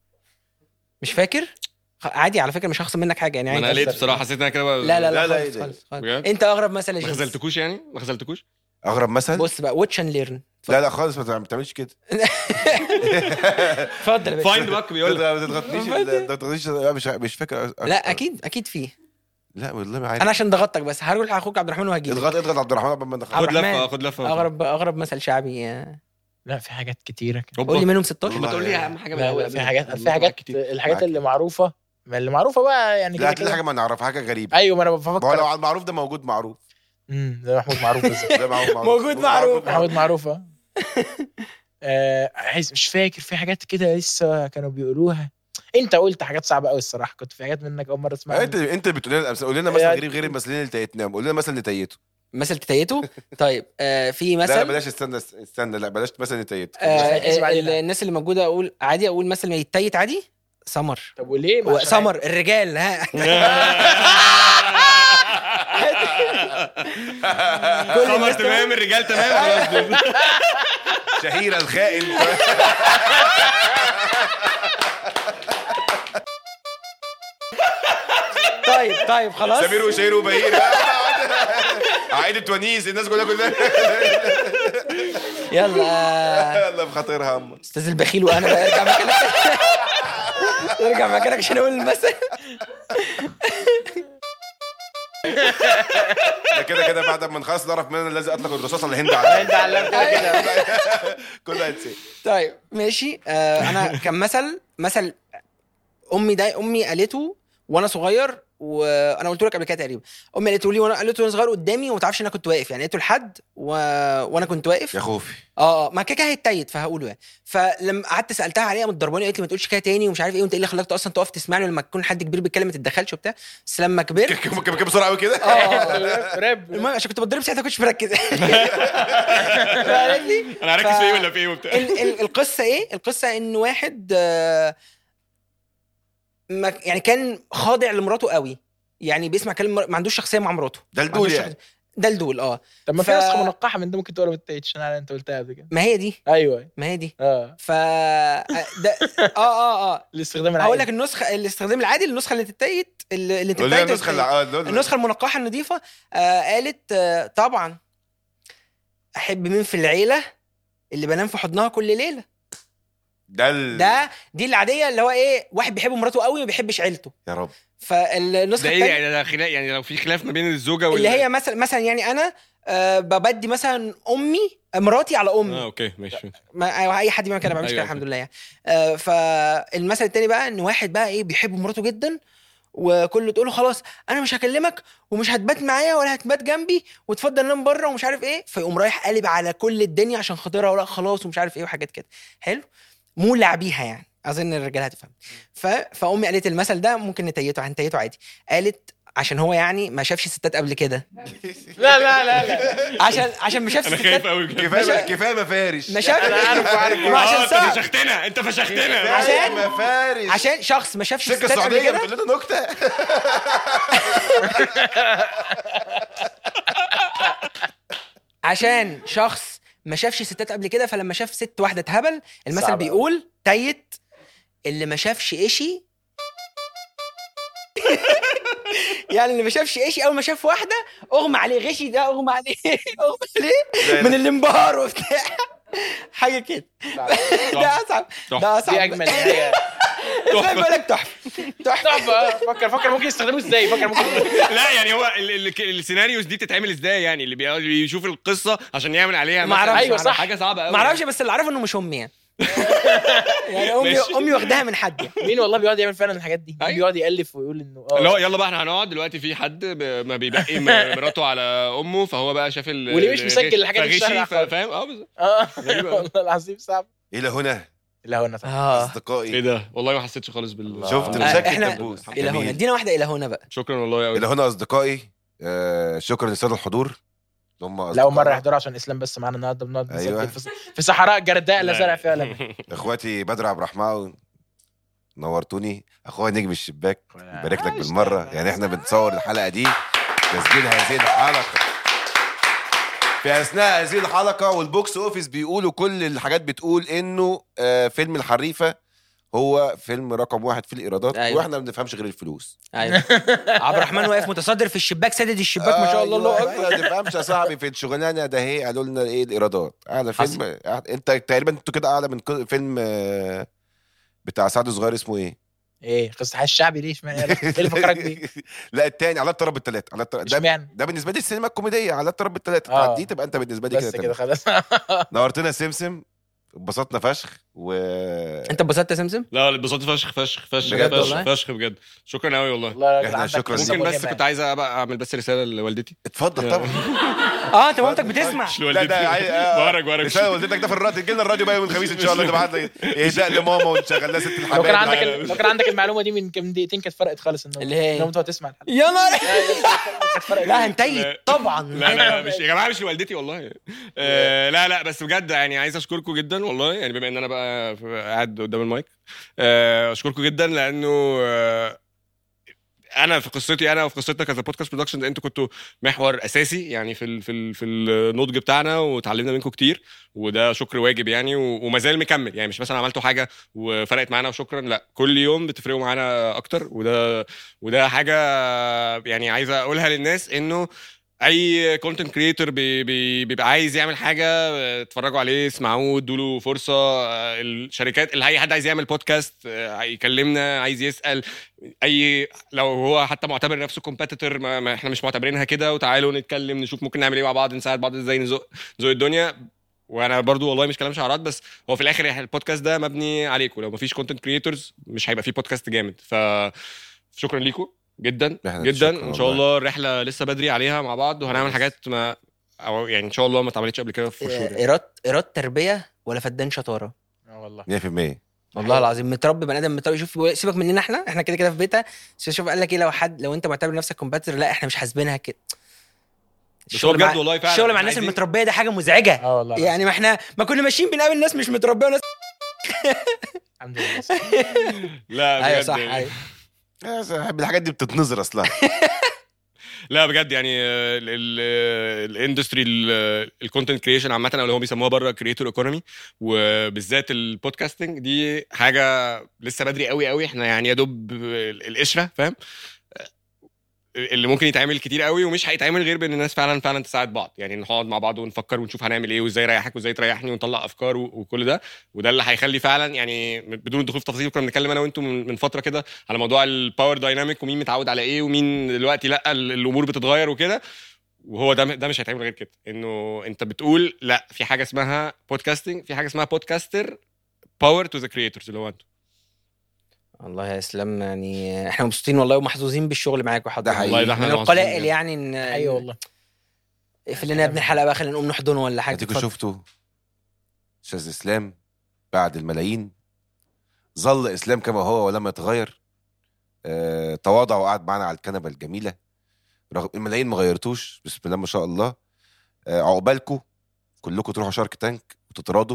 مش فاكر خ- عادي على فكره مش هخصم منك حاجه يعني ما انا عادي. قلت بصراحه حسيت ان انا كده بقى- لا لا لا, لا، لا، خالص إيه ده؟ خالص خالص. بجد؟ انت اغرب مثل يا ما جيمس خذلتكوش يعني ما خذلتكوش اغرب مثل بص بقى واتش اند ليرن لا لا خالص ما بتعملش كده اتفضل يا باشا فايند باك بيقول لك ما تضغطنيش ما تضغطنيش لا، مش مش فاكر لا اكيد اكيد فيه لا والله ما عارف انا عشان ضغطتك بس هروح اخوك عبد الرحمن وهجيب اضغط اضغط عبد الرحمن قبل ما ندخل عبد خد الرحمن. لفه خد لفه اغرب اغرب مثل شعبي لا في حاجات كتيره كده. هوبا. قول لي منهم 16 والله ما تقول لي اهم حاجه من لا الاول لا في حاجات في والله حاجات كتير. الحاجات معاك. اللي معروفه ما اللي معروفه بقى يعني لا كده اكيد كده حاجه ما نعرفها حاجه غريبه ايوه ما انا ما هو لو بفكر على المعروف ده موجود معروف امم زي محمود معروف بالظبط ده معروف معروف موجود معروف. محمود معروف اه آه، عايز مش فاكر في حاجات كده لسه كانوا بيقولوها انت قلت حاجات صعبه قوي الصراحه كنت في حاجات منك اول مره اسمعها انت انت بتقول لنا الامثله قول لنا مثلا يعني- غريب غير المثلين اللي تيتناهم قول لنا مثلا نتيته مثل تتيته طيب آه في لا لا مثل بلاش استنى استنى لا بلاش مثلا نتيته آه اسمع ال- علينا. الناس اللي موجوده اقول عادي اقول مثل ما يتيت عادي سمر طب وليه ما و- عشان سمر الرجال ها كل سمر الناس تمام الرجال تمام خلاص. شهيره الخائن طيب طيب خلاص سمير وشهير وبهير عائلة ونيس الناس كلها كلها يلا آه، يلا بخاطرها أما. استاذ البخيل وانا بقى ارجع مكانك ارجع مكانك عشان اقول المثل ده كده كده بعد ما نخلص نعرف مين الذي اطلق الرصاصه الهند على انت علمتها كده كله هيتسيب طيب ماشي آه انا كان مثل مثل امي ده امي قالته وانا صغير وانا قلت لك قبل كده تقريبا امي قالته لي وانا قالته وانا صغير قدامي وما تعرفش ان انا كنت واقف يعني قالته لحد و... وانا كنت واقف يا خوفي اه اه ما كده كده هيتيت فهقوله يعني فلما قعدت سالتها عليها قامت ضرباني قالت لي ما تقولش كده تاني ومش عارف ايه وانت ايه اللي خلاك اصلا تقف تسمعني لما تكون حد كبير بيتكلم ما تتدخلش وبتاع بس لما كبرت كم كم كم بسرعه قوي كده اه راب المهم عشان كنت بتضرب ساعتها كنتش مركز فقالت لي انا هركز ف- في ايه ولا في ايه وبتاع ال- ال- القصه ايه القصه ان واحد آه، ما يعني كان خاضع لمراته قوي يعني بيسمع كلام مر- ما عندوش شخصيه مع مراته ده ما الدول عندوش يعني شخص- ده الدول اه طب ما ف- في نسخه منقحه من ده ممكن تقولها بالتيتش انا انت قلتها قبل كده ما هي دي ايوه ما هي دي اه ف آه، ده اه اه اه الاستخدام هقول العادي لك النسخه الاستخدام العادي النسخه اللي تتيت اللي اللي قول لنا تتيت النسخه اللي اه دول- النسخه المنقحه النظيفه آه قالت آه طبعا احب مين في العيله اللي بنام في حضنها كل ليله ده ال... ده دي العاديه اللي هو ايه واحد بيحب مراته قوي وما بيحبش عيلته يا رب فالنسخه ده ايه التانية يعني ده خلاف يعني لو في خلاف ما بين الزوجه وال اللي هي مثلا مثلا يعني انا آه ببدي مثلا امي مراتي على امي اه اوكي ماشي ما أيوة، اي حد بيعمل كده ما بعملش أيوة، كده الحمد لله يعني آه فالمثل التاني بقى ان واحد بقى ايه بيحب مراته جدا وكله تقول له خلاص انا مش هكلمك ومش هتبات معايا ولا هتبات جنبي وتفضل نام بره ومش عارف ايه فيقوم رايح قالب على كل الدنيا عشان خاطرها ولا خلاص ومش عارف ايه وحاجات كده حلو مولع بيها يعني اظن الرجاله هتفهم ف... فامي قالت المثل ده ممكن نتيته هنتيته عادي قالت عشان هو يعني ما شافش ستات قبل كده لا لا لا لا عشان عشان ما شافش انا ستات خايف قوي بجد. كفايه كفايه مفارش ما شاف انا عارف عارف ما عشان اه انت صعب فشختنا انت فشختنا عشان- مفارش عشان شخص ما شافش الشركه ستات قبل السعوديه كده بتقول لنا نكته عشان شخص ما شافش ستات قبل كده فلما شاف ست واحده اتهبل المثل صعب أوي. بيقول تيت اللي ما شافش ايشي يعني اللي ما شافش ايشي اول ما شاف واحده اغمى عليه غشي ده اغمى عليه اغمى عليه من الانبهار وبتاع حاجه كده ده اصعب ده اصعب دي اجمل نهايه ازاي بقول لك تحفه تحفه تحفه فكر فكر ممكن يستخدموه ازاي فكر ممكن لا يعني هو ال- ال- السيناريوز دي بتتعمل ازاي يعني اللي بي- اللي بيشوف القصه عشان يعمل عليها ما مثلاً أعرفش، أيوة صح. حاجه صعبه قوي ما اعرفش بس اللي اعرفه انه مش امي يعني يعني امي ماشي. امي واخداها من حد يعني مين والله بيقعد يعمل فعلا الحاجات دي أيوة. بيقعد يالف ويقول انه اللي هو اه يلا بقى احنا هنقعد دلوقتي في حد ب- ما بيبقي م- مراته على امه فهو بقى شاف ال وليه مش ال- مسجل الحاجات دي في فغشي، الشارع ف- خالص؟ فاهم اه بالظبط اه غريبة أوي. والله العظيم صعب الى هنا لا هو انا فاهم اه ايه اصدقائي ده والله ما حسيتش خالص بال شفت آه. مشاكل احنا الدبوس الى هنا جميل. ادينا واحده الى هنا بقى شكرا والله قوي الى هنا اصدقائي آه شكرا لساده الحضور هم لا اول أصدقائنا. مره يحضروا عشان اسلام بس معانا النهارده بنقعد أيوة. نسجل في- في صحراء جرداء لا لا. زرع فيها لبن اخواتي بدر عبد الرحمن نورتوني اخويا نجم الشباك بارك لك بالمره يعني احنا بنصور الحلقه دي تسجيل هذه الحلقه في اثناء هذه الحلقه والبوكس اوفيس بيقولوا كل الحاجات بتقول انه آه فيلم الحريفه هو فيلم رقم واحد في الايرادات أيوة. واحنا ما بنفهمش غير الفلوس ايوه عبد الرحمن واقف متصدر في الشباك سدد الشباك ما شاء الله الله أيوة، اكبر احنا ما بنفهمش يا صاحبي في الشغلانه ده هي قالوا لنا ايه الايرادات اعلى حصل. فيلم انت تقريبا انتوا كده اعلى من كل- فيلم آه، بتاع سعد الصغير اسمه ايه؟ ايه قصه حي الشعبي ليه اشمعنى ايه اللي فكرك بيه لا التاني على الطرب الثلاث على الطرب ده, اشمعنى ده بالنسبه لي السينما الكوميديه على الطرب الثلاث آه. تعديه تبقى انت بالنسبه لي بس كده كده تمام. خلاص نورتنا يا سمسم اتبسطنا فشخ و انت اتبسطت يا سمسم؟ لا اتبسطت فشخ فشخ فشخ بجد فشخ والله؟ فشخ بجد شكرا قوي والله والله يا راجل إحنا عندك شكراً. قصة ممكن بس ملهمة. كنت عايز ابقى اعمل بس رساله لوالدتي اتفضل طبعا اه انت مامتك بتسمع مش لا لوالدتي ده عاي- آه، بارك بارك رساله والدتك ده في الراديو تجي لنا الراديو بقى يوم الخميس ان شاء الله تبعت لي اهداء لماما ونشغل لها ست لو الحبايب كان عندك لا، لا، ال- لو كان عندك المعلومه دي من كام دقيقتين كانت فرقت خالص انه اللي هي انه انت تسمع الحلقه يا نهار كانت فرقت لا هنتيت طبعا لا لا مش يا جماعه مش لوالدتي والله آه لا لا بس بجد يعني عايز اشكركم جدا والله يعني بما ان انا بقى في- قاعد قدام المايك آه اشكركم جدا لانه آه انا في قصتي انا وفي قصتنا كذا بودكاست برودكشن انتوا كنتوا محور اساسي يعني في ال في ال في النضج بتاعنا وتعلمنا منكم كتير وده شكر واجب يعني و- وما زال مكمل يعني مش مثلا عملتوا حاجه وفرقت معانا وشكرا لا كل يوم بتفرقوا معانا اكتر وده وده حاجه يعني عايز اقولها للناس انه اي كونتنت كريتور بي بي بيبقى عايز يعمل حاجه آه، اتفرجوا عليه اسمعوه ادوا له فرصه آه، الشركات اللي اي حد عايز يعمل بودكاست آه، يكلمنا عايز يسال اي لو هو حتى معتبر نفسه كومبيتيتور ما, ما احنا مش معتبرينها كده وتعالوا نتكلم نشوف ممكن نعمل ايه مع بعض نساعد بعض ازاي نزق نزق الدنيا وانا برضو والله مش كلام شعارات بس هو في الاخر يعني البودكاست ده مبني عليكم لو مفيش كونتنت كريتورز مش هيبقى فيه بودكاست جامد ف شكرا ليكم جدا إحنا جدا شكراً ان شاء والله. الله الرحله لسه بدري عليها مع بعض وهنعمل حاجات ما او يعني ان شاء الله ما اتعملتش قبل كده في شهور يعني. ايراد ايراد تربيه ولا فدان شطاره اه والله 100% والله العظيم متربي بني ادم متربي شوف سيبك مننا احنا احنا كده كده في بيتها بس شوف قال لك ايه لو حد لو انت معتبر نفسك كومباتر لا احنا مش حاسبينها كده بس هو الشغل مع- بجد والله فعلا الشغل مع إحنا الناس عايزين- المتربيه ده حاجه مزعجه اه والله يعني ما احنا ما كنا ماشيين بنقابل ناس مش متربيه وناس الحمد لله لا ايوه بجد صح يعني. ايوه يا صاحبي الحاجات دي بتتنظر اصلا لا بجد يعني الاندستري الكونتنت كريشن عامه او اللي هم بيسموها بره كريتور ايكونومي وبالذات البودكاستنج دي حاجه لسه بدري قوي قوي احنا يعني يا دوب القشره فاهم اللي ممكن يتعمل كتير قوي ومش هيتعمل غير بان الناس فعلا فعلا تساعد بعض يعني نقعد مع بعض ونفكر ونشوف هنعمل ايه وازاي يريحك وازاي تريحني ونطلع افكار و- وكل ده وده اللي هيخلي فعلا يعني بدون الدخول في تفاصيل كنا بنتكلم انا وانتم من من فتره كده على موضوع الباور دايناميك ومين متعود على ايه ومين دلوقتي لا ال- الامور بتتغير وكده وهو ده ده مش هيتعمل غير كده انه انت بتقول لا في حاجه اسمها بودكاستنج في حاجه اسمها بودكاستر باور تو ذا كريتورز اللي هو انتوا والله يا اسلام يعني احنا مبسوطين والله ومحظوظين بالشغل معاكم حضرتك ده حقيقي. والله ده احنا من اللي محظوظين القلائل جدا. يعني ان ايوه والله اقفل لنا يا ابن الحلقه بقى خلينا نقوم نحضنه ولا حاجه هتيجوا اتفضل. شفتوا استاذ اسلام بعد الملايين ظل اسلام كما هو ولم يتغير آه، تواضع وقعد معانا على الكنبه الجميله رغم الملايين ما غيرتوش بسم الله ما شاء الله آه، عقبالكم كلكم تروحوا شارك تانك وتتراضوا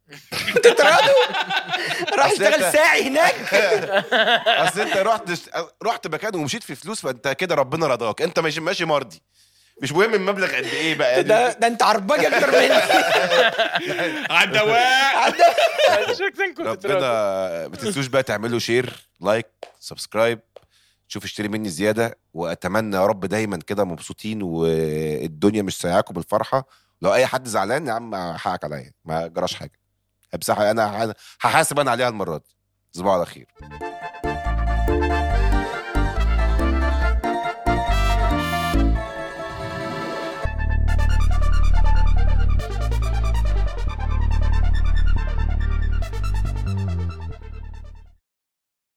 راح أصل اشتغل أنت- ساعي هناك اصل انت رحت رحت مكان ومشيت في فلوس فانت كده ربنا رضاك انت ماشي ماشي مرضي مش مهم المبلغ قد ايه بقى ده ده انت عرباجي اكتر مني على الدواء ربنا ما تنسوش بقى تعملوا شير لايك سبسكرايب شوف اشتري مني زياده واتمنى يا رب دايما كده مبسوطين والدنيا مش سايعاكم بالفرحه لو اي حد زعلان يا عم حقك عليا ما جراش حاجه بصراحه انا هحاسب انا عليها المره دي تصبحوا على خير